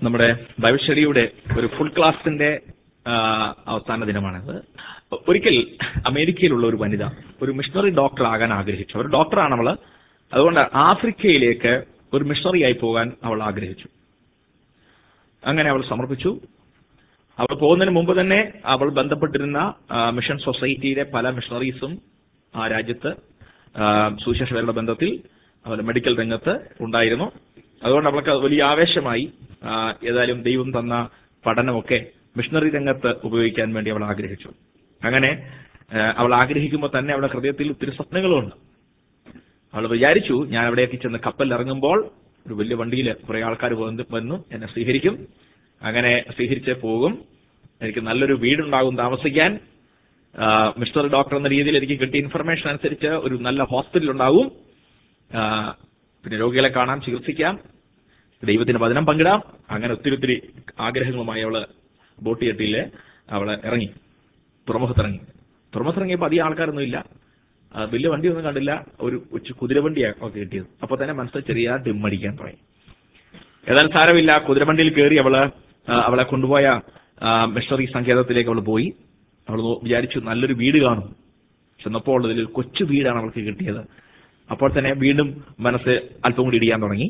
നമ്മുടെ ബൈബിൾ സ്റ്റഡിയുടെ ഒരു ഫുൾ ക്ലാസിന്റെ ആ, അവസാന ദിനമാണിത് ഒരിക്കൽ അമേരിക്കയിലുള്ള ഒരു വനിത ഒരു മിഷണറി ഡോക്ടർ ആകാൻ ആഗ്രഹിച്ചു ഒരു ഡോക്ടറാണ് അവള് അതുകൊണ്ട് ആഫ്രിക്കയിലേക്ക് ഒരു മിഷണറിയായി പോകാൻ അവൾ ആഗ്രഹിച്ചു അങ്ങനെ അവൾ സമർപ്പിച്ചു അവൾ പോകുന്നതിന് മുമ്പ് തന്നെ അവൾ ബന്ധപ്പെട്ടിരുന്ന ആ, മിഷൻ സൊസൈറ്റിയിലെ പല മിഷണറീസും ആ രാജ്യത്ത് ആ, സുവിശേഷകരുടെ ബന്ധത്തിൽ അതുപോലെ മെഡിക്കൽ രംഗത്ത് ഉണ്ടായിരുന്നു അതുകൊണ്ട് അവൾക്ക് വലിയ ആവേശമായി ആ, ഏതായാലും ദൈവം തന്ന പഠനമൊക്കെ മിഷണറി രംഗത്ത് ഉപയോഗിക്കാൻ വേണ്ടി അവൾ ആഗ്രഹിച്ചു അങ്ങനെ ആ, അവൾ ആഗ്രഹിക്കുമ്പോൾ തന്നെ അവളുടെ ഹൃദയത്തിൽ ഒത്തിരി സ്വപ്നങ്ങളുണ്ട് അവൾ വിചാരിച്ചു ഞാൻ അവിടേക്ക് ചെന്ന് കപ്പലിൽ ഇറങ്ങുമ്പോൾ ഒരു വലിയ വണ്ടിയിൽ കുറെ ആൾക്കാർ വന്ന് വന്നു എന്നെ സ്വീകരിക്കും അങ്ങനെ സ്വീകരിച്ച് പോകും എനിക്ക് നല്ലൊരു വീടുണ്ടാകും താമസിക്കാൻ ആ, മിസ്റ്റർ ഡോക്ടർ എന്ന രീതിയിൽ എനിക്ക് കിട്ടിയ ഇൻഫർമേഷൻ അനുസരിച്ച് ഒരു നല്ല ഹോസ്പിറ്റൽ ഉണ്ടാവും ആ, പിന്നെ രോഗികളെ കാണാം ചികിത്സിക്കാം ദൈവത്തിന് വചനം പങ്കിടാം അങ്ങനെ ഒത്തിരി ഒത്തിരി ആഗ്രഹങ്ങളുമായി അവള് ബോട്ട് കെട്ടിയില് അവള് ഇറങ്ങി തുറമുഖത്തിറങ്ങി തുറമുഖത്തിറങ്ങിയപ്പോൾ അധികം ആൾക്കാരൊന്നും ഇല്ല ആ, വലിയ വണ്ടിയൊന്നും കണ്ടില്ല ഒരു കൊച്ചു കുതിരവണ്ടിയാണ് ഒക്കെ കിട്ടിയത് അപ്പോൾ തന്നെ മനസ്സിൽ ചെറിയ ഡിമ്മടിക്കാൻ തുടങ്ങി ഏതായാലും സാരമില്ല കുതിരവണ്ടിയിൽ കയറി അവള് ആ, അവളെ കൊണ്ടുപോയ ആ, മിഷണറി സങ്കേതത്തിലേക്ക് അവൾ പോയി അവൾ നോ- വിചാരിച്ചു നല്ലൊരു വീട് കാണും ചെന്നപ്പോൾ അതിൽ ഒരു കൊച്ചു വീടാണ് അവൾക്ക് കിട്ടിയത് അപ്പോൾ തന്നെ വീണ്ടും മനസ്സ് അല്പം കൂടി ഇടിയാൻ തുടങ്ങി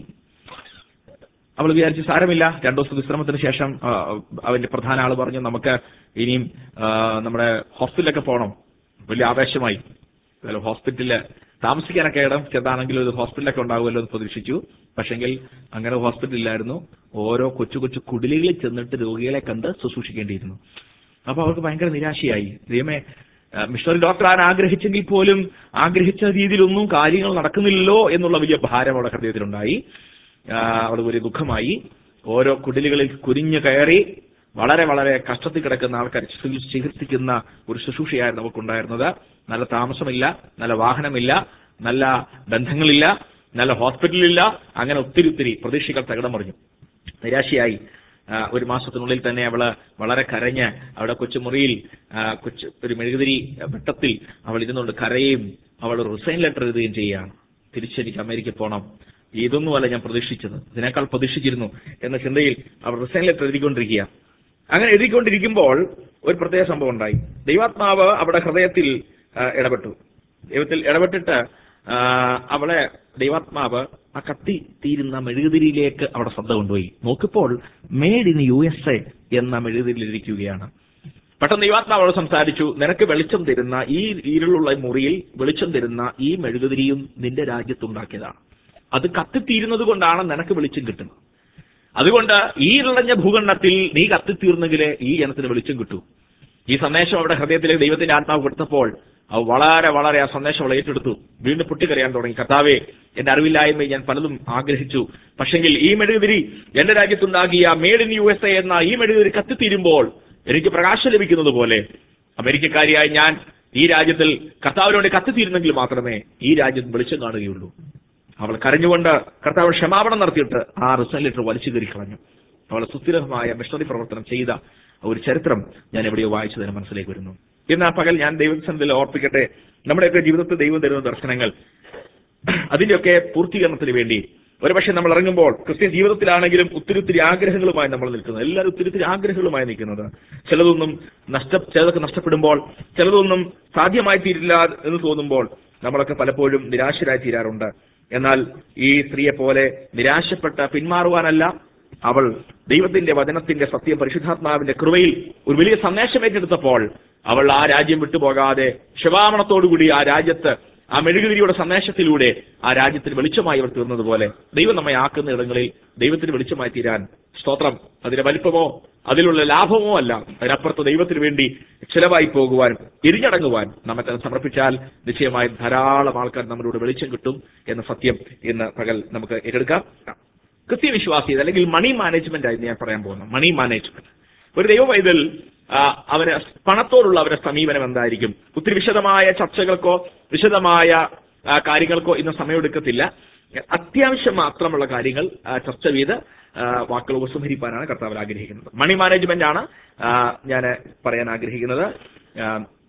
അവൾ വിചാരിച്ചു സാരമില്ല രണ്ടു ദിവസം വിശ്രമത്തിന് ശേഷം ആ, അവന്റെ പ്രധാന ആള് പറഞ്ഞു നമുക്ക് ഇനിയും ആ, നമ്മുടെ ഹോസ്പിറ്റലിലൊക്കെ പോകണം വലിയ ആവേശമായി അല്ല, ഹോസ്പിറ്റലില് താമസിക്കാനൊക്കെ ഇടം ചെറുതാണെങ്കിലും ഒരു ഹോസ്പിറ്റലൊക്കെ ഉണ്ടാകുമല്ലോ എന്ന് പ്രതീക്ഷിച്ചു പക്ഷെങ്കിൽ അങ്ങനെ ഹോസ്പിറ്റൽ ഇല്ലായിരുന്നു ഓരോ കൊച്ചു കൊച്ചു കുടിലുകളിൽ ചെന്നിട്ട് രോഗികളെ കണ്ട് ശുശ്രൂഷിക്കേണ്ടിയിരുന്നു അപ്പൊ അവർക്ക് ഭയങ്കര നിരാശയായി ദൈവമേ ആ, മിഷണറി ഡോക്ടർ ആൻ ആഗ്രഹിച്ചെങ്കിൽ പോലും ആഗ്രഹിച്ച രീതിയിലൊന്നും കാര്യങ്ങൾ നടക്കുന്നില്ലല്ലോ എന്നുള്ള വലിയ ഭാരം അവളുടെ ഹൃദയത്തിലുണ്ടായി ആ, അവൾക്ക് വലിയ ദുഃഖമായി ഓരോ കുടിലുകളിൽ കുരിഞ്ഞു കയറി വളരെ വളരെ കഷ്ടത്തിൽ കിടക്കുന്ന ആൾക്കാർ ചികിത്സ- ചികിത്സിക്കുന്ന ഒരു ശുശ്രൂഷയായിരുന്നു നമുക്കുണ്ടായിരുന്നത് നല്ല താമസമില്ല നല്ല വാഹനമില്ല നല്ല ബന്ധങ്ങളില്ല നല്ല ഹോസ്പിറ്റലില്ല അങ്ങനെ ഒത്തിരി ഒത്തിരി പ്രതീക്ഷകൾ തകിടം മറിഞ്ഞു നിരാശയായി ആ, ഒരു മാസത്തിനുള്ളിൽ തന്നെ അവള് വളരെ കരഞ്ഞ് അവിടെ കൊച്ചുമുറിയിൽ ആ, കൊച്ചു ഒരു മെഴുകുതിരി വെട്ടത്തിൽ അവൾ ഇരുന്നുകൊണ്ട് കരയുകയും അവൾ റിസൈൻ ലെറ്റർ എഴുതുകയും ചെയ്യുകയാണ് തിരിച്ചെനിക്ക് അമേരിക്ക പോകണം ഇതൊന്നുമല്ല ഞാൻ പ്രതീക്ഷിച്ചത് ഇതിനേക്കാൾ പ്രതീക്ഷിച്ചിരുന്നു എന്ന ചിന്തയിൽ അവൾ റിസൈൻ ലെറ്റർ എഴുതിക്കൊണ്ടിരിക്കുക അങ്ങനെ എഴുതിക്കൊണ്ടിരിക്കുമ്പോൾ ഒരു പ്രത്യേക സംഭവം ഉണ്ടായി ദൈവാത്മാവ് അവിടെ ഹൃദയത്തിൽ ആ, ഇടപെട്ടു ദൈവത്തിൽ ഇടപെട്ടിട്ട് ആ, അവളെ ദൈവാത്മാവ് ആ കത്തി തീരുന്ന മെഴുകുതിരിയിലേക്ക് അവിടെ ശ്രദ്ധ കൊണ്ടുപോയി നോക്കിയപ്പോൾ made in U S A എന്ന മെഴുകുതിരിയിലിരിക്കുകയാണ് പെട്ടെന്ന് ദൈവാത്മാവോട് സംസാരിച്ചു നിനക്ക് വെളിച്ചം തരുന്ന ഈ ഇരുളുള്ള മുറിയിൽ വെളിച്ചം തരുന്ന ഈ മെഴുകുതിരിയും നിന്റെ രാജ്യത്തുണ്ടാക്കിയതാണ് അത് കത്തിത്തീരുന്നത് കൊണ്ടാണ് നിനക്ക് വെളിച്ചം കിട്ടുന്നത് അതുകൊണ്ട് ഈ ഇളഞ്ഞ ഭൂഖണ്ഡത്തിൽ നീ കത്തിത്തീർന്നെങ്കിലേ ഈ ജനത്തിന് വെളിച്ചം കിട്ടൂ ഈ സന്ദേശം അവിടെ ഹൃദയത്തിലേക്ക് ദൈവത്തിന്റെ ആത്മാവ് കൊടുത്തപ്പോൾ അവ വളരെ വളരെ ആ സന്ദേശം അവൾ ഏറ്റെടുത്തു വീണ്ടും പൊട്ടിക്കറിയാൻ തുടങ്ങി കർത്താവേ എന്റെ അറിവില്ലായ്മ ഞാൻ പലതും ആഗ്രഹിച്ചു പക്ഷെങ്കിൽ ഈ മെഴുകുതിരി എന്റെ രാജ്യത്തുണ്ടാകിയ made in U S A എന്ന ഈ മെഴുകുതിരി കത്തിത്തീരുമ്പോൾ എനിക്ക് പ്രകാശം ലഭിക്കുന്നത് പോലെ അമേരിക്കക്കാരിയായ ഞാൻ ഈ രാജ്യത്തിൽ കർത്താവിനോട് കത്തിത്തീരുന്നെങ്കിൽ മാത്രമേ ഈ രാജ്യം വെളിച്ചം കാണുകയുള്ളൂ അവൾ കരഞ്ഞുകൊണ്ട് കർത്താവ് ക്ഷമാപണം നടത്തിയിട്ട് ആ റിസൈൻ ലെറ്റർ വലിച്ചു കയറി കളഞ്ഞു അവൾ സുസ്ഥിരമായ മിഷണറി പ്രവർത്തനം ചെയ്ത ഒരു ചരിത്രം ഞാൻ എവിടെയോ വായിച്ചതിന് മനസ്സിലേക്ക് വരുന്നു ഇന്ന് ആ പകൽ ഞാൻ ദൈവസന്നിധിയിൽ ഓർപ്പിക്കട്ടെ നമ്മുടെയൊക്കെ ജീവിതത്തിൽ ദൈവം തരുന്ന ദർശനങ്ങൾ അതിന്റെയൊക്കെ പൂർത്തീകരണത്തിന് വേണ്ടി ഒരുപക്ഷെ നമ്മൾ ഇറങ്ങുമ്പോൾ ക്രിസ്ത്യൻ ജീവിതത്തിലാണെങ്കിലും ഒത്തിരി ഒത്തിരി ആഗ്രഹങ്ങളുമായി നമ്മൾ നിൽക്കുന്നത് എല്ലാവരും ഒത്തിരി ഒത്തിരി ആഗ്രഹങ്ങളുമായി നിൽക്കുന്നത് ചിലതൊന്നും നഷ്ട ചിലതൊക്കെ നഷ്ടപ്പെടുമ്പോൾ ചിലതൊന്നും സാധ്യമായി തീരില്ല എന്ന് തോന്നുമ്പോൾ നമ്മളൊക്കെ പലപ്പോഴും നിരാശരായി തീരാറുണ്ട് എന്നാൽ ഈ സ്ത്രീയെ പോലെ നിരാശപ്പെട്ട് പിന്മാറുവാനല്ല അവൾ ദൈവത്തിന്റെ വചനത്തിന്റെ സത്യ പരിശുദ്ധാത്മാവിന്റെ കൃപയിൽ ഒരു വലിയ സന്ദേശം ഏറ്റെടുത്തപ്പോൾ അവൾ ആ രാജ്യം വിട്ടുപോകാതെ ക്ഷമാപണത്തോടുകൂടി ആ രാജ്യത്ത് ആ മെഴുകുതിരിയുടെ സന്ദേശത്തിലൂടെ ആ രാജ്യത്തിന് വെളിച്ചമായി അവർ തീർന്നതുപോലെ ദൈവം നമ്മെ ആക്കുന്ന ഇടങ്ങളിൽ ദൈവത്തിന് വെളിച്ചമായി തീരാൻ സ്തോത്രം അതിന്റെ വലിപ്പമോ അതിലുള്ള ലാഭമോ അല്ല അതിനപ്പുറത്ത് ദൈവത്തിന് വേണ്ടി ചിലവായി പോകുവാൻ തിരിഞ്ഞടങ്ങുവാൻ നമ്മെ തന്നെ സമർപ്പിച്ചാൽ നിശ്ചയമായും ധാരാളം ആൾക്കാർ നമ്മളിലൂടെ വെളിച്ചം കിട്ടും എന്ന സത്യം ഇന്ന് പകൽ നമുക്ക് ഏറ്റെടുക്കാം കൃത്യവിശ്വാസി അല്ലെങ്കിൽ മണി മാനേജ്മെന്റ് ആയിരുന്നു ഞാൻ പറയാൻ പോകുന്നത് മണി മാനേജ്മെന്റ് ഒരു ദൈവവൈതൽ ആ, അവന് പണത്തോടുള്ള അവരുടെ സമീപനം എന്തായിരിക്കും ഒത്തിരി വിശദമായ ചർച്ചകൾക്കോ വിശദമായ ആ, കാര്യങ്ങൾക്കോ ഇന്ന് സമയമെടുക്കത്തില്ല അത്യാവശ്യം മാത്രമുള്ള കാര്യങ്ങൾ ആ, ചർച്ച ചെയ്ത് ആ, വാക്കുകൾ ഉപസംഹരിക്കാനാണ് കർത്താവ് ആഗ്രഹിക്കുന്നത് മണി മാനേജ്മെന്റ് ആണ് ഞാൻ പറയാൻ ആഗ്രഹിക്കുന്നത് ആ,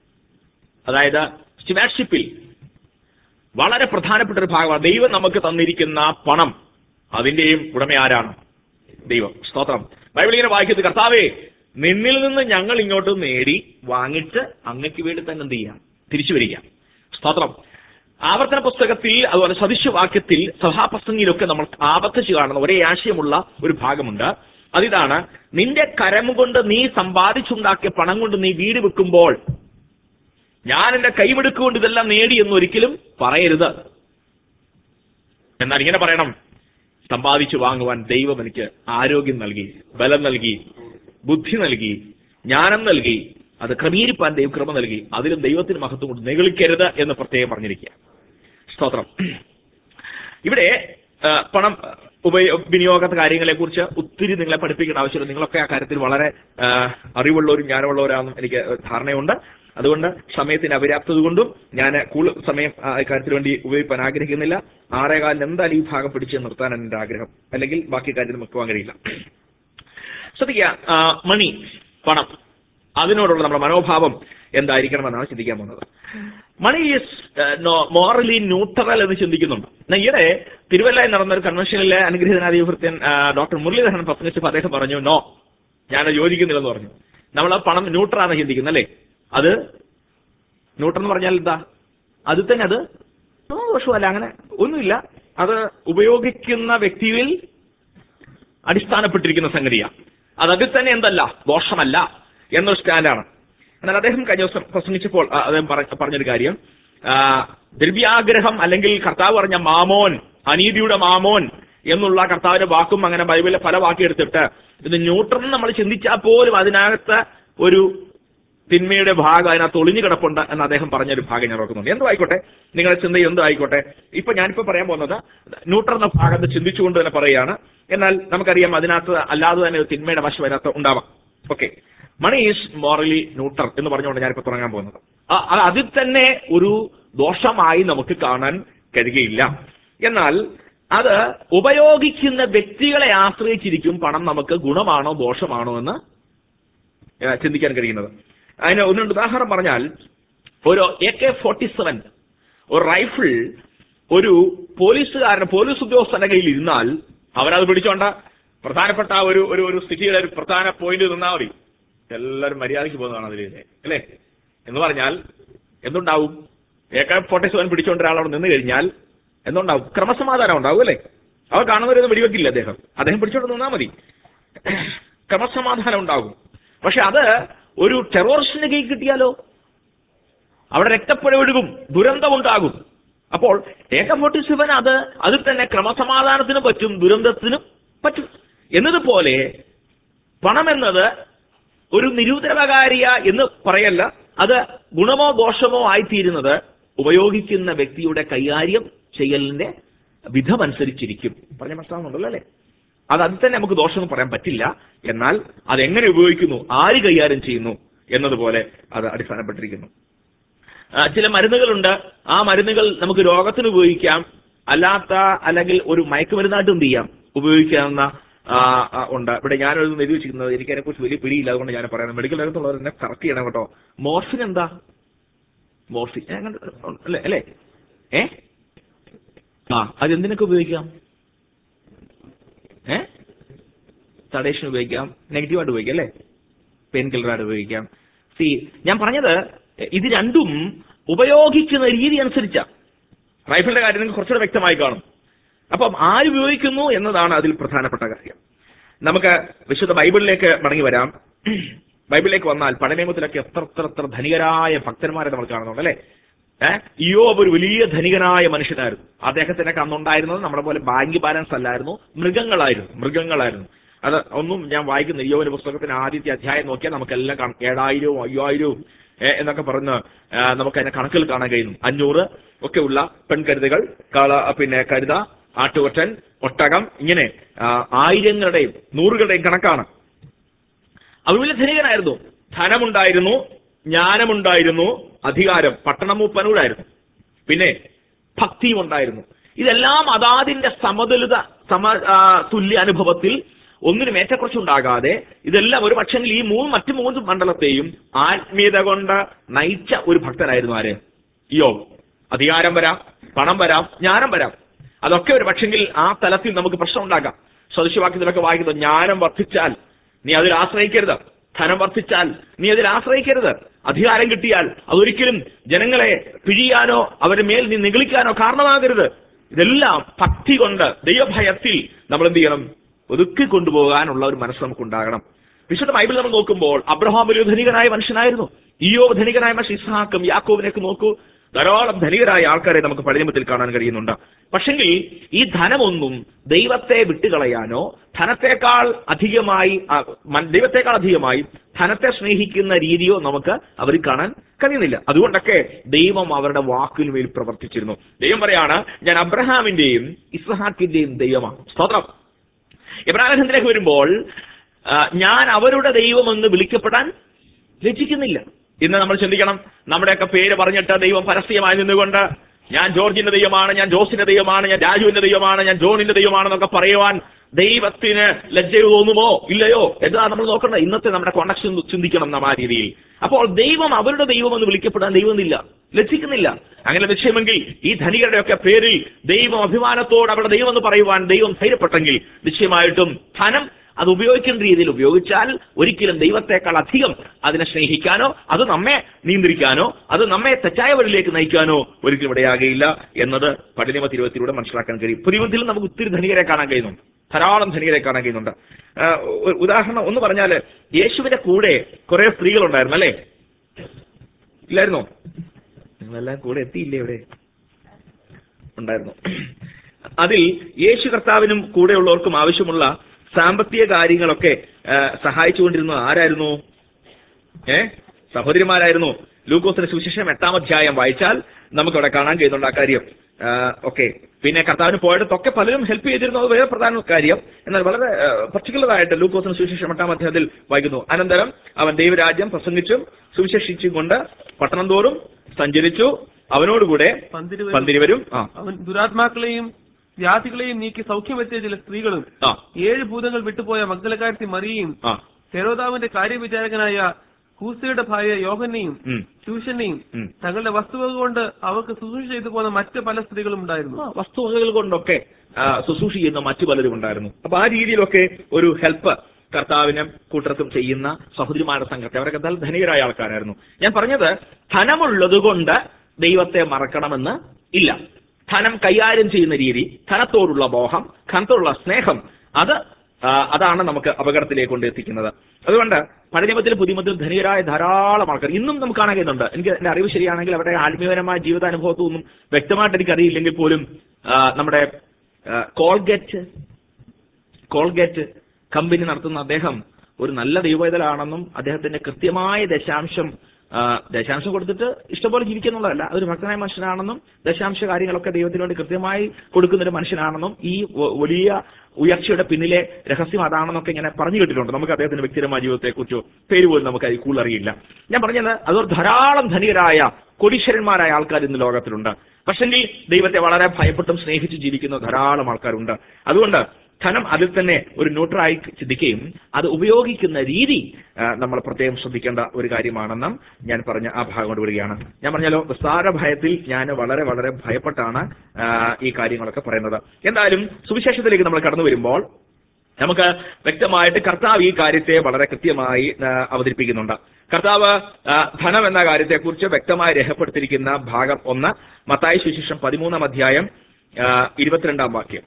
അതായത് സ്റ്റിമാർഷിപ്പിൽ വളരെ പ്രധാനപ്പെട്ട ഒരു ഭാഗമാണ് ദൈവം നമുക്ക് തന്നിരിക്കുന്ന പണം അതിന്റെയും ഉടമ ആരാണ് ദൈവം സ്തോത്രം ബൈബിൾ ഇങ്ങനെ വായിക്കുന്നത് കർത്താവേ നിന്നിൽ നിന്ന് ഞങ്ങൾ ഇങ്ങോട്ട് നേടി വാങ്ങിച്ച് അങ്ങക്ക് വേണ്ടി തന്നെ എന്ത് ചെയ്യാം തിരിച്ചു വരിക സ്തോത്രം ആവർത്തന പുസ്തകത്തിൽ അതുപോലെ സദൃശവാക്യത്തിൽ സഭാപ്രസംഗിയിലൊക്കെ നമ്മൾ ആവർത്തിച്ച് കാണുന്ന ഒരേ ആശയമുള്ള ഒരു ഭാഗമുണ്ട് അതിതാണ് നിന്റെ കരം കൊണ്ട് നീ സമ്പാദിച്ചുണ്ടാക്കിയ പണം കൊണ്ട് നീ വീട് വെക്കുമ്പോൾ ഞാൻ എന്റെ കൈമെടുക്കുകൊണ്ട് ഇതെല്ലാം നേടി എന്ന് ഒരിക്കലും പറയരുത് എന്നാൽ ഇങ്ങനെ പറയണം സമ്പാദിച്ചു വാങ്ങുവാൻ ദൈവം എനിക്ക് ആരോഗ്യം നൽകി ബലം നൽകി ബുദ്ധി നൽകി ജ്ഞാനം നൽകി അത് ക്രമീകരിപ്പാൻ ദൈവകൃപ നൽകി അതിലും ദൈവത്തിന് മഹത്വം കൊണ്ട് നിഗളിക്കരുത് എന്ന് പ്രത്യേകം പറഞ്ഞിരിക്കുക സ്തോത്രം ഇവിടെ ആ, പണം ഉപയോ വിനിയോഗ കാര്യങ്ങളെ കുറിച്ച് ഒത്തിരി നിങ്ങളെ പഠിപ്പിക്കേണ്ട ആവശ്യമില്ല നിങ്ങളൊക്കെ ആ കാര്യത്തിൽ വളരെ ആ, അറിവുള്ളവരും ജ്ഞാനമുള്ളവരാണെന്നും എനിക്ക് ധാരണയുണ്ട് അതുകൊണ്ട് സമയത്തിന് അപര്യാപ്തത കൊണ്ടും ഞാൻ കൂടുതൽ സമയം ആ കാര്യത്തിന് വേണ്ടി ഉപയോഗിക്കാൻ ആഗ്രഹിക്കുന്നില്ല ആറേകാലിന് എന്തായാലും ഈ ഭാഗം പിടിച്ച് നിർത്താൻ എൻ്റെ ആഗ്രഹം അല്ലെങ്കിൽ ബാക്കി കാര്യം നമുക്ക് പോകാൻ കഴിയില്ല ശ്രദ്ധിക്കുക ആ, മണി പണം അതിനോടുള്ള നമ്മുടെ മനോഭാവം എന്തായിരിക്കണമെന്നാണ് ചിന്തിക്കാൻ പോകുന്നത് മണി ഈസ് മോറലി ന്യൂട്രൽ എന്ന് ചിന്തിക്കുന്നുണ്ട് എന്നാൽ ഈയിടെ തിരുവല്ലയിൽ നടന്ന ഒരു കൺവെൻഷനിലെ അനുഗ്രഹീതനാധിപത്യൻ ഡോക്ടർ മുരളീധരൻ പ്രസംഗിച്ചപ്പോൾ അദ്ദേഹം പറഞ്ഞു നോ ഞാൻ യോജിക്കുന്നില്ലെന്ന് പറഞ്ഞു നമ്മൾ പണം ന്യൂട്രലാണ് ചിന്തിക്കുന്നത് അല്ലേ അത് ന്യൂട്രൽ എന്ന് പറഞ്ഞാൽ എന്താ അത് തന്നെ അത് ഓ, ദോഷമല്ല അങ്ങനെ ഒന്നുമില്ല അത് ഉപയോഗിക്കുന്ന വ്യക്തിയിൽ അടിസ്ഥാനപ്പെട്ടിരിക്കുന്ന സംഗതിയാണ് അത് അതിൽ തന്നെ എന്തല്ല ദോഷമല്ല എന്നൊരു സ്റ്റാൻഡാണ് എന്നാൽ അദ്ദേഹം കഴിഞ്ഞ ദിവസം പ്രസംഗിച്ചപ്പോൾ ആ, അദ്ദേഹം പറ- പറഞ്ഞൊരു കാര്യം ആ, ദ്രവ്യാഗ്രഹം അല്ലെങ്കിൽ കർത്താവ് പറഞ്ഞ മാമോൻ അനീതിയുടെ മാമോൻ എന്നുള്ള കർത്താവിന്റെ വാക്കും അങ്ങനെ ബൈബിളിലെ പല വാക്കെടുത്തിട്ട് ഇത് ന്യൂട്രൽ നമ്മൾ ചിന്തിച്ചാൽ പോലും അതിനകത്ത് ഒരു തിന്മയുടെ ഭാഗം അതിനകത്ത് ഒളിഞ്ഞു കിടപ്പുണ്ട് എന്ന് അദ്ദേഹം പറഞ്ഞൊരു ഭാഗം ഞാൻ ഓർക്കുന്നുണ്ട് എന്തോ ആയിക്കോട്ടെ നിങ്ങളുടെ ചിന്ത എന്തോ ആയിക്കോട്ടെ ഇപ്പൊ ഞാനിപ്പോ പറയാൻ പോകുന്നത് ന്യൂട്രൽ എന്ന ഭാഗത്ത് ചിന്തിച്ചുകൊണ്ട് തന്നെ പറയുകയാണ് എന്നാൽ നമുക്കറിയാം അതിനകത്ത് അല്ലാതെ തന്നെ ഒരു തിന്മയുടെ വശം അതിനകത്ത് ഉണ്ടാവാം okay money is morally neutral എന്ന് പറഞ്ഞുകൊണ്ട് ഞാനിപ്പോ തുടങ്ങാൻ പോകുന്നത് ആ- അത് അതിൽ തന്നെ ഒരു ദോഷമായി നമുക്ക് കാണാൻ കഴിയുകയില്ല എന്നാൽ അത് ഉപയോഗിക്കുന്ന വ്യക്തികളെ ആശ്രയിച്ചിരിക്കും പണം നമുക്ക് ഗുണമാണോ ദോഷമാണോ എന്ന് ഏഹ് ചിന്തിക്കാൻ കഴിയുന്നത് അതിന് ഒന്ന് രണ്ട് ഉദാഹരണം പറഞ്ഞാൽ ഒരു എ കെ ഫോർട്ടി സെവൻ ഒരു റൈഫിൾ ഒരു പോലീസുകാരൻ പോലീസ് ഉദ്യോഗസ്ഥന്റെ കയ്യിൽ ഇരുന്നാൽ അവരത് പിടിച്ചോണ്ട പ്രധാനപ്പെട്ട ആ ഒരു ഒരു ഒരു സിറ്റിയുടെ ഒരു പ്രധാന പോയിന്റ് നിന്നാൽ മതി എല്ലാവരും മര്യാദയ്ക്ക് പോകുന്നതാണ് അതിലെ അല്ലേ എന്ന് പറഞ്ഞാൽ എന്തുണ്ടാവും എ കെ ഫോർട്ടി സെവൻ പിടിച്ചോണ്ട് ഒരാൾ അവിടെ നിന്ന് കഴിഞ്ഞാൽ എന്തുണ്ടാവും ക്രമസമാധാനം ഉണ്ടാവും അല്ലേ അവർ കാണുന്നവരൊന്നും വെടിവെക്കില്ല അദ്ദേഹം അദ്ദേഹം പിടിച്ചോണ്ട് നിന്നാൽ മതി ക്രമസമാധാനം ഉണ്ടാകും പക്ഷെ അത് ഒരു ടെററിസ്റ്റിന്റെ കൈ കിട്ടിയാലോ അവിടെ രക്തപ്പുഴ ഒഴുകും ദുരന്തമുണ്ടാകും അപ്പോൾ ഏക ഫോർട്ടി സെവൻ അത് അതിൽ തന്നെ ക്രമസമാധാനത്തിനും പറ്റും ദുരന്തത്തിനും പറ്റും എന്നതുപോലെ പണം എന്നത് ഒരു നിരൂതരവകാരിയ എന്ന് പറയല്ല അത് ഗുണമോ ദോഷമോ ആയിത്തീരുന്നത് ഉപയോഗിക്കുന്ന വ്യക്തിയുടെ കൈകാര്യം ചെയ്യലിന്റെ വിധമനുസരിച്ചിരിക്കും പറഞ്ഞ മനസ്സിലാവുന്നുണ്ടല്ലോ അല്ലേ അത് അതിൽ തന്നെ നമുക്ക് ദോഷമൊന്നും പറയാൻ പറ്റില്ല എന്നാൽ അത് എങ്ങനെ ഉപയോഗിക്കുന്നു ആര് കൈകാര്യം ചെയ്യുന്നു എന്നതുപോലെ അത് അടിസ്ഥാനപ്പെട്ടിരിക്കുന്നു ആ, ചില മരുന്നുകളുണ്ട് ആ മരുന്നുകൾ നമുക്ക് രോഗത്തിന് ഉപയോഗിക്കാം അല്ലാത്ത അല്ലെങ്കിൽ ഒരു മയക്കുമരുന്നായിട്ട് എന്ത് ചെയ്യാം ഉപയോഗിക്കാവുന്ന ആ, ആ, ഉണ്ട് ഇവിടെ ഞാനൊരു എഴുതി വെച്ചിരിക്കുന്നത് എനിക്ക് അതിനെക്കുറിച്ച് വലിയ പിടിയില്ല അതുകൊണ്ട് ഞാൻ പറയുന്നത് മെഡിക്കൽ രംഗത്തുള്ളവർ എന്നെ കറക്റ്റ് ചെയ്യണം കേട്ടോ മോർഫിൻ എന്താ മോർഫിൻ ഏ, അങ്ങനെ അല്ലേ അല്ലേ ഏ ആ അത് എന്തിനൊക്കെ ഉപയോഗിക്കാം ഏ സഡേഷൻ ഉപയോഗിക്കാം നെഗറ്റീവായിട്ട് ഉപയോഗിക്കാം അല്ലേ പെയിൻ കില്ലറായിട്ട് ഉപയോഗിക്കാം സി ഞാൻ പറഞ്ഞത് ഇത് രണ്ടും ഉപയോഗിക്കുന്ന രീതി അനുസരിച്ചാ റൈഫിളിന്റെ കാര്യം നിങ്ങൾക്ക് കുറച്ചുകൂടെ വ്യക്തമായി കാണും അപ്പം ആര് ഉപയോഗിക്കുന്നു എന്നതാണ് അതിൽ പ്രധാനപ്പെട്ട കാര്യം നമുക്ക് വിശുദ്ധ ബൈബിളിലേക്ക് മടങ്ങി വരാം ബൈബിളിലേക്ക് വന്നാൽ പഴനിയമത്തിലൊക്കെ എത്ര എത്ര എത്ര ധനികരായ ഭക്തന്മാരെ നമ്മൾ കാണുന്നുണ്ട് അല്ലേ ഏഹ് ഇയോബ് ഒരു വലിയ ധനികനായ മനുഷ്യനായിരുന്നു അദ്ദേഹത്തിനൊക്കെ അന്നുണ്ടായിരുന്നത് നമ്മുടെ പോലെ ബാങ്ക് ബാലൻസ് അല്ലായിരുന്നു മൃഗങ്ങളായിരുന്നു മൃഗങ്ങളായിരുന്നു അത് ഒന്നും ഞാൻ വായിക്കുന്ന ഇയോവിന്റെ പുസ്തകത്തിന്റെ ആദ്യത്തെ അധ്യായം നോക്കിയാൽ നമുക്കെല്ലാം കാണാം ഏഴായിരവും അയ്യായിരവും ഏ, എന്നൊക്കെ പറഞ്ഞ് ആ, നമുക്ക് അതിന്റെ കണക്കിൽ കാണാൻ കഴിയുന്നു അഞ്ഞൂറ് ഒക്കെ ഉള്ള പെൺകരുതകൾ കള പിന്നെ കരുത ആട്ടുകൊറ്റൻ ഒട്ടകം ഇങ്ങനെ ആ, ആയിരങ്ങളുടെയും നൂറുകളുടെയും കണക്കാണ് അവർ വലിയ ധനികനായിരുന്നു ധനമുണ്ടായിരുന്നു ജ്ഞാനമുണ്ടായിരുന്നു അധികാരം പട്ടണമൂപ്പനൂരായിരുന്നു പിന്നെ ഭക്തിയും ഉണ്ടായിരുന്നു ഇതെല്ലാം അതാതിന്റെ സമതുലിത സമ ആ, തുല്യ അനുഭവത്തിൽ ഒന്നിനും ഏറ്റക്കുറച്ചുണ്ടാകാതെ ഇതെല്ലാം ഒരു പക്ഷെങ്കിൽ ഈ മൂന്ന് മറ്റു മൂന്ന് മണ്ഡലത്തെയും ആത്മീയത കൊണ്ട് നയിച്ച ഒരു ഭക്തനായിരുന്നു ആര് യോ അധികാരം വരാം പണം വരാം ജ്ഞാനം വരാം അതൊക്കെ ഒരു പക്ഷെങ്കിൽ ആ തലത്തിൽ നമുക്ക് പ്രശ്നം ഉണ്ടാകാം സദൃശവാക്യത്തിലൊക്കെ വായിക്കുന്നത് ജ്ഞാനം വർദ്ധിച്ചാൽ നീ അതിൽ ആശ്രയിക്കരുത് ധനം വർദ്ധിച്ചാൽ നീ അതിൽ ആശ്രയിക്കരുത് അധികാരം കിട്ടിയാൽ അതൊരിക്കലും ജനങ്ങളെ പിഴിയാനോ അവരുടെ മേൽ നീ നിഗളിക്കാനോ കാരണമാകരുത് ഇതെല്ലാം ഭക്തി കൊണ്ട് ദൈവഭയത്തിൽ നമ്മൾ എന്ത് ചെയ്യണം ഒതുക്കി കൊണ്ടുപോകാനുള്ള ഒരു മനസ്സ് നമുക്കുണ്ടാകണം വിശുദ്ധ ബൈബിൾ നമ്മൾ നോക്കുമ്പോൾ അബ്രഹാം ഒരു ധനികനായ മനുഷ്യനായിരുന്നു ഈയോ ധനികനായ മനുഷ്യൻ ഇസ്ഹാക്കും യാക്കോബിനൊക്കെ നോക്കൂ ധാരാളം ധനികരായ ആൾക്കാരെ നമുക്ക് പഴയത്തിൽ കാണാൻ കഴിയുന്നുണ്ട് പക്ഷെങ്കിൽ ഈ ധനമൊന്നും ദൈവത്തെ വിട്ടുകളയാനോ ധനത്തെക്കാൾ അധികമായി ആ, മൻ- ദൈവത്തെക്കാൾ അധികമായി ധനത്തെ സ്നേഹിക്കുന്ന രീതിയോ നമുക്ക് അവരിൽ കാണാൻ കഴിയുന്നില്ല അതുകൊണ്ടൊക്കെ ദൈവം അവരുടെ വാക്കിന് മേൽ പ്രവർത്തിച്ചിരുന്നു ദൈവം പറയാണ് ഞാൻ അബ്രഹാമിന്റെയും ഇസ്ഹാക്കിന്റെയും ദൈവമാണ് സ്തോത്രം ഇബ്രാഹിമിലേക്ക് വരുമ്പോൾ ആ, ഞാൻ അവരുടെ ദൈവമെന്ന് വിളിക്കപ്പെടാൻ ലജ്ജിക്കുന്നില്ല ഇന്ന് നമ്മൾ ചിന്തിക്കണം നമ്മുടെയൊക്കെ പേര് പറഞ്ഞിട്ട് ദൈവം പരസ്യമായി നിന്നുകൊണ്ട് ഞാൻ ജോർജിന്റെ ദൈവമാണ് ഞാൻ ജോസിന്റെ ദൈവമാണ് ഞാൻ രാജുവിന്റെ ദൈവമാണ് ഞാൻ ജോണിന്റെ ദൈവമാണെന്നൊക്കെ പറയുവാൻ ദൈവത്തിന് ലജ്ജ തോന്നുമോ ഇല്ലയോ എന്താ നമ്മൾ നോക്കേണ്ടത് ഇന്നത്തെ നമ്മുടെ കോണ്ടക്ഷൻ ചിന്തിക്കണം നാം ആ രീതിയിൽ അപ്പോൾ ദൈവം അവരുടെ ദൈവമെന്ന് വിളിക്കപ്പെടാൻ ദൈവമില്ല ലജ്ജിക്കുന്നില്ല അങ്ങനെ ലക്ഷ്യമെങ്കിൽ ഈ ധനികരുടെയൊക്കെ പേരിൽ ദൈവം അഭിമാനത്തോട് അവരുടെ ദൈവം എന്ന് പറയുവാൻ ദൈവം ധൈര്യപ്പെട്ടെങ്കിൽ നിശ്ചയമായിട്ടും ധനം അത് ഉപയോഗിക്കേണ്ട രീതിയിൽ ഉപയോഗിച്ചാൽ ഒരിക്കലും ദൈവത്തെക്കാൾ അധികം അതിനെ സ്നേഹിക്കാനോ അത് നമ്മെ നിയന്ത്രിക്കാനോ അത് നമ്മെ തെറ്റായ വഴിയിലേക്ക് നയിക്കാനോ ഒരിക്കലും ഇടയാകയില്ല എന്നത് പടിനിമ തിരുവത്തിലൂടെ മനസ്സിലാക്കാൻ കഴിയും പുതിയത്തിൽ നമുക്ക് ഒത്തിരി ധനികരെ കാണാൻ കഴിയുന്നുണ്ട് ധാരാളം ധനികരെ കാണാൻ കഴിയുന്നുണ്ട് ആ, ഒരു ഉദാഹരണം ഒന്ന് പറഞ്ഞാല് യേശുവിന്റെ കൂടെ കുറെ സ്ത്രീകളുണ്ടായിരുന്നു അല്ലേ ഇല്ലായിരുന്നോ നിങ്ങളെല്ലാം കൂടെ എത്തിയില്ലേ ഇവിടെ ഉണ്ടായിരുന്നു അതിൽ യേശു കർത്താവിനും കൂടെയുള്ളവർക്കും ആവശ്യമുള്ള സാമ്പത്തിക കാര്യങ്ങളൊക്കെ ആ, സഹായിച്ചുകൊണ്ടിരുന്നത് ആരായിരുന്നു ഏ സഹോദരിമാരായിരുന്നു ലൂക്കോസിന്റെ സുവിശേഷം എട്ടാം അധ്യായം വായിച്ചാൽ നമുക്ക് അവിടെ കാണാൻ കഴിയുന്നുണ്ട് ആ കാര്യം ഓക്കെ പിന്നെ കർത്താവിന് പോയിടത്തൊക്കെ പലരും ഹെൽപ്പ് ചെയ്തിരുന്നു അത് വേറെ പ്രധാന കാര്യം എന്നാൽ വളരെ പർട്ടിക്കുലർ ആയിട്ട് ലൂക്കോസിന് സുവിശേഷം എട്ടാം അധ്യായത്തിൽ വായിക്കുന്നു അനന്തരം അവൻ ദൈവരാജ്യം പ്രസംഗിച്ചും സുവിശേഷിച്ചും കൊണ്ട് പട്ടണം തോറും സഞ്ചരിച്ചു അവനോടുകൂടെ പന്തിരുവരും പന്തിരുവരും ആ അവൻ ദുരാത്മാക്കളെയും വ്യാധികളെയും നീക്കി സൗഖ്യമെത്തിയ ചില സ്ത്രീകളും ആ ഏഴ് ഭൂതങ്ങൾ വിട്ടുപോയ മഗ്ദലക്കാരത്തി മറിയയും ആ ഹെരോദാവിന്റെ കാര്യവിചാരകനായ ഹൂസയുടെ ഭാര്യ യോഹന്നെയും ഉം, ട്യൂഷനെയും ഉം. തങ്ങളുടെ വസ്തുവക കൊണ്ട് അവർക്ക് ശുശ്രൂഷ ചെയ്തു പോന്ന മറ്റ് പല സ്ത്രീകളും ഉണ്ടായിരുന്നു ആ, വസ്തുവകകൾ കൊണ്ടൊക്കെ ആ, ശുശ്രൂഷ ചെയ്യുന്ന മറ്റു പലരും ഉണ്ടായിരുന്നു അപ്പൊ ആ രീതിയിലൊക്കെ ഒരു ഹെൽപ്പ് കർത്താവിനും കൂട്ടർക്കും ചെയ്യുന്ന സഹോദരിമാരുടെ സംഘത്തെ അവരൊക്കെ നല്ല ധനികരായ ആൾക്കാരായിരുന്നു ഞാൻ പറഞ്ഞത് ധനമുള്ളത് കൊണ്ട് ദൈവത്തെ മറക്കണമെന്ന് ഇല്ല ധനം കൈകാര്യം ചെയ്യുന്ന രീതി ധനത്തോടുള്ള മോഹം ധനത്തോടുള്ള സ്നേഹം അത് ആ, അതാണ് നമുക്ക് അപകടത്തിലേക്ക് കൊണ്ട് എത്തിക്കുന്നത് അതുകൊണ്ട് പഴയത്തിൽ പുതിയമത്തിൽ ധനികരായ ധാരാളം ആൾക്കാർ ഇന്നും നമുക്ക് കാണാൻ കഴിയുന്നുണ്ട് എനിക്ക് എന്റെ അറിവ് ശരിയാണെങ്കിൽ അവരുടെ ആത്മീയപരമായ ജീവിതാനുഭവത്തൊന്നും വ്യക്തമായിട്ട് എനിക്ക് അറിയില്ലെങ്കിൽ പോലും ആ, നമ്മുടെ ആ, കോൾഗേറ്റ് കോൾഗേറ്റ് കമ്പനി നടത്തുന്ന അദ്ദേഹം ഒരു നല്ല ദൈവവേദലാണെന്നും അദ്ദേഹത്തിന്റെ കൃത്യമായ ദശാംശം ആ, ദശാംശം കൊടുത്തിട്ട് ഇഷ്ടംപോലെ ജീവിക്കുന്നുള്ളതല്ല ഒരു ഭക്തനായ മനുഷ്യനാണെന്നും ദശാംശ കാര്യങ്ങളൊക്കെ ദൈവത്തിന് വേണ്ടി കൃത്യമായി കൊടുക്കുന്ന ഒരു മനുഷ്യനാണെന്നും ഈ വ- വലിയ ഉയർച്ചയുടെ പിന്നിലെ രഹസ്യം അതാണെന്നൊക്കെ ഇങ്ങനെ പറഞ്ഞു കേട്ടിട്ടുണ്ട് നമുക്ക് അദ്ദേഹത്തിന്റെ വ്യക്തിപരമായ ജീവിതത്തെക്കുറിച്ചോ പേര് പോലും നമുക്ക് അത് കൂടുതൽ അറിയില്ല ഞാൻ പറഞ്ഞത് അതൊരു ധാരാളം ധനികരായ കൊടീശ്വരന്മാരായ ആൾക്കാർ ഇന്ന് ലോകത്തിലുണ്ട് പക്ഷെങ്കിൽ ദൈവത്തെ വളരെ ഭയപ്പെട്ടും സ്നേഹിച്ച് ജീവിക്കുന്ന ധാരാളം ആൾക്കാരുണ്ട് അതുകൊണ്ട് ധനം അതിൽ തന്നെ ഒരു ന്യൂട്രായി ചിന്തിക്കുകയും അത് ഉപയോഗിക്കുന്ന രീതി ആ, നമ്മൾ പ്രത്യേകം ശ്രദ്ധിക്കേണ്ട ഒരു കാര്യമാണെന്നും ഞാൻ പറഞ്ഞ ആ ഭാഗം കൊണ്ട് വിടുകയാണ് ഞാൻ പറഞ്ഞാലോ വിസ്താര ഭയത്തിൽ ഞാൻ വളരെ വളരെ ഭയപ്പെട്ടാണ് ആ, ഈ കാര്യങ്ങളൊക്കെ പറയുന്നത് എന്തായാലും സുവിശേഷത്തിലേക്ക് നമ്മൾ കടന്നു വരുമ്പോൾ നമുക്ക് വ്യക്തമായിട്ട് കർത്താവ് ഈ കാര്യത്തെ വളരെ കൃത്യമായി ആ, അവതരിപ്പിക്കുന്നുണ്ട് കർത്താവ് ആ, ധനം എന്ന കാര്യത്തെക്കുറിച്ച് വ്യക്തമായി രേഖപ്പെടുത്തിയിരിക്കുന്ന ഭാഗം ഒന്ന് മത്തായി സുവിശേഷം പതിമൂന്നാം അധ്യായം ആ, ഇരുപത്തിരണ്ടാം വാക്യം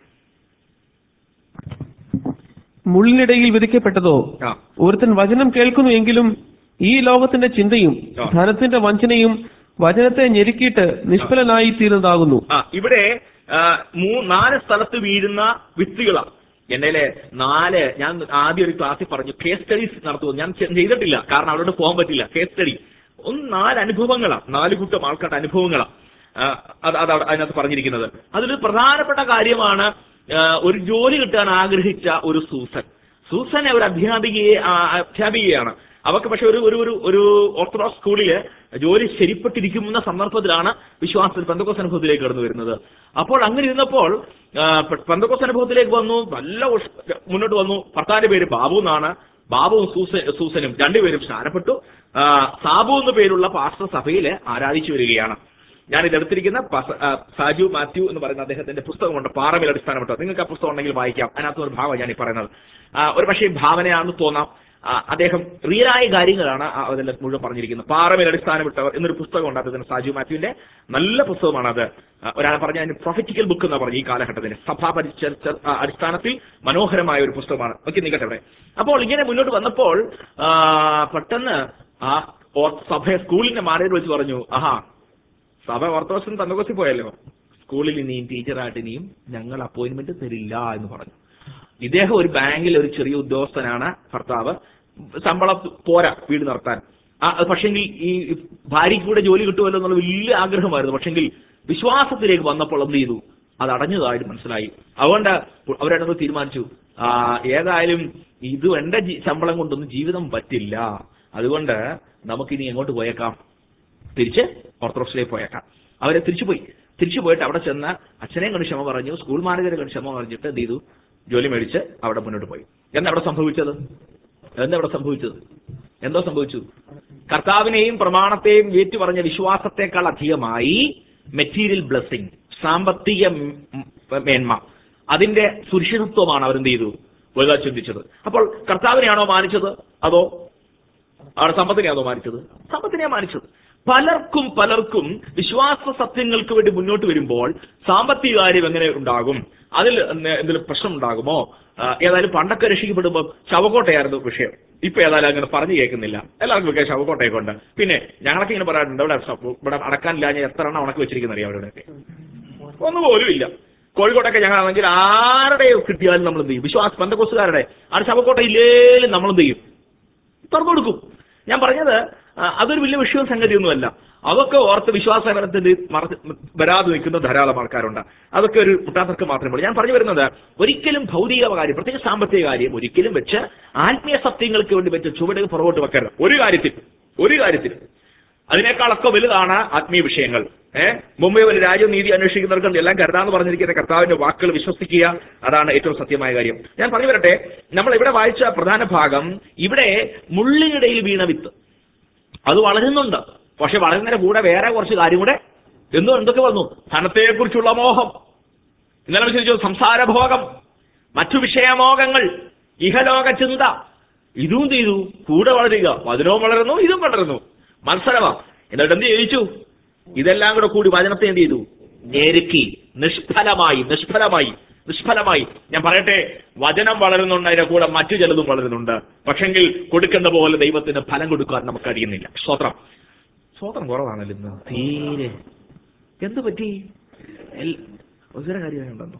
മുള്ളിനിടയിൽ വിധിക്കപ്പെട്ടതോ ആ ഒരുത്തൻ വചനം കേൾക്കുന്നു എങ്കിലും ഈ ലോകത്തിന്റെ ചിന്തയും ആ. ധനത്തിന്റെ വഞ്ചനയും വചനത്തെ ഞെരുക്കിയിട്ട് നിഷ്ഫലനായി തീരുന്നതാകുന്നു ആ ഇവിടെ ആ, മൂ നാല് സ്ഥലത്ത് വീഴുന്ന വിത്തുകളാണ് എന്റെ നാല് ഞാൻ ആദ്യം ഒരു ക്ലാസ്സിൽ പറഞ്ഞു കേസ് സ്റ്റഡീസ് നടത്തുന്നു ഞാൻ ചെ- ചെയ്തിട്ടില്ല കാരണം അവരോട് പോകാൻ പറ്റില്ല കേസ് സ്റ്റഡി ഒന്ന് നാല് അനുഭവങ്ങളാണ് നാല് കൂട്ടം ആൾക്കാരുടെ അനുഭവങ്ങളാണ് ആ, അത് അത് അവിടെ അതിനകത്ത് പറഞ്ഞിരിക്കുന്നത് അതിലൊരു പ്രധാനപ്പെട്ട കാര്യമാണ് ആ, ഒരു ജോലി കിട്ടാൻ ആഗ്രഹിച്ച ഒരു സൂസൻ സൂസനെ ഒരു അധ്യാപികയെ ആ, അധ്യാപികയാണ് അവർക്ക് പക്ഷെ ഒരു ഒരു ഒരു ഒരു ഓർത്തഡോക്സ് സ്കൂളില് ജോലി ശരിപ്പെട്ടിരിക്കുന്ന സന്ദർഭത്തിലാണ് വിശ്വാസത്തിൽ പെന്തക്കോസ് അനുഭവത്തിലേക്ക് കടന്നു വരുന്നത് അപ്പോൾ അങ്ങനെ ഇരുന്നപ്പോൾ ആ, പെ- പെന്തക്കോസ് അനുഭവത്തിലേക്ക് വന്നു നല്ല ഉഷ്- മുന്നോട്ട് വന്നു ഭർത്താവിന്റെ പേര് ബാബു എന്നാണ് ബാബുവും സൂസ സൂസനും രണ്ടുപേരും സ്നാനപ്പെട്ടു ആ, സാബു എന്ന പേരുള്ള പാസ്റ്റർ സഭയിൽ ആരാധിച്ചു വരികയാണ് ഞാൻ ഇത് എടുത്തിരിക്കുന്ന പസ- ആ, സാജു മാത്യു എന്ന് പറയുന്ന അദ്ദേഹത്തിന്റെ പുസ്തകമുണ്ട് പാറമേൽ അടിസ്ഥാനപ്പെട്ടോ നിങ്ങൾക്ക് ആ പുസ്തകം ഉണ്ടെങ്കിൽ വായിക്കാം അതിനകത്ത് ഒരു ഭാഗം ഞാൻ ഈ പറയുന്നത് ആ, ഒരു പക്ഷേ ഭാവനയാണെന്ന് തോന്നാം ആ, അദ്ദേഹം റിയലായ കാര്യങ്ങളാണ് ആ അതിൽ മുഴുവൻ പറഞ്ഞിരിക്കുന്നത് പാറമേൽ അടിസ്ഥാനപ്പെട്ടവർ എന്നൊരു പുസ്തകമുണ്ട് അദ്ദേഹത്തിന് സാജു മാത്യുവിന്റെ നല്ല പുസ്തകമാണ് അത് ആ, ഒരാൾ പറഞ്ഞ അതിന് പ്രൊഫറ്റിക്കൽ ബുക്ക് എന്ന് പറഞ്ഞു ഈ കാലഘട്ടത്തിന് സഭാ പരിചർച്ച ആ, അടിസ്ഥാനത്തിൽ മനോഹരമായ ഒരു പുസ്തകമാണ് ഓക്കെ നിൽക്കട്ടെ അവിടെ അപ്പോൾ ഇങ്ങനെ മുന്നോട്ട് വന്നപ്പോൾ ആ, പെട്ടെന്ന് ആ ഓർ- സഭ സ്കൂളിന്റെ മാനേജർ വെച്ച് പറഞ്ഞു ആഹാ സഭ ഓർത്തഡോക്സിന് തന്നകോസി പോയല്ലോ സ്കൂളിൽ ഇനിയും ടീച്ചറായിട്ട് ഇനിയും ഞങ്ങൾ അപ്പോയിന്റ്മെന്റ് തരില്ല എന്ന് പറഞ്ഞു ഇദ്ദേഹം ഒരു ബാങ്കിൽ ഒരു ചെറിയ ഉദ്യോഗസ്ഥനാണ് ഭർത്താവ് ശമ്പളം പോരാ വീട് നടത്താൻ ആ പക്ഷെങ്കിൽ ഈ ഭാര്യയ്ക്ക് കൂടെ ജോലി കിട്ടുമല്ലോ എന്നുള്ള വലിയ ആഗ്രഹമായിരുന്നു പക്ഷെങ്കിൽ വിശ്വാസത്തിലേക്ക് വന്നപ്പോൾ എന്ത് ചെയ്തു അത് അടഞ്ഞതായിട്ട് മനസ്സിലായി അതുകൊണ്ട് അവരത് തീരുമാനിച്ചു ആ ഏതായാലും ഇത് എന്റെ ജി- ശമ്പളം കൊണ്ടൊന്നും ജീവിതം പറ്റില്ല അതുകൊണ്ട് നമുക്കിനി എങ്ങോട്ട് പോയേക്കാം തിരിച്ച് ഓർത്തഡോക്സിലേക്ക് പോയേക്കാം അവരെ തിരിച്ചു പോയി തിരിച്ചു പോയിട്ട് അവിടെ ചെന്ന് അച്ഛനെയും കണ്ട് ക്ഷമ പറഞ്ഞു സ്കൂൾ മാനേജരെ കണ്ട് ക്ഷമ പറഞ്ഞിട്ട് എന്ത് ചെയ്തു ജോലി മേടിച്ച് അവിടെ മുന്നോട്ട് പോയി എന്താ അവിടെ സംഭവിച്ചത് എന്താ അവിടെ സംഭവിച്ചത് എന്തോ സംഭവിച്ചു കർത്താവിനെയും പ്രമാണത്തെയും ഏറ്റു പറഞ്ഞ വിശ്വാസത്തെക്കാൾ അധികമായി മെറ്റീരിയൽ ബ്ലെസ്സിങ് സാമ്പത്തിക ഉം, മേന്മ അതിന്റെ സുരക്ഷിതത്വമാണ് അവരെന്ത് ചെയ്തു വലുതാ ചിന്തിച്ചത് അപ്പോൾ കർത്താവിനെയാണോ മാനിച്ചത് അതോ അവിടെ സമ്പത്തിനെയാണോ മാനിച്ചത് സമ്പത്തിനെയാ മാനിച്ചത് പലർക്കും പലർക്കും വിശ്വാസ സത്യങ്ങൾക്ക് വേണ്ടി മുന്നോട്ട് വരുമ്പോൾ സാമ്പത്തിക കാര്യം എങ്ങനെ ഉണ്ടാകും അതിൽ എന്ത് എന്തെങ്കിലും പ്രശ്നം ഉണ്ടാകുമോ ആ, ഏതായാലും പണ്ടൊക്കെ രക്ഷിക്കപ്പെടുമ്പോൾ ശവക്കോട്ടയായിരുന്നു വിഷയം ഇപ്പൊ ഏതായാലും അങ്ങനെ പറഞ്ഞു കേൾക്കുന്നില്ല എല്ലാവർക്കും ഒക്കെ ശവക്കോട്ടയൊക്കെ ഉണ്ട് പിന്നെ ഞങ്ങളൊക്കെ ഇങ്ങനെ പറയാറുണ്ട് ഇവിടെ ശവ- ഇവിടെ അടക്കാനില്ല ഞാൻ എത്ര എണ്ണം ഉണക്കി വെച്ചിരിക്കുന്ന അറിയാം അവരുടെയൊക്കെ ഒന്നുപോലും ഇല്ല കോഴിക്കോട്ടൊക്കെ ഞങ്ങളാണെങ്കിൽ ആരുടെ കിട്ടിയാലും നമ്മൾ എന്ത് ചെയ്യും വിശ്വാസ പന്തകോസുകാരുടെ ആ ശവക്കോട്ട ഇല്ലേലും നമ്മൾ എന്ത് ചെയ്യും തുറന്നു കൊടുക്കും ഞാൻ പറഞ്ഞത് ആ, അതൊരു വലിയ വിഷയവും സംഗതിയൊന്നുമല്ല അതൊക്കെ ഓർത്ത് വിശ്വാസകരത്തിന്റെ മറച്ച് വരാതെ നിൽക്കുന്ന ധാരാളം ആൾക്കാരുണ്ട് അതൊക്കെ ഒരു മുട്ടാത്തർക്ക് മാത്രമേ ഉള്ളൂ ഞാൻ പറഞ്ഞു വരുന്നത് ഒരിക്കലും ഭൗതിക കാര്യം പ്രത്യേകിച്ച് സാമ്പത്തിക കാര്യം ഒരിക്കലും വെച്ച് ആത്മീയ സത്യങ്ങൾക്ക് വേണ്ടി വെച്ച് ചുവട് പുറകോട്ട് വെക്കരുത് ഒരു കാര്യത്തിൽ ഒരു കാര്യത്തിൽ അതിനേക്കാളൊക്കെ വലുതാണ് ആത്മീയ വിഷയങ്ങൾ ഏഹ് മുമ്പേ ഒരു രാജ്യനീതി അന്വേഷിക്കുന്നവർക്ക് എല്ലാം കരുതാന്ന് പറഞ്ഞിരിക്കുന്ന കർത്താവിന്റെ വാക്കുകൾ വിശ്വസിക്കുക അതാണ് ഏറ്റവും സത്യമായ കാര്യം ഞാൻ പറഞ്ഞു വരട്ടെ നമ്മൾ ഇവിടെ വായിച്ച പ്രധാന ഭാഗം ഇവിടെ മുള്ളിനിടയിൽ വീണ വിത്ത് അത് വളരുന്നുണ്ട് പക്ഷെ വളരുന്നതിന്റെ കൂടെ വേറെ കുറച്ച് കാര്യം കൂടെ എന്തോ എന്തൊക്കെ വന്നു ധനത്തെക്കുറിച്ചുള്ള മോഹം ഇന്നലെ വിശേഷിച്ചു സംസാരഭോഗം മറ്റു വിഷയമോഹങ്ങൾ ഇഹലോക ചിന്ത ഇതും എന്ത് ചെയ്തു കൂടെ വളരുക വചനവും വളരുന്നു ഇതും വളരുന്നു മത്സരമാ എന്നിട്ട് എന്ത് ചോദിച്ചു ഇതെല്ലാം കൂടെ കൂടി വചനത്തെ എന്ത് ചെയ്തു ഞെരുക്കി നിഷ്ഫലമായി നിഷ്ഫലമായി നിഷ്ഫലമായി ഞാൻ പറയട്ടെ വചനം വളരുന്നുണ്ട് അതിന്റെ കൂടെ മറ്റു ചിലതും വളരുന്നുണ്ട് പക്ഷെങ്കിൽ കൊടുക്കുന്ന പോലെ ദൈവത്തിന് ഫലം കൊടുക്കാൻ നമുക്ക് കഴിയുന്നില്ല സ്വത്രം സ്വത്രം കുറവാണല്ലോ ഇന്ന് തീരെ എന്ത് പറ്റി എൽ- ഒത്തിരി കാര്യമായിട്ടുണ്ടോ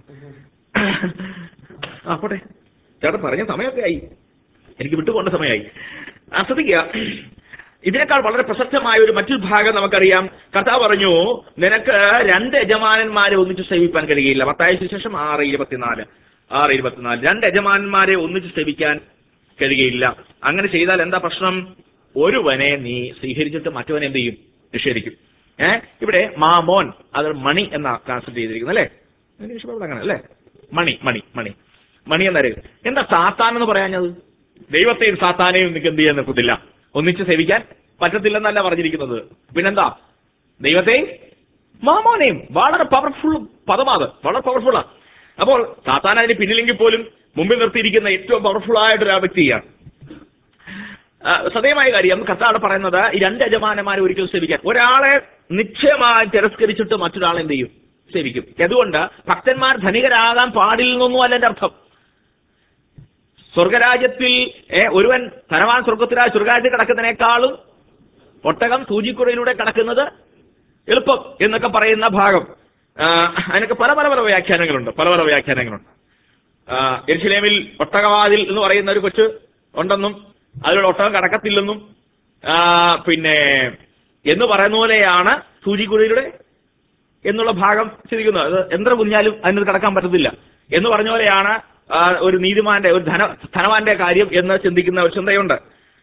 ആ പോട്ടെ ചേട്ടൻ പറഞ്ഞ സമയമൊക്കെ ആയി എനിക്ക് വിട്ടുപോകേണ്ട സമയമായി ആ, ശ്രദ്ധിക്കുക ഇതിനേക്കാൾ വളരെ പ്രസക്തമായ ഒരു മറ്റൊരു ഭാഗം നമുക്കറിയാം കഥ പറഞ്ഞു നിനക്ക് രണ്ട് യജമാനന്മാരെ ഒന്നിച്ച് സേവിക്കാൻ കഴിയുകയില്ല പത്തായ ശേഷം ആറ് ഇരുപത്തിനാല് ആറ് ഇരുപത്തിനാല് രണ്ട് യജമാനന്മാരെ ഒന്നിച്ച് സേവിക്കാൻ കഴിയുകയില്ല അങ്ങനെ ചെയ്താൽ എന്താ പ്രശ്നം ഒരുവനെ നീ സ്വീകരിച്ചിട്ട് മറ്റവനെ എന്ത് ചെയ്യും നിഷേധിക്കും ഏ ഇവിടെ മാമോൻ അത് മണി എന്ന ട്രാൻസ്ലേറ്റ് ചെയ്തിരിക്കുന്നത് അല്ലേ ഇംഗ്ലീഷ് ബൈബിൾ അങ്ങനെ അല്ലേ മണി മണി മണി മണി എന്നൊരു എന്താ സാത്താൻ എന്ന് പറയാഞ്ഞത് ദൈവത്തെയും സാത്താനെയും നിങ്ങൾക്ക് എന്ത് ചെയ്യാൻ നിൽക്കത്തില്ല ഒന്നിച്ച് സേവിക്കാൻ പറ്റത്തില്ലെന്നല്ല പറഞ്ഞിരിക്കുന്നത് പിന്നെന്താ ദൈവത്തെയും മാമോനെയും വളരെ പവർഫുൾ പദമാത് വളരെ പവർഫുള്ളാണ് അപ്പോൾ സാത്താൻ അതിന് പിന്നിലെങ്കിൽ പോലും മുമ്പിൽ നിർത്തിയിരിക്കുന്ന ഏറ്റവും പവർഫുൾ ആയിട്ടൊരു ആ വ്യക്തിയാണ് ആ, സത്യമായ കാര്യം കർത്താവ് പറയുന്നത് ഈ രണ്ട് യജമാനന്മാരെ ഒരിക്കലും സേവിക്കാൻ ഒരാളെ നിശ്ചയമായി തിരസ്കരിച്ചിട്ട് മറ്റൊരാളെ എന്ത് ചെയ്യും സേവിക്കും അതുകൊണ്ട് ഭക്തന്മാർ ധനികരാകാൻ പാടില്ലെന്നൊന്നും അല്ല എന്റെ അർത്ഥം സ്വർഗരാജ്യത്തിൽ ഏ, ഒരുവൻ ധനവാൻ സ്വർഗത്തിലായ സ്വർഗരാജ്യത്തിൽ കിടക്കുന്നതിനേക്കാളും ഒട്ടകം സൂചിക്കുറയിലൂടെ കിടക്കുന്നത് എളുപ്പം എന്നൊക്കെ പറയുന്ന ഭാഗം ആ, അതിനൊക്കെ പല പല പല വ്യാഖ്യാനങ്ങളുണ്ട് പല പല വ്യാഖ്യാനങ്ങളുണ്ട് ആ, എരുശലേമിൽ ഒട്ടകവാതിൽ എന്ന് പറയുന്ന ഒരു കൊച്ച് ഉണ്ടെന്നും അതിലൂടെ ഒട്ടകം കടക്കത്തില്ലെന്നും ആ, പിന്നെ എന്ന് പറയുന്ന പോലെയാണ് സൂചിക്കുഴയിലൂടെ എന്നുള്ള ഭാഗം ചിന്തിക്കുന്നത് അത് എത്ര കുഞ്ഞാലും അതിനകത്ത് കടക്കാൻ പറ്റത്തില്ല എന്ന് പറഞ്ഞ പോലെയാണ് ആ, ഒരു നീതിമാന്റെ ഒരു ധന ധനവാന്റെ കാര്യം എന്ന് ചിന്തിക്കുന്ന ഒരു ചിന്തയുണ്ട്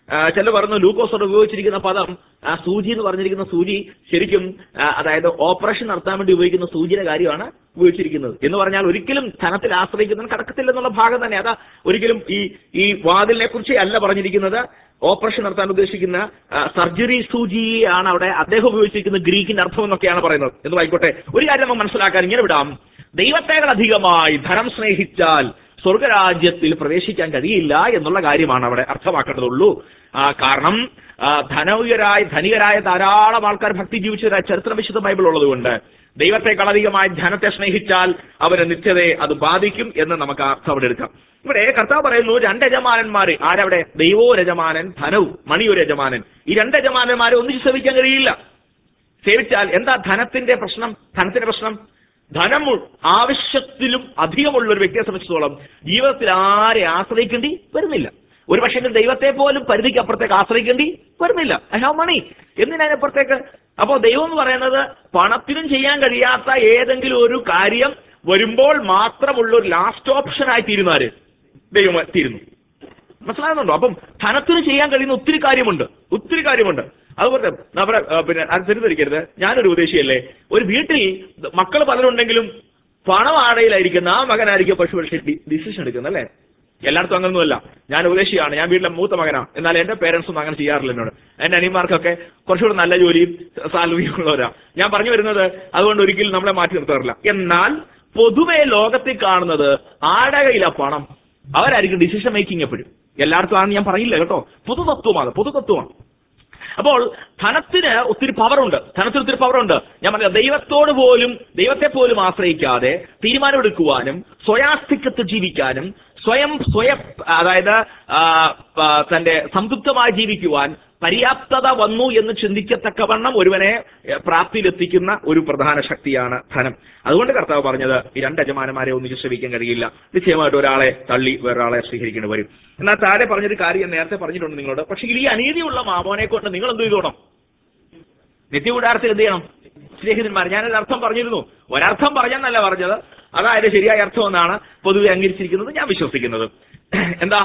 ചില പറഞ്ഞു ലൂക്കോസോട് ഉപയോഗിച്ചിരിക്കുന്ന പദം ആ സൂചി എന്ന് പറഞ്ഞിരിക്കുന്ന സൂചി ശരിക്കും ആ, അതായത് ഓപ്പറേഷൻ നടത്താൻ വേണ്ടി ഉപയോഗിക്കുന്ന സൂചിയുടെ കാര്യമാണ് ഉപയോഗിച്ചിരിക്കുന്നത് എന്ന് പറഞ്ഞാൽ ഒരിക്കലും ധനത്തിൽ ആശ്രയിക്കുന്നതിന് കടക്കത്തില്ലെന്നുള്ള ഭാഗം തന്നെ അതാ ഒരിക്കലും ഈ ഈ വാതിലിനെ കുറിച്ച് അല്ല പറഞ്ഞിരിക്കുന്നത് ഓപ്പറേഷൻ നടത്താൻ ഉദ്ദേശിക്കുന്ന സർജറി സൂചിയാണ് അവിടെ അദ്ദേഹം ഉപയോഗിച്ചിരിക്കുന്ന ഗ്രീക്കിന്റെ അർത്ഥം എന്നൊക്കെയാണ് പറയുന്നത് എന്ന് ആയിക്കോട്ടെ ഒരു കാര്യം നമുക്ക് മനസ്സിലാക്കാൻ ഇങ്ങനെ വിടാം ദൈവത്തേക്കാൾ അധികമായി ധനം സ്നേഹിച്ചാൽ സ്വർഗരാജ്യത്തിൽ പ്രവേശിക്കാൻ കഴിയില്ല എന്നുള്ള കാര്യമാണ് അവിടെ അർത്ഥമാക്കേണ്ടതുള്ളൂ ആ, കാരണം ആ, ധനവ്യരായ ധനികരായ ധാരാളം ആൾക്കാർ ഭക്തി ജീവിച്ചതായ ചരിത്രവിശുദ്ധ ബൈബിൾ ഉള്ളതുകൊണ്ട് ദൈവത്തെക്കാൾ അധികമായി ധനത്തെ സ്നേഹിച്ചാൽ അവരെ നിത്യതയെ അത് ബാധിക്കും എന്ന് നമുക്ക് ആ അർത്ഥം അവിടെ എടുക്കാം ഇവിടെ കർത്താവ് പറയുന്നു രണ്ട് യജമാനന്മാര് ആരവിടെ ദൈവോ യജമാനൻ ധനവും മണിയൊരു യജമാനൻ ഈ രണ്ട് യജമാനന്മാരെ ഒന്നിച്ച് സേവിക്കാൻ കഴിയില്ല സേവിച്ചാൽ എന്താ ധനത്തിന്റെ പ്രശ്നം ധനത്തിന്റെ പ്രശ്നം ധനം മു- ആവശ്യത്തിലും അധികമുള്ള ഒരു വ്യക്തിയെ സംബന്ധിച്ചിടത്തോളം ജീവിതത്തിൽ ആരെ ആശ്രയിക്കേണ്ടി വരുന്നില്ല ഒരു പക്ഷേ ദൈവത്തെ പോലും പരിധിക്ക് അപ്പുറത്തേക്ക് ആശ്രയിക്കേണ്ടി വരുന്നില്ല ഐ ഹാവ് മണി എന്തിനപ്പുറത്തേക്ക് അപ്പോൾ ദൈവം എന്ന് പറയുന്നത് പണത്തിനും ചെയ്യാൻ കഴിയാത്ത ഏതെങ്കിലും ഒരു കാര്യം വരുമ്പോൾ മാത്രമുള്ള ഒരു ലാസ്റ്റ് ഓപ്ഷനായി തീരുന്നാര് ദൈവം തീരുന്നു മനസ്സിലാകുന്നുണ്ടോ അപ്പം ധനത്തിന് ചെയ്യാൻ കഴിയുന്ന ഒത്തിരി കാര്യമുണ്ട് ഒത്തിരി കാര്യമുണ്ട് അതുപോലെ നമ്മുടെ ആ, പിന്നെ അത് തെറ്റിദ്ധരിക്കരുത് ഞാനൊരു ഉപദേശിയല്ലേ ഒരു വീട്ടിൽ മക്കൾ പലരുണ്ടെങ്കിലും പണം ആടയിലായിരിക്കുന്ന ആ മകനായിരിക്കും പക്ഷെ പക്ഷേ ഡിസിഷൻ എടുക്കുന്നത് അല്ലേ എല്ലായിടത്തും അങ്ങനൊന്നുമല്ല ഞാൻ ഉപദേശിയാണ് ഞാൻ വീട്ടിലെ മൂത്ത മകനാണ് എന്നാൽ എന്റെ പേരൻസ് ഒന്നും അങ്ങനെ ചെയ്യാറില്ല എന്നോട് എന്റെ അനിയന്മാർക്കൊക്കെ കുറച്ചുകൂടെ നല്ല ജോലിയും സാലറിയും ഉള്ളവരാ ഞാൻ പറഞ്ഞു വരുന്നത് അതുകൊണ്ട് ഒരിക്കലും നമ്മളെ മാറ്റി നിർത്താറില്ല എന്നാൽ പൊതുവെ ലോകത്തിൽ കാണുന്നത് ആടകയില പണം അവരായിരിക്കും ഡിസിഷൻ മേക്കിംഗ് എപ്പോഴും എല്ലായിടത്തും ആണെന്ന് ഞാൻ പറയില്ല കേട്ടോ പൊതുതത്വമാണ് പൊതുതത്വമാണ് അപ്പോൾ ധനത്തിന് ഒത്തിരി പവറുണ്ട് ധനത്തിന് ഒത്തിരി പവറുണ്ട് ഞാൻ പറഞ്ഞ ദൈവത്തോട് പോലും ദൈവത്തെ പോലും ആശ്രയിക്കാതെ തീരുമാനമെടുക്കുവാനും സ്വയാസ്തികത്വം ജീവിക്കാനും സ്വയം സ്വയം അതായത് ആ, ആ, തന്റെ സംതൃപ്തമായി ജീവിക്കുവാൻ പര്യാപ്തത വന്നു എന്ന് ചിന്തിക്കത്തക്കവണ്ണം ഒരുവനെ എ, പ്രാപ്തിയിലെത്തിക്കുന്ന ഒരു പ്രധാന ശക്തിയാണ് ധനം അതുകൊണ്ട് കർത്താവ് പറഞ്ഞത് ഈ രണ്ട് യജമാനന്മാരെ ഒന്നിച്ച് ശ്രമിക്കാൻ കഴിയില്ല നിശ്ചയമായിട്ട് ഒരാളെ തള്ളി വേറൊരാളെ സ്വീകരിക്കേണ്ടി വരും എന്നാൽ താഴെ പറഞ്ഞൊരു കാര്യം ഞാൻ നേരത്തെ പറഞ്ഞിട്ടുണ്ട് നിങ്ങളോട് പക്ഷേ ഈ അനീതിയുള്ള മാമോനെ കൊണ്ട് നിങ്ങൾ എന്ത് ചെയ്തോണം നിത്യകൂടാരത്തിൽ എന്ത് ചെയ്യണം സ്നേഹിതന്മാർ ഞാനൊരു അർത്ഥം പറഞ്ഞിരുന്നു ഒരർത്ഥം പറഞ്ഞെന്നല്ല പറഞ്ഞത് അതായത് ശരിയായ അർത്ഥം എന്നാണ് പൊതുവെ അംഗീകരിച്ചിരിക്കുന്നത് ഞാൻ വിശ്വസിക്കുന്നത് എന്താ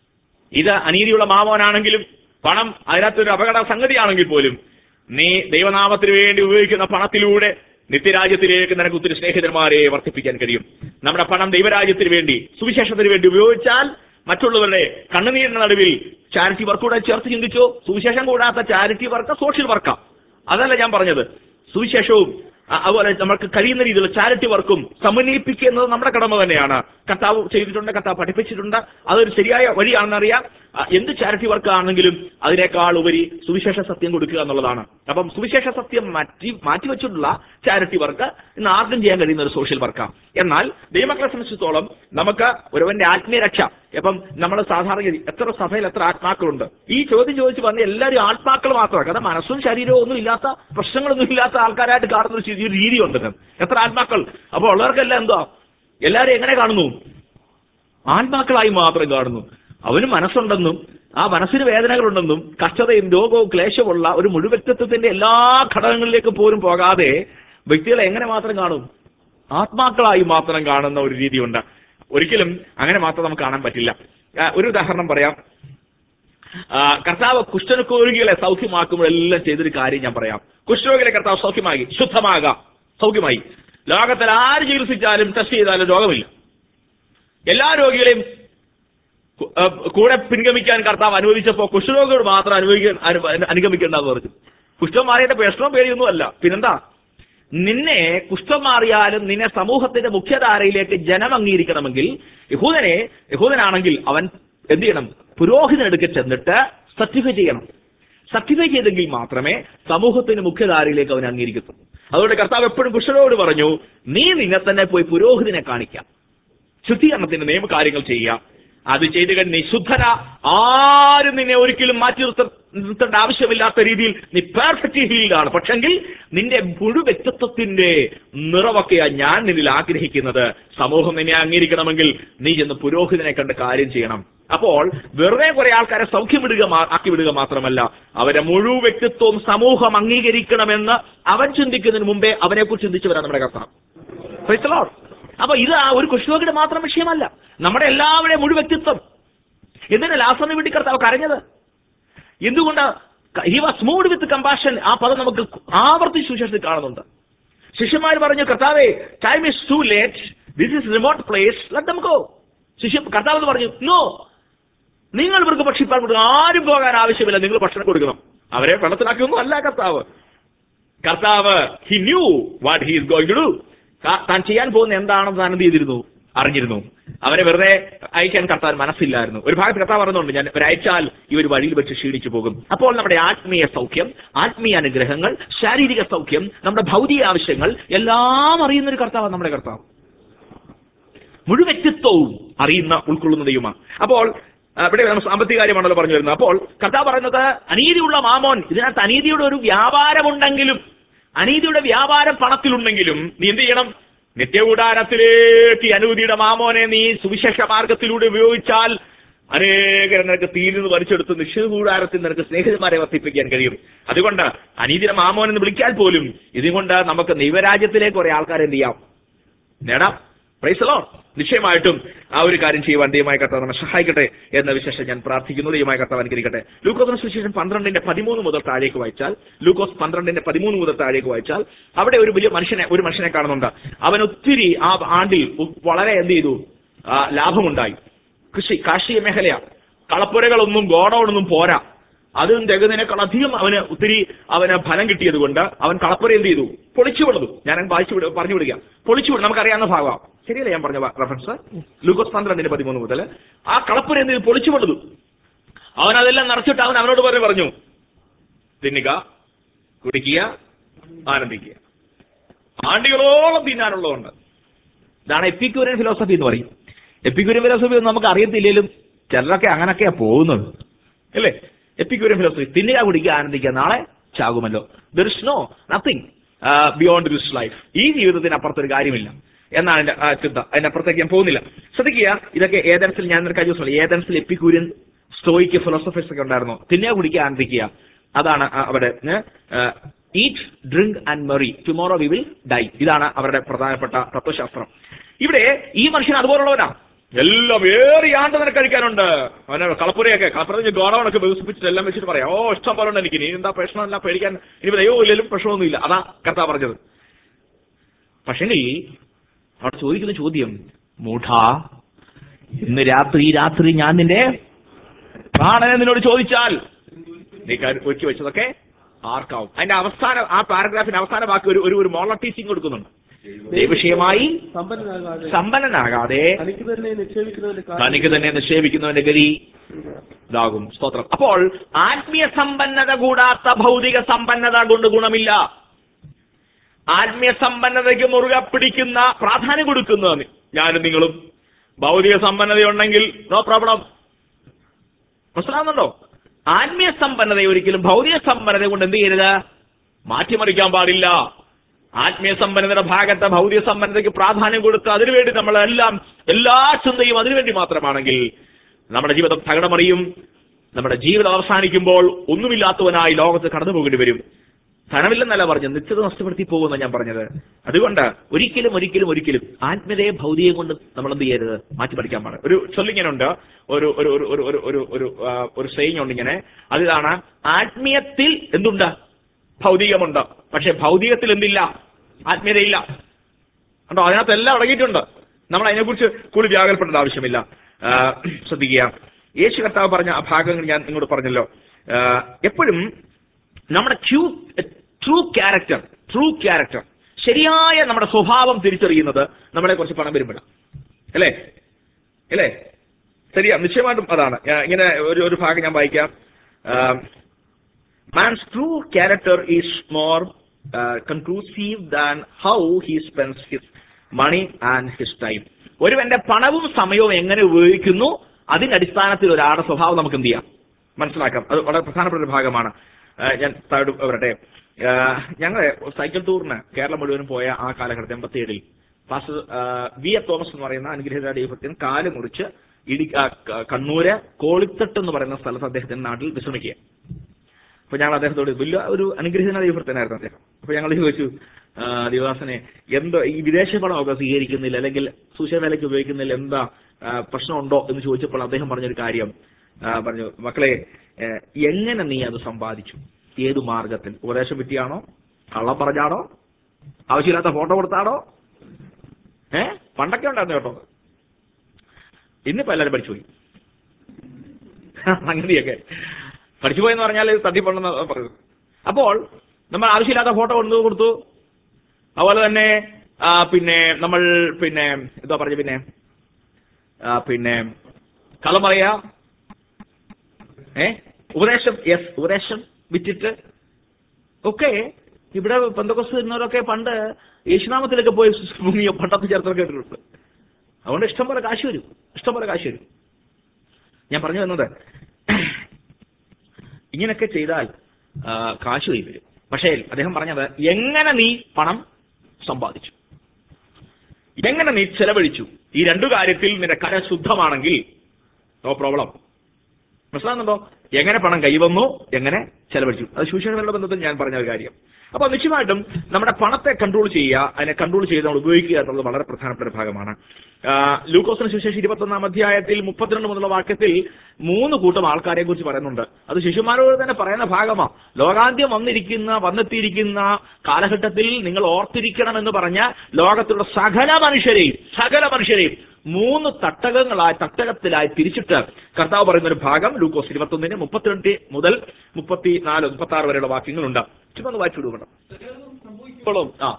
ഇത് അനീതിയുള്ള മാമോനാണെങ്കിലും പണം അതിനകത്തൊരു അപകട സംഗതിയാണെങ്കിൽ പോലും നീ ദൈവനാമത്തിന് വേണ്ടി ഉപയോഗിക്കുന്ന പണത്തിലൂടെ നിത്യരാജ്യത്തിലേക്ക് നിനക്ക് ഒത്തിരി സ്നേഹിതന്മാരെ വർദ്ധിപ്പിക്കാൻ കഴിയും നമ്മുടെ പണം ദൈവരാജ്യത്തിന് വേണ്ടി സുവിശേഷത്തിന് വേണ്ടി ഉപയോഗിച്ചാൽ മറ്റുള്ളവരുടെ കണ്ണുനീരിന്റെ നടുവിൽ ചാരിറ്റി വർക്ക് കൂടെ ചേർത്ത് ചിന്തിച്ചോ സുവിശേഷം കൂടാത്ത ചാരിറ്റി വർക്ക് സോഷ്യൽ വർക്കാ അതല്ല ഞാൻ പറഞ്ഞത് സുവിശേഷവും അ- അതുപോലെ നമുക്ക് കഴിയുന്ന രീതിയിലുള്ള ചാരിറ്റി വർക്കും സമന്വയിപ്പിക്കുന്നത് നമ്മുടെ കടമ തന്നെയാണ് കർത്താവ് ചെയ്തിട്ടുണ്ട് കർത്താവ് പഠിപ്പിച്ചിട്ടുണ്ട് അതൊരു ശരിയായ വഴിയാണെന്നറിയാം അ, എന്ത് ചാരിറ്റി വർക്ക് ആണെങ്കിലും അതിനേക്കാൾ ഉപരി സുവിശേഷ സത്യം കൊടുക്കുക എന്നുള്ളതാണ് അപ്പം സുവിശേഷ സത്യം മാറ്റി മാറ്റിവെച്ചിട്ടുള്ള ചാരിറ്റി വർക്ക് ഇന്ന് ആർക്കും ചെയ്യാൻ കഴിയുന്ന ഒരു സോഷ്യൽ വർക്കാണ് എന്നാൽ ദൈവമക്കളെ സംബന്ധിച്ചിടത്തോളം നമുക്ക് ഒരുവന്റെ ആത്മീയ രക്ഷ ഇപ്പം നമ്മൾ സാധാരണ എത്ര സഭയിൽ എത്ര ആത്മാക്കളുണ്ട് ഈ ചോദ്യം ചോദിച്ച് വന്ന എല്ലാവരും ആത്മാക്കൾ മാത്രമാണ് കാരണം മനസ്സും ശരീരവും ഒന്നും ഇല്ലാത്ത പ്രശ്നങ്ങളൊന്നും ഇല്ലാത്ത ആൾക്കാരായിട്ട് കാണുന്ന ഒരു രീതി- ഒരു രീതിയുണ്ട് ഇന്ന്. എത്ര ആത്മാക്കൾ അപ്പോൾ ഉള്ളവർക്കെല്ലാം എന്താ എല്ലാവരും എങ്ങനെ കാണുന്നു ആത്മാക്കളായി മാത്രം കാണുന്നു അവന് മനസ്സുണ്ടെന്നും ആ മനസ്സിന് വേദനകളുണ്ടെന്നും കഷ്ടതയും രോഗവും ക്ലേശമുള്ള ഒരു മുഴുവ്യക്തിത്വത്തിന്റെ എല്ലാ ഘടകങ്ങളിലേക്ക് പോലും പോകാതെ വ്യക്തികളെ എങ്ങനെ മാത്രം കാണും ആത്മാക്കളായി മാത്രം കാണുന്ന ഒരു രീതിയുണ്ട് ഒരിക്കലും അങ്ങനെ മാത്രം നമുക്ക് കാണാൻ പറ്റില്ല ആ, ഒരു ഉദാഹരണം പറയാം ആ, കർത്താവ് കുഷ്ഠരോഗികളെ സൗഖ്യമാക്കുമ്പോഴെല്ലാം ചെയ്തൊരു കാര്യം ഞാൻ പറയാം കുഷ്ഠരോഗികളെ കർത്താവ് സൗഖ്യമാക്കി ശുദ്ധമാകാം സൗഖ്യമായി ലോകത്തിൽ ആര് ചികിത്സിച്ചാലും ടെസ്റ്റ് ചെയ്താലും രോഗമില്ല എല്ലാ രോഗികളെയും കു- ആ, കൂടെ പിൻഗമിക്കാൻ കർത്താവ് അനുവദിച്ചപ്പോൾ കുഷ്ഠരോഗിയോട് മാത്രം അനുഭവിക്കാൻ അനു- അനുഗമിക്കേണ്ടെന്ന് പറഞ്ഞു കുഷ്ഠം മാറിയതിന്റെ വിഷമം പേടിയൊന്നും അല്ല പിന്നെന്താ നിന്നെ കുഷ്ഠം മാറിയാലും നിന്നെ സമൂഹത്തിന്റെ മുഖ്യധാരയിലേക്ക് ജനം അംഗീകരിക്കണമെങ്കിൽ യഹൂദനെ യഹൂദനാണെങ്കിൽ അവൻ എന്ത് ചെയ്യണം പുരോഹിതനെടുക്കെ ചെന്നിട്ട് സർട്ടിഫൈ ചെയ്യണം സർട്ടിഫൈ ചെയ്തെങ്കിൽ മാത്രമേ സമൂഹത്തിന്റെ മുഖ്യധാരയിലേക്ക് അവൻ അംഗീകരിക്കത്തുള്ളൂ അതുകൊണ്ട് കർത്താവ് എപ്പോഴും കുഷ്ഠരോട് പറഞ്ഞു നീ നിന്നെ തന്നെ പോയി പുരോഹിതനെ കാണിക്കാം ശുദ്ധീകരണത്തിന്റെ നിയമകാര്യങ്ങൾ ചെയ്യുക അത് ചെയ്ത് കഴിഞ്ഞ് നീ ശുദ്ധന ആരും നിന്നെ ഒരിക്കലും മാറ്റി നിർത്ത നിർത്തേണ്ട ആവശ്യമില്ലാത്ത രീതിയിൽ നീ പെർഫെക്റ്റ് ഹീൽഡാണ് പക്ഷെങ്കിൽ നിന്റെ മുഴു വ്യക്തിത്വത്തിന്റെ നിറവൊക്കെയാ ഞാൻ നിന്നിൽ ആഗ്രഹിക്കുന്നത് സമൂഹം നിന്നെ അംഗീകരിക്കണമെങ്കിൽ നീ ചെന്ന് പുരോഹിതനെ കണ്ട് കാര്യം ചെയ്യണം അപ്പോൾ വെറുതെ കുറെ ആൾക്കാരെ സൗഖ്യം വിടുക മാ- ആക്കി വിടുക മാത്രമല്ല അവരുടെ മുഴു വ്യക്തിത്വവും സമൂഹം അംഗീകരിക്കണമെന്ന് അവൻ ചിന്തിക്കുന്നതിന് മുമ്പേ അവനെക്കുറിച്ച് ചിന്തിച്ചവരാണ് നമ്മുടെ കർത്താവ് Praise the Lord. അപ്പൊ ഇത് ആ ഒരു കുഷ്ഠരോഗിയുടെ മാത്രം വിഷയമല്ല നമ്മുടെ എല്ലാവരുടെയും മുഴു വ്യക്തിത്വം എന്തിനാ ലാസറിന് വേണ്ടി കർത്താവ് കരഞ്ഞത് എന്തുകൊണ്ട് he was moved with compassion ആ പദം നമുക്ക് ആവർത്തിച്ച് സുശേഷത്തിൽ കാണുന്നുണ്ട് ശിഷ്യന്മാർ പറഞ്ഞു കർത്താവേ time is too late this is remote place let നമുക്ക് ശിഷ്യ കർത്താവ് എന്ന് പറഞ്ഞു നോ നിങ്ങൾ ഇവർക്ക് ഭക്ഷിപ്പാൻ കൊടുക്കണം ആരും പോകാൻ ആവശ്യമില്ല നിങ്ങൾ ഭക്ഷണം കൊടുക്കണം അവരെ വെള്ളത്തിലാക്കിയൊന്നും അല്ല കർത്താവ് കർത്താവ് he knew what he is going to do താൻ ചെയ്യാൻ പോകുന്ന എന്താണെന്ന് താൻ എന്ത് ചെയ്തിരുന്നു അറിഞ്ഞിരുന്നു അവരെ വെറുതെ അയക്കാൻ കർത്താൻ മനസ്സില്ലായിരുന്നു ഒരു ഭാഗത്ത് കർത്താവ് പറഞ്ഞുകൊണ്ട് ഞാൻ ഒരയച്ചാൽ ഇവർ വഴിയിൽ വെച്ച് ക്ഷീണിച്ചു പോകും അപ്പോൾ നമ്മുടെ ആത്മീയ സൗഖ്യം ആത്മീയ അനുഗ്രഹങ്ങൾ ശാരീരിക സൗഖ്യം നമ്മുടെ ഭൗതിക ആവശ്യങ്ങൾ എല്ലാം അറിയുന്ന ഒരു കർത്താവാണ് നമ്മുടെ കർത്താവ് മുഴുവൻ വ്യക്തിത്വവും അറിയുന്ന ഉൾക്കൊള്ളുന്ന ദൈവമാണ് അപ്പോൾ ആ, ഇവിടെ നമ്മൾ സാമ്പത്തിക കാര്യമാണല്ലോ പറഞ്ഞു വരുന്നത് അപ്പോൾ കർത്താവ് പറയുന്നത് അനീതിയുള്ള മാമോൻ ഇതിനകത്ത് അനീതിയുടെ ഒരു വ്യാപാരമുണ്ടെങ്കിലും അനീതിയുടെ വ്യാപാരം പണത്തിലുണ്ടെങ്കിലും നീ എന്ത് ചെയ്യണം നിത്യകൂടാരത്തിലേക്ക് ഈ അനൂതിയുടെ മാമോനെ നീ സുവിശേഷ മാർഗത്തിലൂടെ ഉപയോഗിച്ചാൽ അനേകരെ നിനക്ക് തീയിൽ നിന്ന് വലിച്ചെടുത്ത് നിശ്ചിത കൂടാരത്തിൽ നിനക്ക് സ്നേഹിതന്മാരെ വർദ്ധിപ്പിക്കാൻ കഴിയും അതുകൊണ്ട് അനീതിയുടെ മാമോൻ എന്ന് വിളിക്കാൻ പോലും ഇതുകൊണ്ട് നമുക്ക് ദൈവരാജ്യത്തിലേക്ക് കുറെ ആൾക്കാരെ എന്ത് ചെയ്യാം നേടാം പ്രൈസലോ നിശ്ചയമായിട്ടും ആ ഒരു കാര്യം ചെയ്യുവാൻ ദൈവമായ കർത്താവ് നമ്മെ സഹായിക്കട്ടെ എന്ന വിശേഷം ഞാൻ പ്രാർത്ഥിക്കുന്നു ദൈവമായ കർത്താവ് അനുകരിക്കട്ടെ ലൂക്കോസിന് സുവിശേഷം പന്ത്രണ്ടിന്റെ പതിമൂന്ന് മുതൽ താഴേക്ക് വായിച്ചാൽ ലൂക്കോസ് പന്ത്രണ്ടിന്റെ പതിമൂന്ന് മുതൽ താഴേക്ക് വായിച്ചാൽ അവിടെ ഒരു വലിയ മനുഷ്യനെ ഒരു മനുഷ്യനെ കാണുന്നുണ്ട് അവൻ ഒത്തിരി ആ ആണ്ടിൽ ഉ- വളരെ എന്ത് ചെയ്തു ആ, ലാഭമുണ്ടായി കൃഷി കാർഷിക മേഖലയാ കളപ്പുരകളൊന്നും ഗോഡൌണൊന്നും പോരാ അതും തികതിനേക്കാൾ അധികം അവന് ഒത്തിരി അവന് ഫലം കിട്ടിയത് കൊണ്ട് അവൻ കളപ്പുര എന്ത് ചെയ്തു പൊളിച്ചു വിടുന്നു ഞാൻ അങ്ങ് വായിച്ചു വിട പറഞ്ഞു വിടുക പൊളിച്ചു വിടും നമുക്കറിയാവുന്ന ഭാഗമാണ് ശരിയല്ലേ ഞാൻ പറഞ്ഞ റെഫറൻസ് ലൂക്കോസ് പന്ത്രണ്ടിന് പതിമൂന്ന് മുതൽ ആ കളപ്പുര എന്ത് ചെയ്തു പൊളിച്ചു വിടുന്നു അവൻ അതെല്ലാം നിറച്ചിട്ട് അവൻ അവനോട് പറഞ്ഞു പറഞ്ഞു തിന്നുക കുടിക്കുക ആനന്ദിക്കുക ആണ്ടികളോളം തിന്നാനുള്ളതുണ്ട് ഇതാണ് എപ്പിക്യൂരിയൻ ഫിലോസഫി എന്ന് പറയും എപ്പിക്യൂരിയൻ ഫിലോസഫി ഒന്നും നമുക്ക് അറിയത്തില്ലെങ്കിലും ചിലരൊക്കെ അങ്ങനൊക്കെയാ പോകുന്നത് അല്ലേ എപ്പിക്യൂരിയൻ ഫിലോസഫി തിന്നുക കുടിക്കുക ആനന്ദിക്കുക നാളെ ചാകുമല്ലോ there is no nothing beyond this life ഈ ജീവിതത്തിന് അപ്പുറത്തൊരു കാര്യമില്ല എന്നാണ് എന്റെ ആ, ചിന്ത അതിന്റെ അപ്പുറത്തേക്ക് ഞാൻ പോകുന്നില്ല ശ്രദ്ധിക്കുക ഇതൊക്കെ ഏതൻസിൽ ഞാൻ നിനക്ക് കഴിഞ്ഞ ദിവസം ഏതൻസിൽ എപ്പിക്യൂരിയൻ സ്റ്റോയിക്ക് ഫിലോസഫേഴ്സ് ഒക്കെ ഉണ്ടായിരുന്നു തിന്നുക കുടിക്കുക ആനന്ദിക്കുക അതാണ് ആ, അവിടെ eat drink and merry tomorrow we will die ഇതാണ് അവരുടെ പ്രധാനപ്പെട്ട തത്വശാസ്ത്രം ഇവിടെ ഈ മനുഷ്യൻ അതുപോലുള്ളവനാ എല്ലാം ഏറി ആണ്ട് നിനക്ക് കഴിക്കാനുണ്ട് അവനെ കളപ്പുരയൊക്കെ കളപ്പുര ഗോഡൗണൊക്കെ വികസിപ്പിച്ചിട്ട് എല്ലാം വെച്ചിട്ട് പറയാം ഓ ഇഷ്ടം പോലെ ഉണ്ട് എനിക്ക് ഇനി എന്താ പ്രശ്നമല്ല പേടിക്കാൻ ഇനി ദൈവം ഇല്ലെങ്കിലും പ്രശ്നമൊന്നുമില്ല അതാ കർത്താ പറഞ്ഞത് പക്ഷെങ്കിൽ അവിടെ ചോദിക്കുന്ന ചോദ്യം മൂഢ ഇന്ന് രാത്രി ഈ രാത്രി ഞാൻ നിന്റെ പ്രാണനെ നിന്നോട് ചോദിച്ചാൽ നീ കരു- ഒരുക്കി വെച്ചതൊക്കെ ആർക്കാവും അതിന്റെ അവസാന ആ പാരഗ്രാഫിന്റെ അവസാന വാക്ക് ഒരു ഒരു ഒരു മോറൽ ടീച്ചിങ് കൊടുക്കുന്നുണ്ട് ദൈവവിഷയമായി സമ്പന്നനാകാതെ സമ്പന്നനാകാതെ തനിക്ക് തന്നെ നിക്ഷേപിക്കുന്നവന്റെ കാര്യം തനിക്ക് തന്നെ നിക്ഷേപിക്കുന്നവന്റെ ഗതി ഇതാകും സ്തോത്രം അപ്പോൾ ആത്മീയ സമ്പന്നത കൂടാത്ത ഭൗതിക സമ്പന്നത കൊണ്ട് ഗുണമില്ല ആത്മീയ സമ്പന്നതയ്ക്ക് മുറുകെ പിടിക്കുന്ന പ്രാധാന്യം കൊടുക്കുന്ന ഞാനും നിങ്ങളും ഭൗതിക സമ്പന്നതയുണ്ടെങ്കിൽ നോ പ്രോബ്ലം മനസ്സിലാവുന്നുണ്ടോ ആത്മീയ സമ്പന്നത ഒരിക്കലും ഭൗതിക സമ്പന്നത കൊണ്ട് എന്ത് ചെയ്യരുത് മാറ്റിമറിക്കാൻ പാടില്ല ആത്മീയ സമ്പന്നതയുടെ ഭാഗത്ത് ഭൗതിക സമ്പന്നതയ്ക്ക് പ്രാധാന്യം കൊടുത്ത് അതിനുവേണ്ടി നമ്മളെല്ലാം എല്ലാ ചിന്തയും അതിനുവേണ്ടി മാത്രമാണെങ്കിൽ നമ്മുടെ ജീവിതം തകടമറിയും നമ്മുടെ ജീവിതം അവസാനിക്കുമ്പോൾ ഒന്നുമില്ലാത്തവനായി ലോകത്ത് കടന്നു പോകേണ്ടി വരും ധനമില്ലെന്നല്ല പറഞ്ഞു നിത്യത നഷ്ടപ്പെടുത്തി പോകുന്ന ഞാൻ പറഞ്ഞത് അതുകൊണ്ട് ഒരിക്കലും ഒരിക്കലും ഒരിക്കലും ആത്മീയതയെ ഭൗതികം കൊണ്ട് നമ്മൾ എന്ത് ചെയ്യരുത് മാറ്റി പഠിക്കാൻ പാടില്ല ഒരു ചൊല്ലിങ്ങനുണ്ട് ഒരു ഒരു ഒരു ഒരു ഒരു ഒരു ഒരു ആ, ഒരു സെയിങ് ഉണ്ട് ഇങ്ങനെ അതിതാണ് ആത്മീയത്തിൽ എന്തുണ്ട് ഭൗതികമുണ്ട് പക്ഷെ ഭൗതികത്തിൽ എന്തില്ല ആത്മീയതയില്ല കണ്ടോ അതിനകത്ത് എല്ലാം അടങ്ങിയിട്ടുണ്ട് നമ്മൾ അതിനെക്കുറിച്ച് കൂടുതൽ വ്യാകുലപ്പെടേണ്ട ആവശ്യമില്ല ആ, ശ്രദ്ധിക്കുക യേശു കർത്താവ് പറഞ്ഞ ആ ഭാഗങ്ങൾ ഞാൻ നിങ്ങളോട് പറഞ്ഞല്ലോ ആ, എപ്പോഴും നമ്മുടെ true true character true character ശരിയായ നമ്മുടെ സ്വഭാവം തിരിച്ചറിയുന്നത് നമ്മളെ കുറിച്ച് പണം വരുമ്പോഴാണ് അല്ലേ അല്ലേ ശരിയാ നിശ്ചയമായിട്ടും അതാണ് ഞാൻ ഇങ്ങനെ ഒരു ഒരു ഭാഗം ഞാൻ വായിക്കാം man's true character is more conclusive than how he spends his money and his time ഒരുവന്റെ പണവും സമയവും എങ്ങനെ ഉപയോഗിക്കുന്നു അതിന്റെ അടിസ്ഥാനത്തിൽ ഒരാളുടെ സ്വഭാവം നമുക്ക് എന്ത് ചെയ്യാം മനസ്സിലാക്കാം അത് വളരെ പ്രധാനപ്പെട്ട ഒരു ഭാഗമാണ് ആ, ഞാൻ താഴോട്ട് വരട്ടെ ഞങ്ങൾ സൈക്കിൾ ടൂറിന് കേരളം മുഴുവനും പോയ ആ കാലഘട്ടത്തിൽ എൺപത്തിയേഴിൽ പാസ്റ്റർ ആ, വി എ തോമസ് എന്ന് പറയുന്ന അനുഗ്രഹീത ദൈവത്തിന് കാല് മുറിച്ച് ഇടി ആ, ക- കണ്ണൂര് കോളിത്തട്ട് എന്ന് പറയുന്ന സ്ഥലത്ത് അദ്ദേഹത്തിന്റെ നാട്ടിൽ വിശ്രമിക്കുക അപ്പൊ ഞങ്ങൾ അദ്ദേഹത്തോട് വലിയ ഒരു അനുഗ്രഹീത ദൈവത്തിനായിരുന്നു അദ്ദേഹം അപ്പൊ ഞങ്ങൾ ചോദിച്ചു ആ, ദേവദാസനെ എന്തോ ഈ വിദേശ പണമൊക്കെ സ്വീകരിക്കുന്നില്ല അല്ലെങ്കിൽ സൂചനവേലയ്ക്ക് ഉപയോഗിക്കുന്നില്ല എന്താ ആ, പ്രശ്നമുണ്ടോ എന്ന് ചോദിച്ചപ്പോൾ അദ്ദേഹം പറഞ്ഞൊരു കാര്യം ആ, പറഞ്ഞു മക്കളെ ഏഹ്, എങ്ങനെ നീ അത് സമ്പാദിച്ചു ഏത് മാർഗത്തിൽ ഉപദേശം പറ്റിയാണോ കള്ളം പറഞ്ഞാണോ ആവശ്യമില്ലാത്ത ഫോട്ടോ കൊടുത്താണോ ഏ പണ്ടൊക്കെ ഉണ്ടായിരുന്നു കേട്ടോ ഇന്നിപ്പോ എല്ലാവരും പഠിച്ചുപോയി അങ്ങനെയൊക്കെ പഠിച്ചുപോയെന്ന് പറഞ്ഞാൽ തട്ടിപ്പൊണ്ടെന്ന് പറയുന്നത് അപ്പോൾ നമ്മൾ ആവശ്യമില്ലാത്ത ഫോട്ടോ കൊണ്ടു കൊടുത്തു അതുപോലെ തന്നെ ആ, പിന്നെ നമ്മൾ പിന്നെ എന്താ പറഞ്ഞ പിന്നെ ആ, പിന്നെ കള്ളം പറയാ ഏ ഉപദേശം യെസ് ഉപദേശം വിറ്റിട്ട് ഒക്കെ ഇവിടെ പെന്തക്കൊസ് ഇരുന്നവരൊക്കെ പണ്ട് യേശുനാമത്തിലൊക്കെ പോയി മുങ്ങിയ പട്ടത്ത് ചേർത്തൊക്കെ കേട്ടിട്ടുണ്ട് അതുകൊണ്ട് ഇഷ്ടം പോലെ കാശ് വരും ഇഷ്ടം പോലെ കാശ് വരും ഞാൻ പറഞ്ഞു വന്നത് ഇങ്ങനെയൊക്കെ ചെയ്താൽ ആ, കാശ് കൈ വരും പക്ഷേ അദ്ദേഹം പറഞ്ഞത് എങ്ങനെ നീ പണം സമ്പാദിച്ചു എങ്ങനെ നീ ചെലവഴിച്ചു ഈ രണ്ടു കാര്യത്തിൽ നിന്റെ കര ശുദ്ധമാണെങ്കിൽ നോ പ്രോബ്ലം മനസ്സിലാകുന്നുണ്ടോ എങ്ങനെ പണം കൈവന്നു എങ്ങനെ ചെലവഴിച്ചു അത് ശുശ്രൂഷകളുടെ ബന്ധത്തിൽ ഞാൻ പറഞ്ഞ ഒരു കാര്യം അപ്പൊ നിശ്ചയമായിട്ടും നമ്മുടെ പണത്തെ കൺട്രോൾ ചെയ്യുക അതിനെ കൺട്രോൾ ചെയ്ത് നമ്മൾ ഉപയോഗിക്കുക എന്നുള്ളത് വളരെ പ്രധാനപ്പെട്ട ഒരു ഭാഗമാണ് ആ, ലൂക്കോസിന് സുവിശേഷം ഇരുപത്തൊന്നാം അധ്യായത്തിൽ മുപ്പത്തിരണ്ട് മുതലുള്ള വാക്യത്തിൽ മൂന്ന് കൂട്ടം ആൾക്കാരെ കുറിച്ച് പറയുന്നുണ്ട് അത് ശിശുമാരോട് തന്നെ പറയുന്ന ഭാഗമാണ് ലോകാന്ത്യം വന്നിരിക്കുന്ന വന്നെത്തിയിരിക്കുന്ന കാലഘട്ടത്തിൽ നിങ്ങൾ ഓർത്തിരിക്കണമെന്ന് പറഞ്ഞ ലോകത്തുള്ള സകല മനുഷ്യരെയും സകല മനുഷ്യരെയും മൂന്ന് തട്ടകങ്ങളായി തട്ടകത്തിലായി തിരിച്ചിട്ട് കർത്താവ് പറയുന്ന ഒരു ഭാഗം ലൂക്കോസ് ഇരുപത്തൊന്നിന് മുപ്പത്തിരണ്ട് മുതൽ മുപ്പത്തി നാല് മുപ്പത്തി ആറ് വരെയുള്ള വാക്യങ്ങളുണ്ട് ചുമ്മാ ഒന്ന് വായിച്ചു വിടുകണം ഇപ്പോഴും ആ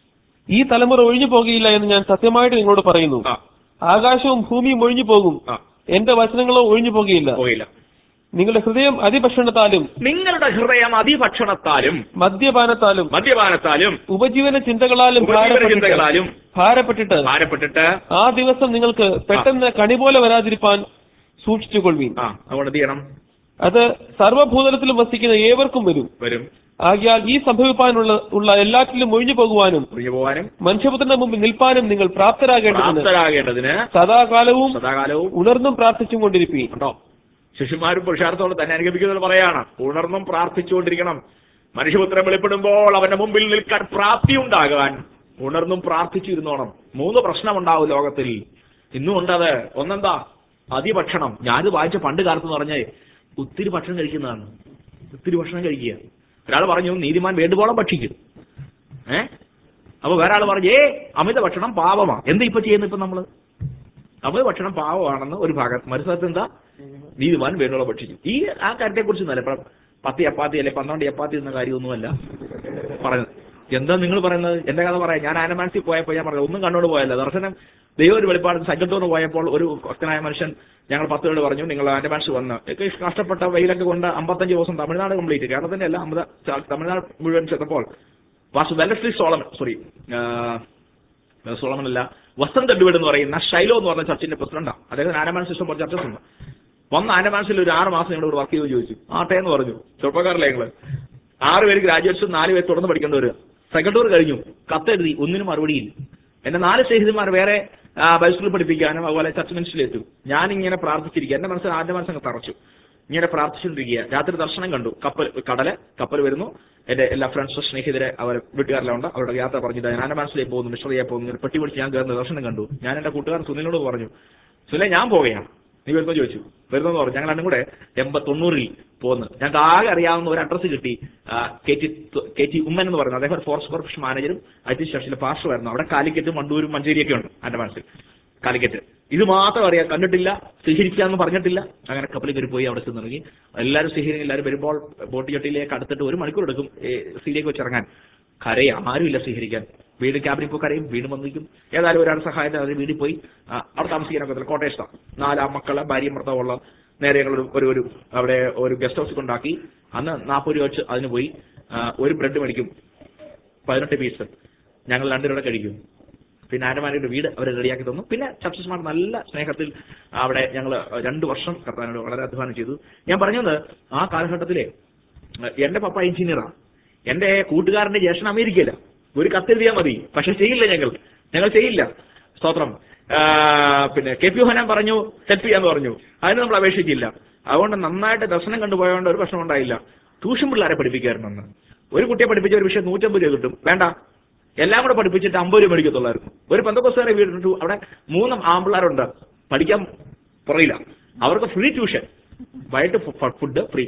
ഈ തലമുറ ഒഴിഞ്ഞു പോകുകയില്ല എന്ന് ഞാൻ സത്യമായിട്ട് നിങ്ങളോട് പറയുന്നു ആ ആകാശവും ഭൂമിയും ഒഴിഞ്ഞു പോകും ആ എന്റെ വചനങ്ങളോ ഒഴിഞ്ഞു പോകുകയില്ല പോയില്ല നിങ്ങളുടെ ഹൃദയം അതിഭക്ഷണത്താലും നിങ്ങളുടെ ഹൃദയം അതിഭക്ഷണത്താലും മദ്യപാനത്താലും മദ്യപാനത്താലും ഉപജീവന ചിന്തകളാലും ഉപജീവന ഭാരപ്പെട്ടിട്ട് ചിന്തകളാലും ഭാരപ്പെട്ടിട്ട് ഭാരപ്പെട്ടിട്ട് ആ ദിവസം നിങ്ങൾക്ക് പെട്ടെന്ന് കണി പോലെ വരാതിരിപ്പാൻ സൂക്ഷിച്ചുകൊള്ളുവീൻ ആ അതുകൊണ്ട് എന്ത് ചെയ്യണം അത് സർവ്വഭൂതലത്തിലും വസിക്കുന്ന ഏവർക്കും വരും വരും ആകിയാൽ ഈ സംഭവിപ്പാനുള്ള ഉള്ള എല്ലാറ്റിലും ഒഴിഞ്ഞു പോകുവാനും ഒഴിഞ്ഞു പോകാനും മനുഷ്യപുത്രന്റെ മുമ്പിൽ നിൽപ്പാനും നിങ്ങൾ പ്രാപ്തരാകേണ്ടതിന് പ്രാപ്തരാകേണ്ടതിന് സദാകാലവും സദാകാലവും ഉണർന്നും പ്രാർത്ഥിച്ചും കൊണ്ടിരിപ്പീൻ ഉണ്ടോ ശിശുമാരും പുരുഷാർത്ഥത്തോട് തന്നെ അനുഗമിക്കുന്നത് പറയാണ് ഉണർന്നും പ്രാർത്ഥിച്ചുകൊണ്ടിരിക്കണം മനുഷ്യപുത്രം വെളിപ്പെടുമ്പോൾ അവന്റെ മുമ്പിൽ നിൽക്കാൻ പ്രാപ്തി ഉണ്ടാകാൻ ഉണർന്നും പ്രാർത്ഥിച്ചിരുന്നോണം മൂന്ന് പ്രശ്നമുണ്ടാവും ലോകത്തിൽ ഇന്നും ഉണ്ടത് ഒന്നെന്താ അതിഭക്ഷണം ഞാനിത് വായിച്ച പണ്ട് കാലത്ത് എന്ന് പറഞ്ഞേ ഒത്തിരി ഭക്ഷണം കഴിക്കുന്നതാണ് ഒത്തിരി ഭക്ഷണം കഴിക്കുക ഒരാൾ പറഞ്ഞു നീതിമാൻ വേണ്ടുവോളം ഭക്ഷിക്കും ഏ അപ്പൊ വേറെ ആൾ പറഞ്ഞു ഏ അമിത ഭക്ഷണം പാപമാ എന്താ ഇപ്പൊ ചെയ്യുന്നത് ഇപ്പൊ നമ്മള് അമിത ഭക്ഷണം പാവമാണെന്ന് ഒരു ഭാഗത്ത് മറുസ്ഥലത്ത് എന്താ നീതിമാൻ വേണ്ടുവോളം ഭക്ഷിക്കും ഈ ആ കാര്യത്തെ കുറിച്ച് നല്ല ഇപ്പം പത്ത് ചപ്പാത്തി അല്ലെ പന്ത്രണ്ട് ചപ്പാത്തി എന്ന കാര്യമൊന്നുമല്ല പറയുന്നത് എന്താ നിങ്ങൾ പറയുന്നത് എന്റെ കഥ പറയാം ഞാൻ ആനമാനസിൽ പോയപ്പോൾ ഞാൻ പറഞ്ഞു ഒന്നും കണ്ടോണ്ട് പോയല്ല ദർശനം ദൈവം ഒരു വെളിപ്പാട് സങ്കട്ടോന്ന് പോയപ്പോൾ ഒരു ഭക്തനായ മനുഷ്യൻ ഞങ്ങൾ പത്ത് പേരോട് പറഞ്ഞു നിങ്ങൾ ആനമാനസ് വന്ന് ഒക്കെ കഷ്ടപ്പെട്ട വെയിലൊക്കെ കൊണ്ട് അമ്പത്തഞ്ച് ദിവസം തമിഴ്നാട് കംപ്ലീറ്റ് കേരളത്തിന്റെ അല്ല അമ്പത് തമിഴ്നാട് മുഴുവൻ ചെന്നപ്പോൾ വാസ് വെല്ലസ്ലി സോളമൻ സോറി സോളമൻ അല്ല വസന്ത് എഡ്വേർഡ് എന്ന് പറയുന്ന ഷൈലോ എന്ന് പറഞ്ഞ ചർച്ചിന്റെ പ്രസിഡന്റാണ് അദ്ദേഹത്തിന് ആനമാനസ് ഇഷ്ടം പോലെ ചർച്ചസ് ഉണ്ട് വന്ന ആനമാനസിൽ ഒരു ആറ് മാസം ഞങ്ങൾ വർക്ക് ചെയ്തു ചോദിച്ചു ആട്ടെ എന്ന് പറഞ്ഞു ചെറുപ്പക്കാരല്ലേ ഞങ്ങള് ആറ് പേര് ഗ്രാജുവേറ്റ്സും നാല് പേര് തുടർന്ന് പഠിക്കേണ്ടവര് സെക്കൻഡ് ഇയർ കഴിഞ്ഞു കത്തെഴുതി ഒന്നിനും മറുപടിയില്ല എന്റെ നാല് സ്നേഹിതന്മാർ വേറെ ആ, ബൈബിൾ സ്കൂളിൽ പഠിപ്പിക്കാനും അതുപോലെ ചർച്ച് മിനിസ്റ്റിലെത്തും ഞാൻ ഇങ്ങനെ പ്രാർത്ഥിച്ചിരിക്കുക എന്റെ മനസ്സിൽ ആദ്യ മനസ്സങ്ങ് തറച്ചു ഇങ്ങനെ പ്രാർത്ഥിച്ചുകൊണ്ടിരിക്കുക രാത്രി ദർശനം കണ്ടു കപ്പൽ കടല് കപ്പൽ വരുന്നു എന്റെ എല്ലാ ഫ്രണ്ട്സും സ്നേഹിതരെ അവർ വീട്ടുകാരെല്ലാം ഉണ്ട് അവരുടെ യാത്ര പറഞ്ഞു ഞാൻ ആന മനസ്സിലേക്ക് പോകുന്നു മിശ്രയെ പോകുന്നു ഇങ്ങനെ പെട്ടി പിടിച്ച് ഞാൻ കയറുന്ന ദർശനം കണ്ടു ഞാൻ എന്റെ കൂട്ടുകാരൻ സുനിലിനോട് പറഞ്ഞു സുനിലെ ഞാൻ പോവുകയാണ് നീ വരുന്നോ ചോദിച്ചു വരുന്നെന്ന് പറഞ്ഞു ഞങ്ങൾ രണ്ടും കൂടെ എൺപത് തൊണ്ണൂറിൽ പോന്ന് ഞങ്ങൾക്ക് ആകെ അറിയാവുന്ന ഒരു അഡ്രസ്സ് കിട്ടി ആ, കെ ടി തു- കെ ടി ഉമ്മൻ എന്ന് പറയുന്നത് അദ്ദേഹം ഒരു ഫോറസ്റ്റ് കോർപ്പറേഷൻ മാനേജറും ഐ ടി സ്റ്റേഷനിലെ പാസ്റ്ററുമായിരുന്നു അവിടെ കാലിക്കറ്റും മണ്ടൂരും മഞ്ചേരിയൊക്കെ ഉണ്ട് എൻ്റെ മനസ്സിൽ കാലിക്കറ്റ് ഇത് മാത്രം അറിയാം കണ്ടിട്ടില്ല സ്വീകരിക്കാന്ന് പറഞ്ഞിട്ടില്ല അങ്ങനെ കപ്പലിൽ കയറി പോയി അവിടെ ചെന്നിറങ്ങി എല്ലാവരും സ്വീകരിക്കും എല്ലാവരും വരുമ്പോൾ ബോട്ട് ചട്ടിയിലേക്ക് അടുത്തിട്ട് ഒരു മണിക്കൂർ എടുക്കും സീലേക്ക് വെച്ച് ഇറങ്ങാൻ കരയെ ആരുമില്ല സ്വീകരിക്കാൻ വീട് ക്യാബിനിൽ പോയി കരയും വീണ്ടും വന്നിരിക്കും ഏതായാലും ഒരാൾ സഹായത്തിന് അവർ വീട്ടിൽ പോയി ആ, അവിടെ താമസിക്കാനൊക്കെ പറ്റില്ല കോട്ടേഴ്സാണ് നാലാ മക്കളെ ഭാര്യയും ഭർത്താവുള്ള നേരെ ഞങ്ങൾ ഒരു ഒരു ഒരു അവിടെ ഒരു ഗസ്റ്റ് ഹൗസ് കൊണ്ടാക്കി അന്ന് നാൽപ്പത് രൂപ വെച്ച് അതിന് പോയി ആ, ഒരു ബ്രെഡ് മേടിക്കും പതിനെട്ട് പീസ് ഞങ്ങൾ രണ്ടുപേരുടെ കഴിക്കും പിന്നെ ആരമാരുടെ വീട് അവർ റെഡിയാക്കി തന്നു പിന്നെ ചർച്ചസ്മാർ നല്ല സ്നേഹത്തിൽ അവിടെ ഞങ്ങൾ രണ്ട് വർഷം കർത്താനോട് വളരെ അധ്വാനം ചെയ്തു ഞാൻ പറഞ്ഞത് ആ കാലഘട്ടത്തിലെ ഏഹ്, എന്റെ പപ്പ എഞ്ചിനീയറാണ് എന്റെ കൂട്ടുകാരന്റെ ജ്യേഷ്ഠൻ അമേരിക്കയില ഒരു കത്തെഴുതിയാൽ മതി പക്ഷെ ചെയ്യില്ല ഞങ്ങൾ ഞങ്ങൾ ചെയ്യില്ല സ്തോത്രം ആ, പിന്നെ കെ പി ഹോനാൻ പറഞ്ഞു ഹെൽപ്പ് ചെയ്യാന്ന് പറഞ്ഞു അതിന് നമ്മൾ അപേക്ഷിച്ചില്ല അതുകൊണ്ട് നന്നായിട്ട് ദർശനം കണ്ടുപോയതുകൊണ്ട് ഒരു പ്രശ്നം ഉണ്ടായില്ല ട്യൂഷൻ പിള്ളേരെ പഠിപ്പിക്കാറുണ്ടെന്ന് ഒരു കുട്ടിയെ പഠിപ്പിച്ച ഒരു വിഷയം നൂറ്റമ്പത് രൂപ കിട്ടും വേണ്ട എല്ലാം കൂടെ പഠിപ്പിച്ചിട്ട് അമ്പത് രൂപ മേടിക്കത്തുള്ളായിരുന്നു ഒരു പന്തക്കോസുകാരെ വീടിട്ടു അവിടെ മൂന്ന് ആമ്പിള്ളേരുണ്ട് പഠിക്കാൻ പുറയില്ല അവർക്ക് ഫ്രീ ട്യൂഷൻ വൈകിട്ട് ഫുഡ് ഫ്രീ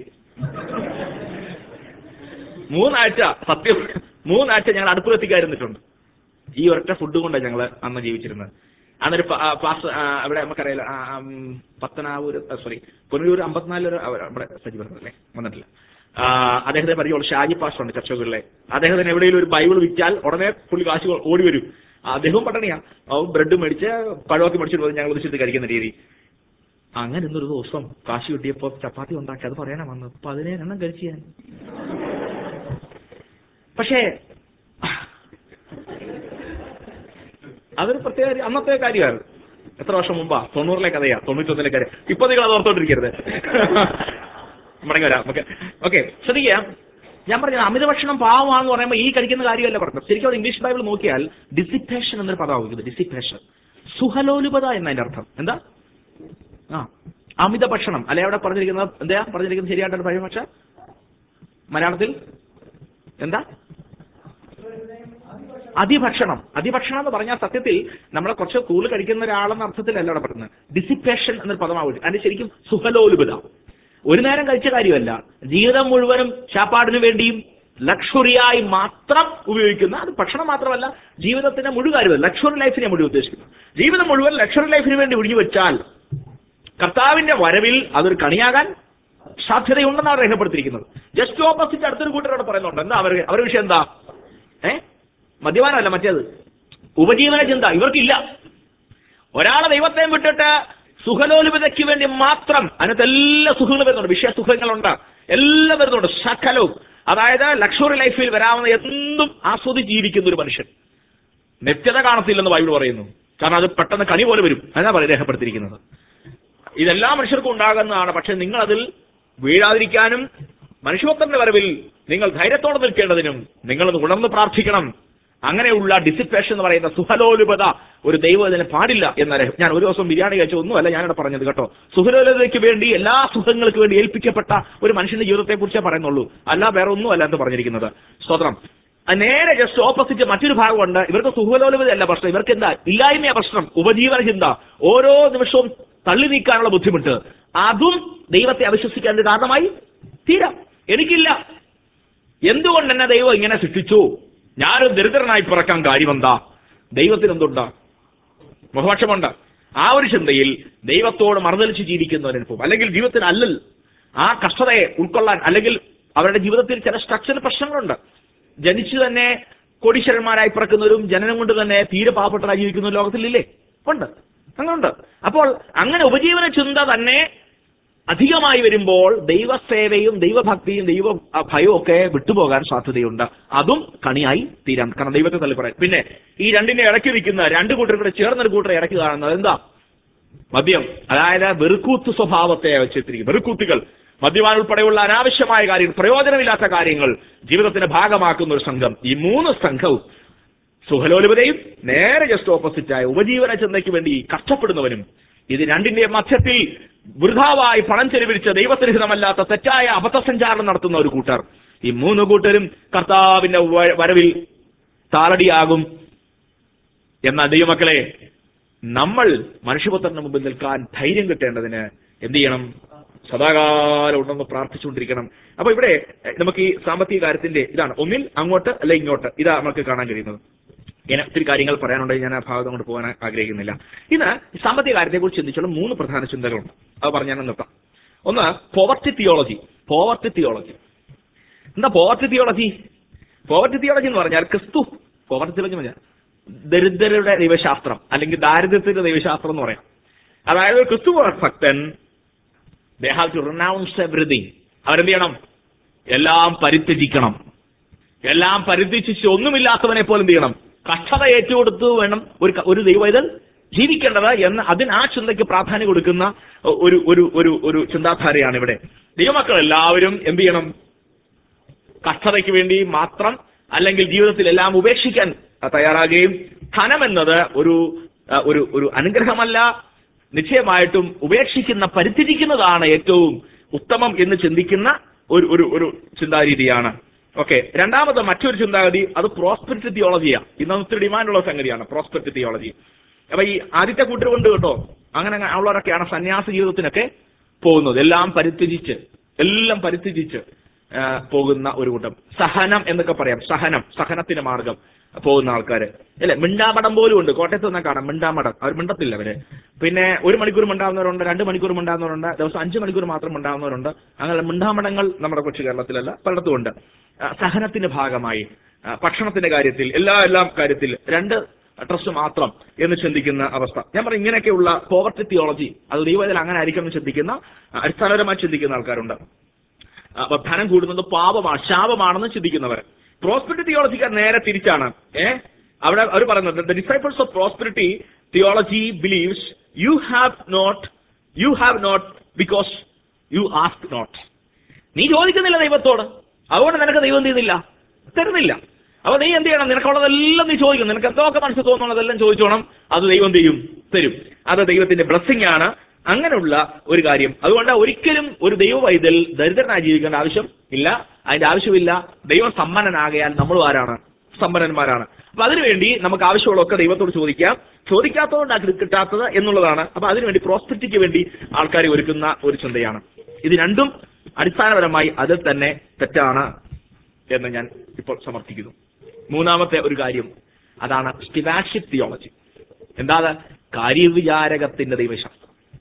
മൂന്നാഴ്ച സത്യം മൂന്നാഴ്ച ഞങ്ങൾ അടുപ്പ് കത്തിക്കാതിരുന്നിട്ടുണ്ട് ഈ ഒരൊറ്റ ഫുഡ് കൊണ്ടാണ് ഞങ്ങൾ അന്ന് ജീവിച്ചിരുന്നത് അന്നൊരു പ- ആ, പാസ് ആ, അവിടെ നമുക്കറിയാലോ ആ, ആ, ഉം, പത്തനാവൂർ സോറി പുനലൂർ അമ്പത്തിനാലിലൊരു അവ- അവിടെ സജീവൻ അല്ലേ വന്നിട്ടില്ല ആ, അദ്ദേഹത്തെ പരിചയമുള്ള ഷാജി പാസ്റ്റർ ഉണ്ട് ചർച്ചകളിലെ അദ്ദേഹത്തിന് എവിടെയെങ്കിലും ഒരു ബൈബിൾ വിറ്റാൽ ഉടനെ പുള്ളി കാശ് കൊ- ഓടി വരും അദ്ദേഹവും പട്ടണിയാ അവൻ ബ്രെഡ് മേടിച്ച് പഴമൊക്കെ മേടിച്ചിട്ട് പോയി ഞങ്ങൾ ഉദ്ദേശിച്ച് കഴിക്കുന്ന രീതി അങ്ങനെ ഇന്നൊരു ദിവസം കാശ് കിട്ടിയപ്പോ ചപ്പാത്തി ഉണ്ടാക്കി അത് പറയാനാ വന്നത് പതിനേഴെണ്ണം കഴിച്ചു ഞാൻ പക്ഷേ അതൊരു പ്രത്യേക ഒരു- അന്നത്തെ കാര്യമാണ് എത്ര വർഷം മുമ്പാ തൊണ്ണൂറിലെ കഥയാ തൊണ്ണൂറ്റൊന്നിലെ കാര്യം ഇപ്പൊ നിങ്ങൾ അത് ഓർത്തോണ്ടിരിക്കരുത് മടങ്ങി വരാം ഓക്കെ ഓക്കെ ശ്രദ്ധിക്കുക ഞാൻ പറഞ്ഞത് അമിത ഭക്ഷണം പാവമാണെന്ന് പറയുമ്പോൾ ഈ കഴിക്കുന്ന കാര്യമല്ല പറഞ്ഞത് ശരിക്കും അത് ഇംഗ്ലീഷ് ബൈബിൾ നോക്കിയാൽ ഡിസിപ്പേഷൻ എന്നൊരു പദമാകുന്നത് ഡിസിപ്പേഷൻ സുഹലോലുപത എന്നതിന്റെ അർത്ഥം എന്താ ആ അമിത ഭക്ഷണം അല്ലെ അവിടെ പറഞ്ഞിരിക്കുന്നത് എന്താ പറഞ്ഞിരിക്കുന്നത് ശരിയായിട്ടൊരു പരിഭാഷ മലയാളത്തിൽ എന്താ അതിഭക്ഷണം അതിഭക്ഷണം എന്ന് പറഞ്ഞാൽ സത്യത്തിൽ നമ്മളെ കുറച്ച് കൂടുതൽ കഴിക്കുന്ന ഒരാളെന്ന അർത്ഥത്തിലല്ല അവിടെ പറയുന്നത് ഡിസിപ്പേഷൻ എന്നൊരു പദമാവും അതിന് ശരിക്കും സുഖലോലുപത ഒരു നേരം കഴിച്ച കാര്യമല്ല ജീവിതം മുഴുവനും ശാപ്പാടിന് വേണ്ടിയും ലക്ഷറിയായി മാത്രം ഉപയോഗിക്കുന്ന അത് ഭക്ഷണം മാത്രമല്ല ജീവിതത്തിന്റെ മുഴുവൻ കാര്യമല്ല ലക്ഷറി ലൈഫിനെ മുഴുവൻ ഉദ്ദേശിക്കുന്നു ജീവിതം മുഴുവൻ ലക്ഷറി ലൈഫിന് വേണ്ടി ഒഴിഞ്ഞു വെച്ചാൽ കർത്താവിന്റെ വരവിൽ അതൊരു കണിയാകാൻ സാധ്യതയുണ്ടെന്നാണ് രേഖപ്പെടുത്തിയിരിക്കുന്നത് ജസ്റ്റ് ഓപ്പോസിറ്റ് അടുത്തൊരു കൂട്ടരോട് പറയുന്നുണ്ട് എന്താ അവർ അവരുടെ വിഷയം എന്താ ഏ മദ്യപാനമല്ല മറ്റേത് ഉപജീവന ചിന്ത ഇവർക്കില്ല ഒരാളെ ദൈവത്തെ വിട്ടിട്ട് സുഖലോലുപതയ്ക്ക് വേണ്ടി മാത്രം അതിനകത്ത് എല്ലാ സുഖങ്ങളും വരുന്നുണ്ട് വിഷയ സുഖങ്ങളുണ്ട് എല്ലാം വരുന്നുണ്ട് സകലവും അതായത് ലക്ഷറി ലൈഫിൽ വരാവുന്ന എന്തും ആസ്വദിച്ച് ജീവിക്കുന്ന ഒരു മനുഷ്യൻ നിത്യത കാണത്തില്ലെന്ന് ബൈബിൾ പറയുന്നു കാരണം അത് പെട്ടെന്ന് കണി പോലെ വരും അതാ പറയും രേഖപ്പെടുത്തിയിരിക്കുന്നത് ഇതെല്ലാ മനുഷ്യർക്കും ഉണ്ടാകുന്നതാണ് പക്ഷെ നിങ്ങൾ അതിൽ വീഴാതിരിക്കാനും മനുഷ്യത്വത്തിന്റെ വരവിൽ നിങ്ങൾ ധൈര്യത്തോടെ നിൽക്കേണ്ടതിനും നിങ്ങളത് ഉണർന്ന് പ്രാർത്ഥിക്കണം അങ്ങനെയുള്ള ഡിസിപ്പേഷൻ എന്ന് പറയുന്ന സുഹലോലുപത ഒരു ദൈവം ഇതിന് പാടില്ല എന്ന രഹ- ഞാൻ ഒരു ദിവസം ബിരിയാണി കഴിച്ച ഒന്നുമല്ല ഞാനിവിടെ പറഞ്ഞത് കേട്ടോ സുഹലോലതയ്ക്ക് വേണ്ടി എല്ലാ സുഖങ്ങൾക്ക് വേണ്ടി ഏൽപ്പിക്കപ്പെട്ട ഒരു മനുഷ്യന്റെ ജീവിതത്തെ കുറിച്ചേ പറയുന്നുള്ളൂ അല്ല വേറെ ഒന്നുമല്ല എന്ന് പറഞ്ഞിരിക്കുന്നത് സ്തോത്രം അത് നേരെ ജസ്റ്റ് ഓപ്പോസിറ്റ് മറ്റൊരു ഭാഗമുണ്ട് ഇവർക്ക് സുഖലോലുപതയല്ല പ്രശ്നം ഇവർക്ക് എന്താ ഇല്ലായ്മയ പ്രശ്നം ഉപജീവന ചിന്ത ഓരോ നിമിഷവും തള്ളി നീക്കാനുള്ള ബുദ്ധിമുട്ട് അതും ദൈവത്തെ അവിശ്വസിക്കാൻ ഒരു കാരണമായി തീരാം എനിക്കില്ല എന്തുകൊണ്ട് എന്നെ ദൈവം ഇങ്ങനെ സൃഷ്ടിച്ചു ഞാനൊരു ദരിദ്രനായി പിറക്കാൻ കാര്യമെന്താ ദൈവത്തിന് എന്തുണ്ടാ മുഖപക്ഷമുണ്ട് ആ ഒരു ചിന്തയിൽ ദൈവത്തോട് മറുതലിച്ച് ജീവിക്കുന്നവരനുഭവം അല്ലെങ്കിൽ ജീവിതത്തിന് അല്ലൽ ആ കഷ്ടതയെ ഉൾക്കൊള്ളാൻ അല്ലെങ്കിൽ അവരുടെ ജീവിതത്തിൽ ചില സ്ട്രക്ചർ പ്രശ്നങ്ങളുണ്ട് ജനിച്ചു തന്നെ കോടീശ്വരന്മാരായി പിറക്കുന്നവരും ജനനം കൊണ്ട് തന്നെ തീരെ പാവപ്പെട്ടവരായി ജീവിക്കുന്ന ലോകത്തിലില്ലേ ഉണ്ട് അങ്ങനുണ്ട് അപ്പോൾ അങ്ങനെ ഉപജീവന ചിന്ത തന്നെ അധികമായി വരുമ്പോൾ ദൈവസേവയും ദൈവഭക്തിയും ദൈവ ആ, ഭയവും ഒക്കെ വിട്ടുപോകാൻ സാധ്യതയുണ്ട് അതും കണിയായി തീരാം കാരണം ദൈവത്തെ തള്ളി പറയാം പിന്നെ ഈ രണ്ടിനെ ഇടയ്ക്ക് നിൽക്കുന്ന രണ്ട് കൂട്ടർ കൂടെ ചേർന്നൊരു കൂട്ടരെ ഇടയ്ക്ക് കാണുന്നത് എന്താ മദ്യം അതായത് വെറുക്കൂത്ത് സ്വഭാവത്തെ വെച്ചെത്തിരിക്കും വെറുക്കൂത്തുകൾ മദ്യപാൻ ഉൾപ്പെടെയുള്ള അനാവശ്യമായ കാര്യങ്ങൾ പ്രയോജനമില്ലാത്ത കാര്യങ്ങൾ ജീവിതത്തിന്റെ ഭാഗമാക്കുന്ന ഒരു സംഘം ഈ മൂന്ന് സംഘവും സുഖലോലുപതയും നേരെ ജസ്റ്റ് ഓപ്പോസിറ്റായ ഉപജീവന ചിന്തയ്ക്ക് വേണ്ടി കഷ്ടപ്പെടുന്നവനും ഇത് രണ്ടിന്റെ മധ്യത്തിൽ വൃഥാവായി പണം ചെലവഴിച്ച് ദൈവത്തിരഹിതമല്ലാത്ത തെറ്റായ അബദ്ധസഞ്ചാരം നടത്തുന്ന ഒരു കൂട്ടർ ഈ മൂന്ന് കൂട്ടരും കർത്താവിന്റെ വ- വരവിൽ താളടിയാകും എന്നാൽ ദൈവമക്കളെ നമ്മൾ മനുഷ്യപുത്രന് മുമ്പിൽ നിൽക്കാൻ ധൈര്യം കിട്ടേണ്ടതിന് എന്ത് ചെയ്യണം സദാകാലം ഉണ്ടെന്ന് പ്രാർത്ഥിച്ചുകൊണ്ടിരിക്കണം അപ്പൊ ഇവിടെ എഹ്, നമുക്ക് ഈ സാമ്പത്തിക കാര്യത്തിന്റെ ഇതാണ് ഒന്നിൽ അങ്ങോട്ട് അല്ലെ ഇങ്ങോട്ട് ഇതാ നമുക്ക് കാണാൻ കഴിയുന്നത് ഇങ്ങനെ ഒത്തിരി കാര്യങ്ങൾ പറയാനുണ്ട് ഞാൻ ആ ഭാഗത്ത് കൊണ്ട് പോകാൻ ആഗ്രഹിക്കുന്നില്ല ഇന്ന് ഈ സാമ്പത്തിക കാര്യത്തെക്കുറിച്ച് ചിന്തിച്ചുള്ള മൂന്ന് പ്രധാന ചിന്തകളുണ്ട് അത് പറഞ്ഞ് ഞാൻ നിർത്താം ഒന്ന് പോവർട്ടി തിയോളജി പോവർട്ടി തിയോളജി എന്താ പോവർട്ടി തിയോളജി പോവർട്ടി തിയോളജി എന്ന് പറഞ്ഞാൽ ക്രിസ്തു പോവർട്ടി തിയോളജി എന്ന് പറഞ്ഞാൽ ദരിദ്രരുടെ ദൈവശാസ്ത്രം അല്ലെങ്കിൽ ദാരിദ്ര്യത്തിന്റെ ദൈവശാസ്ത്രം എന്ന് പറയാം അതായത് ഒരു ക്രിസ്തു ഭക്തൻ they have to renounce everything അവരെന്ത് ചെയ്യണം എല്ലാം പരിത്യജിക്കണം എല്ലാം പരിത്യജിച്ച് ഒന്നുമില്ലാത്തവനെ പോലെ എന്ത് ചെയ്യണം കഷ്ടത ഏറ്റുകൊടുത്തു വേണം ഒരു ക- ഒരു ദൈവൈതൽ ജീവിക്കേണ്ടത് എന്ന് അതിന് ആ ചിന്തയ്ക്ക് പ്രാധാന്യം കൊടുക്കുന്ന ഒരു ഒരു ഒരു ഒരു ചിന്താധാരയാണ് ഇവിടെ ദൈവമക്കൾ എല്ലാവരും എന്ത് ചെയ്യണം കഷ്ടതയ്ക്ക് വേണ്ടി മാത്രം അല്ലെങ്കിൽ ജീവിതത്തിൽ എല്ലാം ഉപേക്ഷിക്കാൻ തയ്യാറാകുകയും ധനം എന്നത് ഒരു ആ, ഒരു ഒരു അനുഗ്രഹമല്ല നിശ്ചയമായിട്ടും ഉപേക്ഷിക്കുന്ന പരിത്യജിക്കുന്നതാണ് ഏറ്റവും ഉത്തമം എന്ന് ചിന്തിക്കുന്ന ഒരു ഒരു ഒരു ചിന്താരീതിയാണ് ഓക്കെ രണ്ടാമത് മറ്റൊരു ചിന്താഗതി അത് പ്രോസ്പെരിറ്റി തിയോളജിയാണ് ഇന്ന് ഒത്തിരി ഡിമാൻഡുള്ള സംഗതിയാണ് പ്രോസ്പെരിറ്റി തിയോളജി അപ്പൊ ഈ ആദ്യത്തെ കൂട്ടർ കൊണ്ട് കേട്ടോ അങ്ങനെ ഉള്ളവരൊക്കെയാണ് സന്യാസ ജീവിതത്തിനൊക്കെ പോകുന്നത് എല്ലാം പരിത്യജിച്ച് എല്ലാം പരിത്യജിച്ച് ആ, പോകുന്ന ഒരു കൂട്ടം സഹനം എന്നൊക്കെ പറയാം സഹനം സഹനത്തിന്റെ മാർഗം പോകുന്ന ആൾക്കാര് അല്ലെ മിണ്ടാമടം പോലും ഉണ്ട് കോട്ടയത്ത് നിന്നാ കാണാം മിണ്ടാമടം അവർ മിണ്ടത്തില്ല അവര് പിന്നെ ഒരു മണിക്കൂർ മിണ്ടാവുന്നവരുണ്ട് രണ്ട് മണിക്കൂർ മിണ്ടാവുന്നവരുണ്ട് ദിവസം അഞ്ച് മണിക്കൂർ മാത്രം മിണ്ടാവുന്നവരുണ്ട് അങ്ങനെ മിണ്ടാമടങ്ങൾ നമ്മുടെ കൊച്ചു കേരളത്തിലല്ല പലയിടത്തും ഉണ്ട് ആ, സഹനത്തിന്റെ ഭാഗമായി ആ, ഭക്ഷണത്തിന്റെ കാര്യത്തിൽ എല്ലാ എല്ലാം കാര്യത്തിൽ രണ്ട് ട്രസ്റ്റ് മാത്രം എന്ന് ചിന്തിക്കുന്ന അവസ്ഥ ഞാൻ പറയും ഇങ്ങനെയൊക്കെയുള്ള പോവർട്ടി തിയോളജി അത് ദൈവത്തിൽ അങ്ങനെ ആയിരിക്കും എന്ന് ചിന്തിക്കുന്ന ആ, അടിസ്ഥാനപരമായി ചിന്തിക്കുന്ന ആൾക്കാരുണ്ട് ആ, അപ്പൊ ധനം കൂടുന്നത് പാപമാണ് ശാപമാണെന്ന് ചിന്തിക്കുന്നവർ പ്രോസ്പെരിറ്റി തിയോളജിക്കാർ നേരെ തിരിച്ചാണ് ഏ അവിടെ അവർ പറയുന്നത് the disciples of prosperity theology believes you have not you have not because you ask not നീ ചോദിക്കുന്നില്ല ദൈവത്തോട് അതുകൊണ്ട് നിനക്ക് ദൈവം ചെയ്യുന്നില്ല തരുന്നില്ല അപ്പൊ നീ എന്ത് ചെയ്യണം നിനക്കുള്ളതെല്ലാം നീ ചോദിക്കണം നിനക്ക് എന്തൊക്കെ മനസ്സിൽ തോന്നുന്നതെല്ലാം ചോദിച്ചോണം അത് ദൈവം ചെയ്യും തരും അത് ദൈവത്തിന്റെ ബ്ലസ്സിംഗ് ആണ് അങ്ങനെയുള്ള ഒരു കാര്യം അതുകൊണ്ട് ഒരിക്കലും ഒരു ദൈവ വൈതൽ ദരിദ്രനായി ജീവിക്കേണ്ട ആവശ്യം ഇല്ല അതിന്റെ ആവശ്യമില്ല ദൈവം സമ്പന്നനാകയാൽ നമ്മൾ ആരാണ് സമ്പന്നന്മാരാണ് അപ്പൊ അതിനുവേണ്ടി നമുക്ക് ആവശ്യമുള്ളതൊക്കെ ദൈവത്തോട് ചോദിക്കാം ചോദിക്കാത്തതുകൊണ്ട് അത് കിട്ടാത്തത് എന്നുള്ളതാണ് അപ്പൊ അതിനുവേണ്ടി പ്രോസ്പെക്റ്റിക്ക് വേണ്ടി ആൾക്കാരെ ഒരുക്കുന്ന ഒരു ചിന്തയാണ് ഇത് രണ്ടും അടിസ്ഥാനപരമായി അതിൽ തന്നെ തെറ്റാണ് എന്ന് ഞാൻ ഇപ്പോൾ സമർത്ഥിക്കുന്നു മൂന്നാമത്തെ ഒരു കാര്യം അതാണ് സ്റ്റിവാഷിപ്പ് തിയോളജി എന്താ അത് കാര്യവിചാരകത്തിന്റെ ദൈവശാസ്ത്രം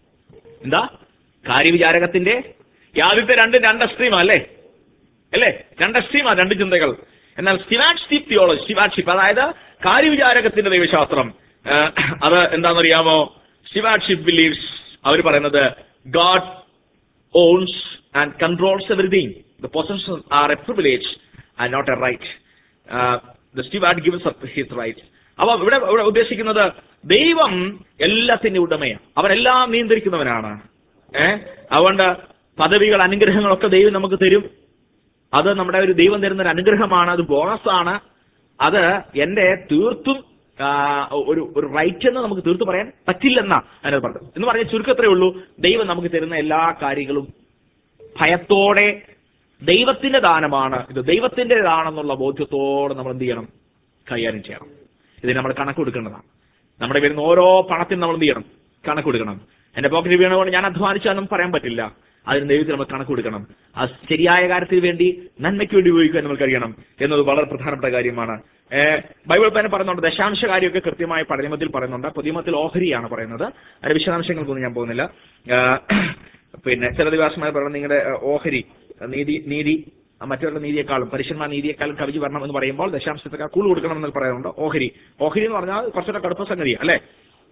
എന്താ കാര്യവിചാരകത്തിന്റെ ഈ ആദ്യത്തെ രണ്ട് രണ്ട് സ്ട്രീം അല്ലേ അല്ലേ രണ്ട് സ്ട്രീമാ രണ്ട് ചിന്തകൾ എന്നാൽ സ്റ്റിവാഷിപ്പ് തിയോളജി സ്റ്റിവാഷിപ്പ് അതായത് കാര്യവിചാരകത്തിന്റെ ദൈവശാസ്ത്രം ആ, അത് എന്താണെന്നറിയാമോ സ്റ്റിവാഷിപ്പ് ബിലീവ്സ് അവർ പറയുന്നത് God owns and controls everything. The possessions are a privilege and not a right. Uh, the steward gives up his rights. അപ്പൊ ഇവിടെ ഇവിടെ ഉദ്ദേശിക്കുന്നത് ദൈവം എല്ലാത്തിന്റെ ഉടമയാണ് അവൻ എല്ലാം നിയന്ത്രിക്കുന്നവനാണ് ഏ അതുകൊണ്ട് പദവികൾ അനുഗ്രഹങ്ങളൊക്കെ ദൈവം നമുക്ക് തരും അത് നമ്മുടെ ഒരു ദൈവം തരുന്ന ഒരു അനുഗ്രഹമാണ് അത് ബോണസാണ് അത് എന്റെ തീർത്തും ആ, ഒരു ഒരു റൈറ്റ് എന്ന് നമുക്ക് തീർത്തു പറയാൻ പറ്റില്ലെന്നാ അതിനകത്ത് പറഞ്ഞത് എന്ന് പറഞ്ഞ ചുരുക്കത്രേ ഉള്ളൂ ദൈവം നമുക്ക് തരുന്ന എല്ലാ കാര്യങ്ങളും ഭയത്തോടെ ദൈവത്തിന്റെ ദാനമാണ് ഇത് ദൈവത്തിൻ്റെതാണെന്നുള്ള ബോധ്യത്തോടെ നമ്മൾ എന്ത് ചെയ്യണം കൈകാര്യം ചെയ്യണം ഇതിന് നമ്മൾ കണക്ക് കൊടുക്കേണ്ടതാണ് നമ്മുടെ വരുന്ന ഓരോ പണത്തിനും നമ്മൾ എന്ത് ചെയ്യണം കണക്ക് കൊടുക്കണം എന്റെ പോക്കറ്റ് വീണുകൊണ്ട് ഞാൻ അധ്വാനിച്ചാലും പറയാൻ പറ്റില്ല അതിന് ദൈവത്തിന് നമ്മൾ കണക്ക് കൊടുക്കണം ആ ശരിയായ കാര്യത്തിന് വേണ്ടി നന്മയ്ക്ക് വേണ്ടി ഉപയോഗിക്കാൻ നമുക്ക് കഴിയണം എന്നത് വളരെ പ്രധാനപ്പെട്ട കാര്യമാണ് ഏഹ് ബൈബിൾ തന്നെ പറയുന്നുണ്ട് ദശാംശ കാര്യമൊക്കെ കൃത്യമായി പഴയമത്തിൽ പറയുന്നുണ്ട് പുതിയമത്തിൽ ഓഹരിയാണ് പറയുന്നത് അതിന്റെ വിശദാംശങ്ങൾക്കൊന്നും ഞാൻ പോകുന്നില്ല ഏഹ് പിന്നെ ചില ദിവസമായി പറയുന്നത് നിങ്ങളുടെ ഏഹ്, ഓഹരി നീതി നീതി ആ, മറ്റുള്ള നീതിയെക്കാളും പരീക്ഷന്മാർ നീതിയെക്കാളും കവിഞ്ഞു വരണം എന്ന് പറയുമ്പോൾ ദശാംശത്തേക്കാൾ കൂടുതൽ കൊടുക്കണം എന്ന് പറയുന്നുണ്ട് ഓഹരി ഓഹരി എന്ന് പറഞ്ഞാൽ കുറച്ചുകൂടെ കടുപ്പ സംഗതിയാണ് അല്ലേ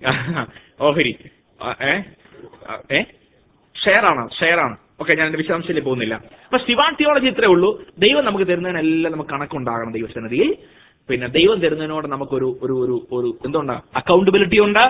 ഓഹരി ആ, ഏ ആ, ഏ ഷെയർ ആണ് ഷെയർ ആണ് ഓക്കെ ഞാൻ എന്റെ വിശദാംശത്തിൽ പോകുന്നില്ല അപ്പൊ സ്റ്റിവാൻ തിയോളജി ഇത്രേ ഉള്ളൂ ദൈവം നമുക്ക് തരുന്നതിനെല്ലാം നമുക്ക് കണക്കുണ്ടാകണം ദൈവസന്നിധിയിൽ പിന്നെ ദൈവം തരുന്നതിനോട് നമുക്കൊരു ഒരു ഒരു ഒരു എന്തുണ്ട് അക്കൗണ്ടബിലിറ്റി ഉണ്ട്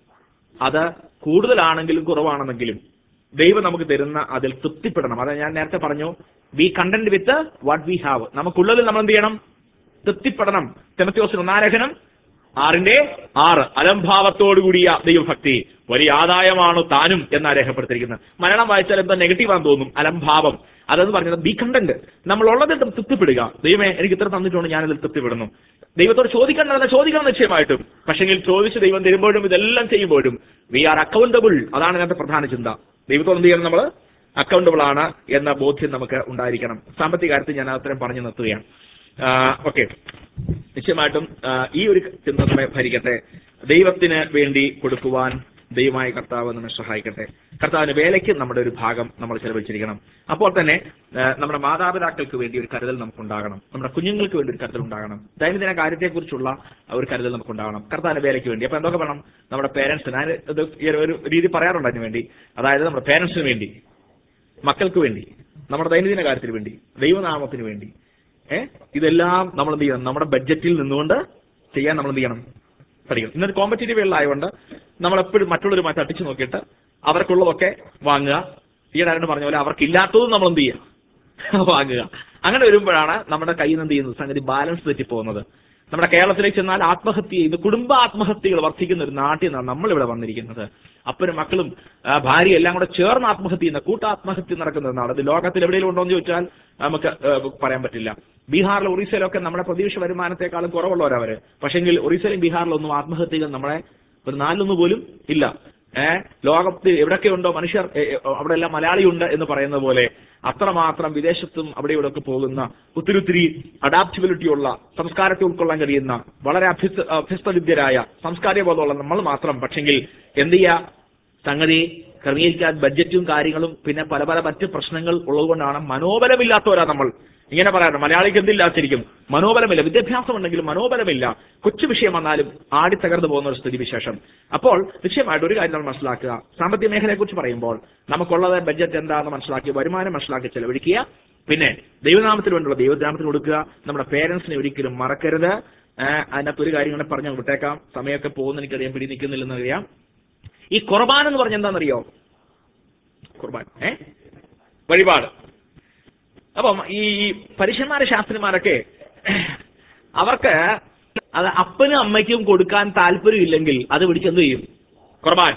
അത് കൂടുതലാണെങ്കിലും കുറവാണെന്നെങ്കിലും ദൈവം നമുക്ക് തരുന്ന അതിൽ തൃപ്തിപ്പെടണം അത് ഞാൻ നേരത്തെ പറഞ്ഞു be content with what we have നമുക്കുള്ളതിൽ നമ്മൾ എന്ത് ചെയ്യണം തൃപ്തിപ്പെടണം തെമത്യോസിന് ഒന്നാലേഖനം ആറിന്റെ ആറ് അലംഭാവത്തോടുകൂടിയ ദൈവഭക്തി വലിയ ആദായമാണ് താനും എന്നാ രേഖപ്പെടുത്തിയിരിക്കുന്നത് മലയാളം വായിച്ചാൽ എന്താ നെഗറ്റീവാന്ന് തോന്നും അലംഭാവം അതെന്ന് പറഞ്ഞത് ബി കണ്ടന്റ് നമ്മളുള്ളതിൽ തൃപ്തിപ്പെടുക ദൈവമേ എനിക്ക് ഇത്ര തന്നിട്ടുണ്ട് ഞാനതിൽ തൃപ്തിപ്പെടുന്നു ദൈവത്തോട് ചോദിക്കേണ്ടതെന്ന് ചോദിക്കണം നിശ്ചയമായിട്ടും പക്ഷെങ്കിൽ ചോദിച്ച് ദൈവം തരുമ്പോഴും ഇതെല്ലാം ചെയ്യുമ്പോഴും വി ആർ അക്കൗണ്ടബിൾ അതാണ് ഇതിനകത്തെ പ്രധാന ചിന്ത ദൈവത്തോട് എന്ത് ചെയ്യണം നമ്മൾ അക്കൗണ്ടബിൾ ആണ് എന്ന ബോധ്യം നമുക്ക് ഉണ്ടായിരിക്കണം സാമ്പത്തിക കാര്യത്തിൽ ഞാൻ അത്രയും പറഞ്ഞു നിർത്തുകയാണ് ഓക്കെ നിശ്ചയമായിട്ടും ആ, ഈ ഒരു ചിന്ത നമ്മെ ഭരിക്കട്ടെ ദൈവത്തിന് വേണ്ടി കൊടുക്കുവാൻ ദൈവമായ കർത്താവ് നമ്മെ സഹായിക്കട്ടെ കർത്താവിന് വേലയ്ക്ക് നമ്മുടെ ഒരു ഭാഗം നമ്മൾ ചെലവഴിച്ചിരിക്കണം അപ്പോൾ തന്നെ ആ, നമ്മുടെ മാതാപിതാക്കൾക്ക് വേണ്ടി ഒരു കരുതൽ നമുക്കുണ്ടാകണം നമ്മുടെ കുഞ്ഞുങ്ങൾക്ക് വേണ്ടി ഒരു കരുതൽ ഉണ്ടാകണം ദൈനംദിന കാര്യത്തെക്കുറിച്ചുള്ള ഒരു കരുതൽ നമുക്കുണ്ടാകണം കർത്താവിന് വേലയ്ക്ക് വേണ്ടി അപ്പൊ എന്തൊക്കെ വേണം നമ്മുടെ പേരൻസിന് ഞാൻ ഇത് ഈ ഒരു രീതി പറയാറുണ്ട് അതിന് വേണ്ടി അതായത് നമ്മുടെ പേരൻസിന് വേണ്ടി മക്കൾക്ക് വേണ്ടി നമ്മുടെ ദൈനംദിന കാര്യത്തിന് വേണ്ടി ദൈവനാമത്തിന് വേണ്ടി ഏ ഇതെല്ലാം നമ്മൾ എന്ത് ചെയ്യണം നമ്മുടെ ബഡ്ജറ്റിൽ നിന്നുകൊണ്ട് ചെയ്യാൻ നമ്മൾ എന്ത് ചെയ്യണം പഠിക്കണം ഇന്നൊരു കോമ്പറ്റേറ്റീവ് വേൾഡ് ആയതുകൊണ്ട് നമ്മൾ എപ്പോഴും മറ്റുള്ളവരുമായി തട്ടിച്ചു നോക്കിയിട്ട് അവർക്കുള്ളതൊക്കെ വാങ്ങുക ഈയിടെ ആരോട് പറഞ്ഞ പോലെ അവർക്കില്ലാത്തതും നമ്മൾ എന്ത് ചെയ്യുക വാങ്ങുക അങ്ങനെ വരുമ്പോഴാണ് നമ്മുടെ കയ്യിൽ നിന്ന് എന്ത് ചെയ്യുന്നത് സംഗതി ബാലൻസ് തെറ്റിപ്പോകുന്നത് നമ്മുടെ കേരളത്തിലേക്ക് ചെന്നാൽ ആത്മഹത്യ ചെയ്ത് കുടുംബ ആത്മഹത്യകൾ വർദ്ധിക്കുന്ന ഒരു നാട്ടിൽ നിന്നാണ് നമ്മളിവിടെ വന്നിരിക്കുന്നത് അപ്പനും മക്കളും ആ, ഭാര്യയും എല്ലാം കൂടെ ചേർന്ന് ആത്മഹത്യ ചെയ്യുന്ന കൂട്ടാത്മഹത്യ നടക്കുന്ന ഒരു നാട് ഇത് ലോകത്തിൽ എവിടെയെങ്കിലും ഉണ്ടോ എന്ന് ചോദിച്ചാൽ നമുക്ക് ആ, പറയാൻ പറ്റില്ല ബീഹാറിലും ഒറീസയിലൊക്കെ നമ്മുടെ പ്രതീക്ഷ വരുമാനത്തെക്കാളും കുറവുള്ളവരവര് പക്ഷെങ്കിൽ ഒറീസയിലും ബീഹാറിലും ഒന്നും ആത്മഹത്യകൾ നമ്മളെ ഒരു നാലിലൊന്നു പോലും ഇല്ല ഏഹ് ലോകത്ത് എവിടെയൊക്കെ ഉണ്ടോ മനുഷ്യർ ഏ, ഏ, അവിടെ എല്ലാം മലയാളിയുണ്ട് എന്ന് പറയുന്ന പോലെ അത്രമാത്രം വിദേശത്തും അവിടെ ഇവിടെ ഒക്കെ പോകുന്ന ഒത്തിരി ഒത്തിരി അഡാപ്റ്റബിലിറ്റി ഉള്ള സംസ്കാരത്തെ ഉൾക്കൊള്ളാൻ കഴിയുന്ന വളരെ അഭ്യസ്ത അഭ്യസ്തവിദ്യരായ സംസ്കാര ബോധമുള്ള നമ്മൾ മാത്രം പക്ഷെങ്കിൽ എന്ത് ചെയ്യാ സംഗതി ക്രമീകരിക്കാൻ ബഡ്ജറ്റും കാര്യങ്ങളും പിന്നെ പല പല മറ്റ് പ്രശ്നങ്ങൾ ഉള്ളതുകൊണ്ടാണ് മനോബലമില്ലാത്തവരാ നമ്മൾ ഇങ്ങനെ പറയാറ് മലയാളിക്ക് എന്തില്ലാത്തിരിക്കും മനോബലമില്ല വിദ്യാഭ്യാസം ഉണ്ടെങ്കിലും മനോബലമില്ല കൊച്ചു വിഷയം വന്നാലും ആടി തകർന്നു പോകുന്ന ഒരു സ്ഥിതി വിശേഷം അപ്പോൾ നിശ്ചയമായിട്ട് ഒരു കാര്യം നമ്മൾ മനസ്സിലാക്കുക സാമ്പത്തിക മേഖലയെ കുറിച്ച് പറയുമ്പോൾ നമുക്കുള്ളത് ബഡ്ജറ്റ് എന്താണെന്ന് മനസ്സിലാക്കി വരുമാനം മനസ്സിലാക്കി ചെലവഴിക്കുക പിന്നെ ദൈവനാമത്തിന് വേണ്ടിയുള്ള ദൈവനാമത്തിന് കൊടുക്കുക നമ്മുടെ പേരൻസിനെ ഒരിക്കലും മറക്കരുത് ഏഹ് അതിനകത്ത് ഒരു കാര്യം കൂടെ പറഞ്ഞു വിട്ടേക്കാം സമയമൊക്കെ പോകുന്ന എനിക്കറിയാം പിടി നിൽക്കുന്നില്ലെന്ന് അറിയാം ഈ കുർബാൻ എന്ന് പറഞ്ഞ എന്താണെന്നറിയോ കുർബാൻ ഏ വഴിപാട് അപ്പം ഈ പരീക്ഷന്മാരെ ശാസ്ത്രിമാരൊക്കെ അവർക്ക് അത് അപ്പനും അമ്മയ്ക്കും കൊടുക്കാൻ താല്പര്യമില്ലെങ്കിൽ അത് പിടിച്ച് എന്ത് ചെയ്യും കുർബാൻ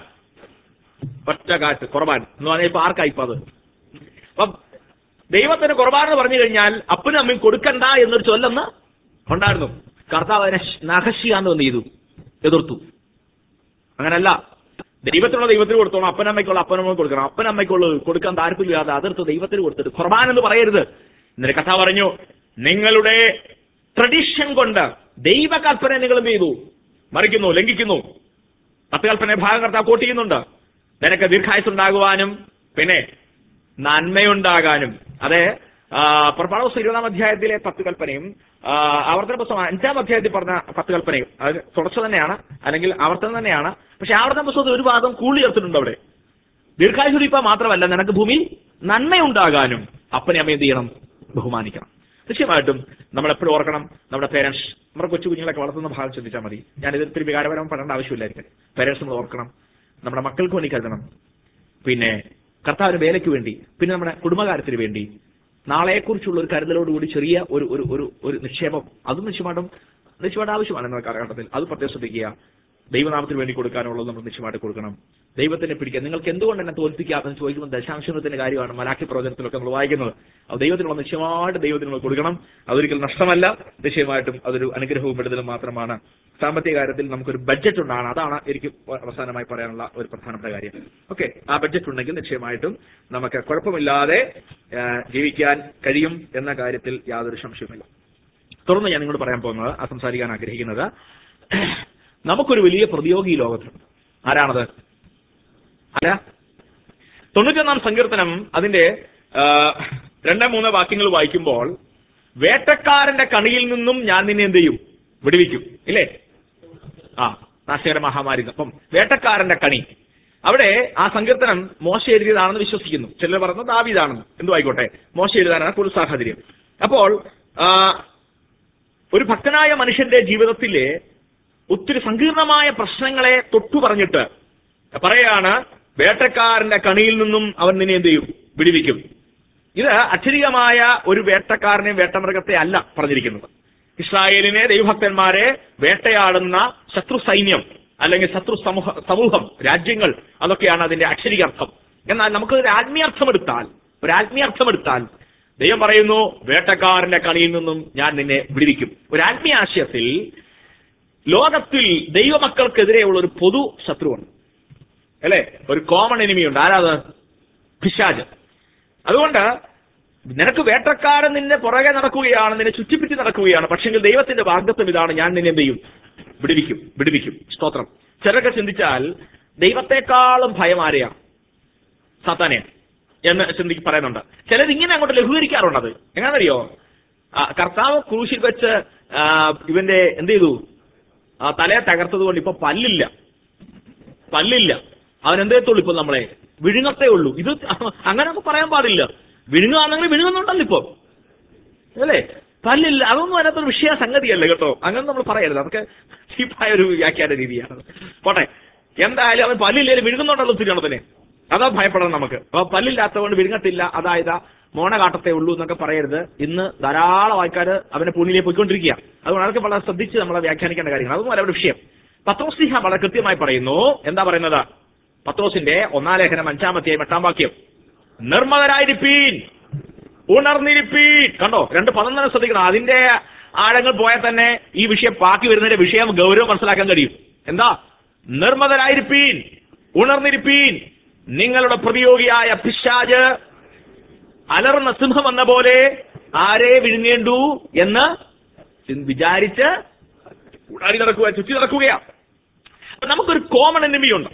ഒറ്റ കാറ്റ് കുർബാൻ എന്ന് പറഞ്ഞാൽ ഇപ്പൊ ആർക്കാ ഇപ്പൊ അത് അപ്പം ദൈവത്തിന് കുർബാൻ എന്ന് പറഞ്ഞു കഴിഞ്ഞാൽ അപ്പനും അമ്മയും കൊടുക്കണ്ട എന്നൊരു ചൊല്ലെന്ന് ഉണ്ടായിരുന്നു കർത്താവ് അതിനെ നഖശിയാന്ന് എന്ത് ചെയ്തു എതിർത്തു അങ്ങനല്ല ദൈവത്തിനുള്ള ദൈവത്തിന് കൊടുത്തോണം അപ്പനമ്മയ്ക്കുള്ള അപ്പനമ്മ കൊടുക്കണം അപ്പനമ്മയ്ക്കുള്ള കൊടുക്കാൻ താല്പര്യമില്ലാതെ അതിർത്ത് ദൈവത്തിന് കൊടുത്തിട്ട് ഖുർബാൻ എന്ന് പറയരുത് എന്നിട്ട് കഥ പറഞ്ഞു നിങ്ങളുടെ ട്രഡീഷൻ കൊണ്ട് ദൈവകൽപ്പന നിങ്ങൾ എന്ത് ചെയ്തു മറിക്കുന്നു ലംഘിക്കുന്നു പത്തുകൽപ്പന ഭാഗം കർത്താവ് കോട്ട് ചെയ്യുന്നുണ്ട് നിനക്ക് ദീർഘായുസ് ഉണ്ടാകുവാനും പിന്നെ നന്മയുണ്ടാകാനും അതെ ആ, പുറപ്പാട് ദിവസം ഇരുപതാം അധ്യായത്തിലെ പത്ത് കൽപ്പനയും ആ, ആവർത്തന പുസ്തകം അഞ്ചാം അധ്യായത്തിൽ പറഞ്ഞ പത്ത് കൽപ്പനയും അത് തുടർച്ച തന്നെയാണ് അല്ലെങ്കിൽ ആവർത്തനം തന്നെയാണ് പക്ഷെ ആവർത്തന പുസ്തകത്തിൽ ഒരു ഭാഗം കൂളി ചേർത്തിട്ടുണ്ട് അവിടെ ദീർഘായുരിപ്പ മാത്രമല്ല നിനക്ക് ഭൂമിയിൽ നന്മയുണ്ടാകാനും അപ്പനെ അമ്മ എന്ത് ചെയ്യണം ബഹുമാനിക്കണം നിശ്ചയമായിട്ടും നമ്മൾ എപ്പോഴും ഓർക്കണം നമ്മുടെ പേരൻസ് നമ്മുടെ കൊച്ചു കുഞ്ഞുങ്ങളൊക്കെ വളർത്തുന്ന ഭാഗം ചിന്തിച്ചാൽ മതി ഞാൻ ഇത് ഇത്തിരി വികാരപരം പറയേണ്ട ആവശ്യമില്ലായിരിക്കും പേരൻസ് നമ്മൾ ഓർക്കണം നമ്മുടെ മക്കൾക്ക് വേണ്ടി കരുതണം പിന്നെ കർത്താവിന് വേലയ്ക്ക് വേണ്ടി പിന്നെ നമ്മുടെ കുടുംബകാര്യത്തിന് വേണ്ടി നാളെക്കുറിച്ചുള്ള ഒരു കരുതലോടുകൂടി ചെറിയ ഒരു ഒരു ഒരു ഒരു നിക്ഷേപം അതും നിശ്ചയമായിട്ടും നിശ്ചയമായിട്ട് ആവശ്യമാണ് എന്ന കാലഘട്ടത്തിൽ അത് പ്രത്യേകം ശ്രദ്ധിക്കുക ദൈവനാമത്തിന് വേണ്ടി കൊടുക്കാനുള്ളത് നമ്മൾ നിശ്ചയമായിട്ട് കൊടുക്കണം ദൈവത്തിനെ പിടിക്കുക നിങ്ങൾക്ക് എന്തുകൊണ്ട് എന്നെ തോൽപ്പിക്കാമെന്ന് ചോദിക്കുമ്പോൾ ദശാംശത്തിന്റെ കാര്യമാണ് മലാഖി പ്രവചനത്തിലൊക്കെ നമ്മൾ വായിക്കുന്നത് അത് ദൈവത്തിനുള്ള നിശ്ചയമായിട്ട് ദൈവത്തിനുള്ള കൊടുക്കണം അതൊരിക്കലും നഷ്ടമല്ല നിശ്ചയമായിട്ടും അതൊരു അനുഗ്രഹവും വിടുതലും മാത്രമാണ് സാമ്പത്തിക കാര്യത്തിൽ നമുക്കൊരു ബഡ്ജറ്റ് ഉണ്ടാണ് അതാണ് എനിക്ക് അവസാനമായി പറയാനുള്ള ഒരു പ്രധാനപ്പെട്ട കാര്യം ഓക്കെ ആ ബഡ്ജറ്റ് ഉണ്ടെങ്കിൽ നിശ്ചയമായിട്ടും നമുക്ക് കുഴപ്പമില്ലാതെ ആ, ജീവിക്കാൻ കഴിയും എന്ന കാര്യത്തിൽ യാതൊരു സംശയവുമില്ല തുടർന്ന് ഞാൻ നിങ്ങളോട് പറയാൻ പോകുന്നത് ആ സംസാരിക്കാൻ ആഗ്രഹിക്കുന്നത് നമുക്കൊരു വലിയ പ്രതിയോഗി ഈ ലോകത്തുണ്ട് ആരാണത് ആരാ തൊണ്ണൂറ്റൊന്നാം സങ്കീർത്തനം അതിന്റെ ആ, രണ്ട് മൂന്ന് വാക്യങ്ങൾ വായിക്കുമ്പോൾ വേട്ടക്കാരന്റെ കണിയിൽ നിന്നും ഞാൻ നിന്നെ എന്ത് ചെയ്യും വിടുവിക്കും ഇല്ലേ ആ നാശകര മഹാമാരി അപ്പം വേട്ടക്കാരന്റെ കണി അവിടെ ആ സങ്കീർത്തനം മോശ എഴുതിയതാണെന്ന് വിശ്വസിക്കുന്നു ചിലർ പറയുന്നത് ദാവീദാണെന്ന് എന്തു ആയിക്കോട്ടെ മോശ എഴുതാനാണ് കൂടുതൽ സാഹചര്യം അപ്പോൾ ആ, ഒരു ഭക്തനായ മനുഷ്യന്റെ ജീവിതത്തിലെ ഒത്തിരി സങ്കീർണമായ പ്രശ്നങ്ങളെ തൊട്ടു പറഞ്ഞിട്ട് പറയാണ് വേട്ടക്കാരന്റെ കണിയിൽ നിന്നും അവൻ നിന്നെ എന്ത് ചെയ്യും വിടുവിക്കും ഇത് അക്ഷരികമായ ഒരു വേട്ടക്കാരനെ വേട്ടമൃഗത്തെ അല്ല പറഞ്ഞിരിക്കുന്നത് ഇസ്രായേലിനെ ദൈവഭക്തന്മാരെ വേട്ടയാടുന്ന ശത്രു സൈന്യം അല്ലെങ്കിൽ ശത്രു സമൂഹ സമൂഹം രാജ്യങ്ങൾ അതൊക്കെയാണ് അതിന്റെ അക്ഷരികർത്ഥം എന്നാൽ നമുക്ക് ഒരു ആത്മീയർത്ഥം എടുത്താൽ ഒരു ആത്മീയർത്ഥം എടുത്താൽ ദൈവം പറയുന്നു വേട്ടക്കാരന്റെ കണിയിൽ നിന്നും ഞാൻ നിന്നെ വിടുവിക്കും ഒരു ആത്മീയ ആശയത്തിൽ ലോകത്തിൽ ദൈവമക്കൾക്കെതിരെയുള്ള ഒരു പൊതു ശത്രുവുണ്ട് അല്ലേ ഒരു കോമൺ എനിമിയുണ്ട് ആരാത് പിശാജ് അതുകൊണ്ട് നിനക്ക് വേട്ടക്കാരൻ നിന്നെ പുറകെ നടക്കുകയാണ് നിന്നെ ചുറ്റിപ്പറ്റി നടക്കുകയാണ് പക്ഷെങ്കിൽ ദൈവത്തിന്റെ വാഗ്ദത്വം ഇതാണ് ഞാൻ നിന്നെ എന്ത് ചെയ്യും വിടുവിക്കും വിടുവിക്കും സ്തോത്രം ചിലരൊക്കെ ചിന്തിച്ചാൽ ദൈവത്തെക്കാളും ഭയം ആരെയാ സാത്താനെ എന്ന് ചിന്തി പറയുന്നുണ്ട് ചിലർ ഇങ്ങനെ അങ്ങോട്ട് ലഘൂകരിക്കാറുണ്ട് അത് എങ്ങനെയാണെന്നറിയോ ആ, കർത്താവ് ക്രൂശിൽ വെച്ച് ആ, ഇവന്റെ എന്ത് ചെയ്തു ആ, തലയെ തകർത്തത് കൊണ്ട് ഇപ്പൊ പല്ലില്ല പല്ലില്ല അവൻ എന്തേത്തുള്ളൂ ഇപ്പൊ നമ്മളെ വിഴുങ്ങത്തേ ഉള്ളൂ ഇത് അങ്ങനെ നമുക്ക് പറയാൻ പാടില്ല വിഴുങ്ങുകയാണെങ്കിൽ വിഴുങ്ങുന്നുണ്ടല്ലോ ഇപ്പൊ അല്ലേ പല്ലില്ല അതൊന്നും അതിനകത്തൊരു വിഷയ സംഗതിയല്ല കേട്ടോ അങ്ങനെ നമ്മൾ പറയരുത് അതൊക്കെ ചീപ്പായ ഒരു വ്യാഖ്യാന രീതിയാണ് പോട്ടെ എന്തായാലും അവൻ പല്ലില്ലേലും വിഴുങ്ങുന്നുണ്ടല്ലോ ഒത്തിരി എണ്ണത്തിന് അതാ ഭയപ്പെടണം നമുക്ക് അപ്പൊ പല്ലില്ലാത്തതുകൊണ്ട് വിഴുങ്ങത്തില്ല അതായത് മോണ കാട്ടത്തേ ഉള്ളൂ എന്നൊക്കെ പറയരുത് ഇന്ന് ധാരാളം ആൾക്കാർ അവനെ പുണ്ണിലേക്ക് പോയിക്കൊണ്ടിരിക്കുക അതുകൊണ്ട് അതൊക്കെ വളരെ ശ്രദ്ധിച്ച് നമ്മൾ വ്യാഖ്യാനിക്കേണ്ട കാര്യങ്ങൾ അതൊന്നും അല്ല ഒരു വിഷയം പത്രോസ്ലിഹ വളരെ കൃത്യമായി പറയുന്നു എന്താ പറയുന്നത് പത്രോസിന്റെ ഒന്നാം ലേഖനം അഞ്ചാമത്തെയും എട്ടാം വാക്യം നിർമ്മതരായിരിപ്പീൻ ഉണർന്നിരിപ്പീൻ കണ്ടോ രണ്ട് പദം തന്നെ ശ്രദ്ധിക്കണം അതിന്റെ ആഴങ്ങൾ പോയാൽ തന്നെ ഈ വിഷയം ബാക്കി വരുന്നതിന്റെ വിഷയം ഗൗരവം മനസ്സിലാക്കാൻ കഴിയും എന്താ നിർമ്മതരായിരിപ്പീൻ ഉണർന്നിരിപ്പീൻ നിങ്ങളുടെ പ്രതിയോഗിയായ പിശാജ് അലർന്ന സിംഹം എന്ന പോലെ ആരെ വിഴുങ്ങേണ്ടു എന്ന് ചിന്ത- വിചാരിച്ച് ഉടാടി നടക്കുക ചുറ്റി നടക്കുകയാ അപ്പൊ നമുക്കൊരു കോമൺ എനിമി ഉണ്ട്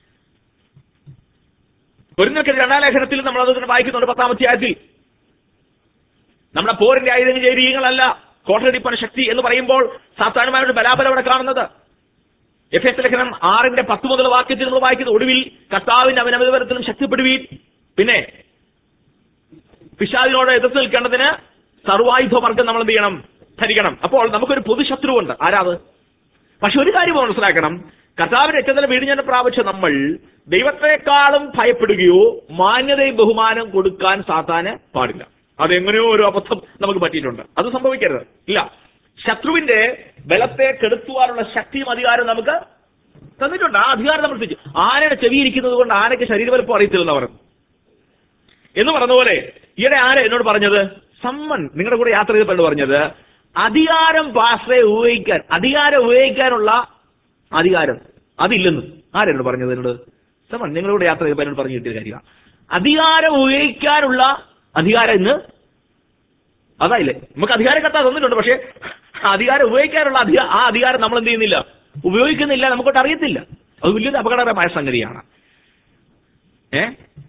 ഒരുന്നൊക്കെ രണ്ടാം ലേഖനത്തിൽ നമ്മൾ അത് വായിക്കുന്നുണ്ട് പത്താമത്തെ ആയത്തിൽ നമ്മുടെ പോരിന്റെ ആയുധങ്ങൾ ജൈവീകങ്ങളല്ല കോട്ടടിപ്പന ശക്തി എന്ന് പറയുമ്പോൾ സാത്താനുമാരുടെ ബലാബലം അവിടെ കാണുന്നത് എഫ് എസ് ലേഖനം ആറിന്റെ പത്ത് മുതൽ വാക്യത്തിൽ നമ്മൾ വായിക്കുന്നത് ഒടുവിൽ കർത്താവിന്റെ അവനവതരത്തിലും ശക്തിപ്പെടുവീൻ പിന്നെ പിശാദിനോട് എതിർത്ത് നിൽക്കേണ്ടതിന് സർവായുധ വർഗം നമ്മൾ എന്ത് ചെയ്യണം ധരിക്കണം അപ്പോൾ നമുക്കൊരു പൊതുശത്രുവുണ്ട് ആരാത് പക്ഷെ ഒരു കാര്യം മനസ്സിലാക്കണം കർത്താവിന്റെ രക്തത്തിൽ വീടിഞ്ഞ പ്രാപിച്ച നമ്മൾ ദൈവത്തെക്കാളും ഭയപ്പെടുകയോ മാന്യതയും ബഹുമാനം കൊടുക്കാൻ സാത്താന് പാടില്ല അതെങ്ങനെയോ ഒരു അബദ്ധം നമുക്ക് പറ്റിയിട്ടുണ്ട് അത് സംഭവിക്കരുത് ഇല്ല ശത്രുവിന്റെ ബലത്തെ കെടുത്തുവാനുള്ള ശക്തിയും അധികാരവും നമുക്ക് തന്നിട്ടുണ്ട് ആ അധികാരം നമ്മൾ തിരിച്ചു ആനയുടെ ചെവിയിരിക്കുന്നത് കൊണ്ട് ആനയ്ക്ക് ശരീരവലപ്പം അറിയത്തില്ലെന്ന് പറഞ്ഞു എന്ന് പറഞ്ഞ പോലെ ഈയിടെ ആരെ എന്നോട് പറഞ്ഞത് സമ്മൺ നിങ്ങളുടെ കൂടെ യാത്ര ചെയ്തപ്പോൾ പറഞ്ഞത് അധികാരം പാസ്റ്ററെ ഉപയോഗിക്കാൻ അധികാരം ഉപയോഗിക്കാനുള്ള അധികാരം അതില്ലെന്ന് ആരെന്നോട് പറഞ്ഞത് എന്നോട് സമ്മൺ നിങ്ങളുടെ കൂടെ യാത്ര ചെയ്തപ്പോൾ എന്നോട് പറഞ്ഞു കിട്ടിയ കാര്യമാണ് അധികാരം ഉപയോഗിക്കാനുള്ള അധികാരം ഇന്ന് അതായില്ലേ നമുക്ക് അധികാരം കത്താ തന്നിട്ടുണ്ട് പക്ഷേ അധികാരം ഉപയോഗിക്കാനുള്ള അധികാ ആ അധികാരം നമ്മൾ എന്ത് ചെയ്യുന്നില്ല ഉപയോഗിക്കുന്നില്ല നമുക്കൊട്ട് അറിയത്തില്ല അത് വലിയൊരു അപകടകരമായ സംഗതിയാണ് ഏ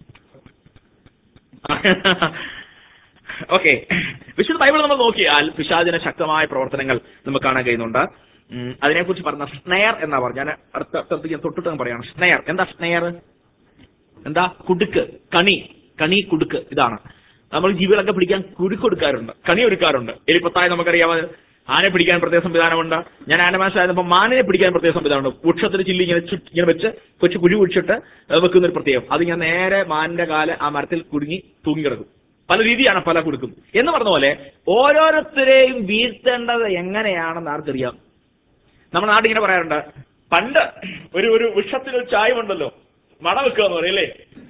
ഓക്കെ വിശുദ്ധ ബൈബിൾ നമ്മൾ നോക്കിയാൽ പിശാചിന് ശക്തമായ പ്രവർത്തനങ്ങൾ നമുക്ക് കാണാൻ കഴിയുന്നുണ്ട് ഉം, അതിനെക്കുറിച്ച് പറഞ്ഞ സ്നെയർ എന്നാ പറഞ്ഞു ഞാൻ അടുത്ത അടുത്ത ഞാൻ തൊട്ടിട്ട് ഞാൻ പറയാണ് സ്നെയർ എന്താ സ്നെയർ എന്താ കുടുക്ക് കണി കണി കുടുക്ക് ഇതാണ് നമ്മൾ ജീവികളൊക്കെ പിടിക്കാൻ കുടുക്ക് കൊടുക്കാറുണ്ട് കണി ഒരുക്കാറുണ്ട് എലിപ്പത്തായി നമുക്കറിയാം ആനയെ പിടിക്കാൻ പ്രത്യേക സംവിധാനമുണ്ട് ഞാൻ ആനമാശായപ്പോൾ മാനിനെ പിടിക്കാൻ പ്രത്യേക സംവിധാനമുണ്ട് വൃക്ഷത്തിൽ ചില്ലി ഇങ്ങനെ ചുറ്റ് ഇങ്ങനെ വെച്ച് കൊച്ചു കുഴി കുഴിച്ചിട്ട് അത് വെക്കുന്ന ഒരു പ്രത്യേകം അത് ഞാൻ നേരെ മാനിന്റെ കാല് ആ മരത്തിൽ കുടുങ്ങി തൂങ്ങിക്കിടക്കും പല രീതിയാണ് പല കൊടുക്കും എന്ന് പറഞ്ഞ പോലെ ഓരോരുത്തരെയും വീഴ്ത്തേണ്ടത് എങ്ങനെയാണെന്ന് ആർക്കറിയാം നമ്മുടെ നാട്ടിൽ ഇങ്ങനെ പറയാറുണ്ട് പണ്ട് ഒരു ഒരു വൃക്ഷത്തിൽ ഒരു ചായമുണ്ടല്ലോ മട വെക്കുക എന്ന് പറയല്ലേ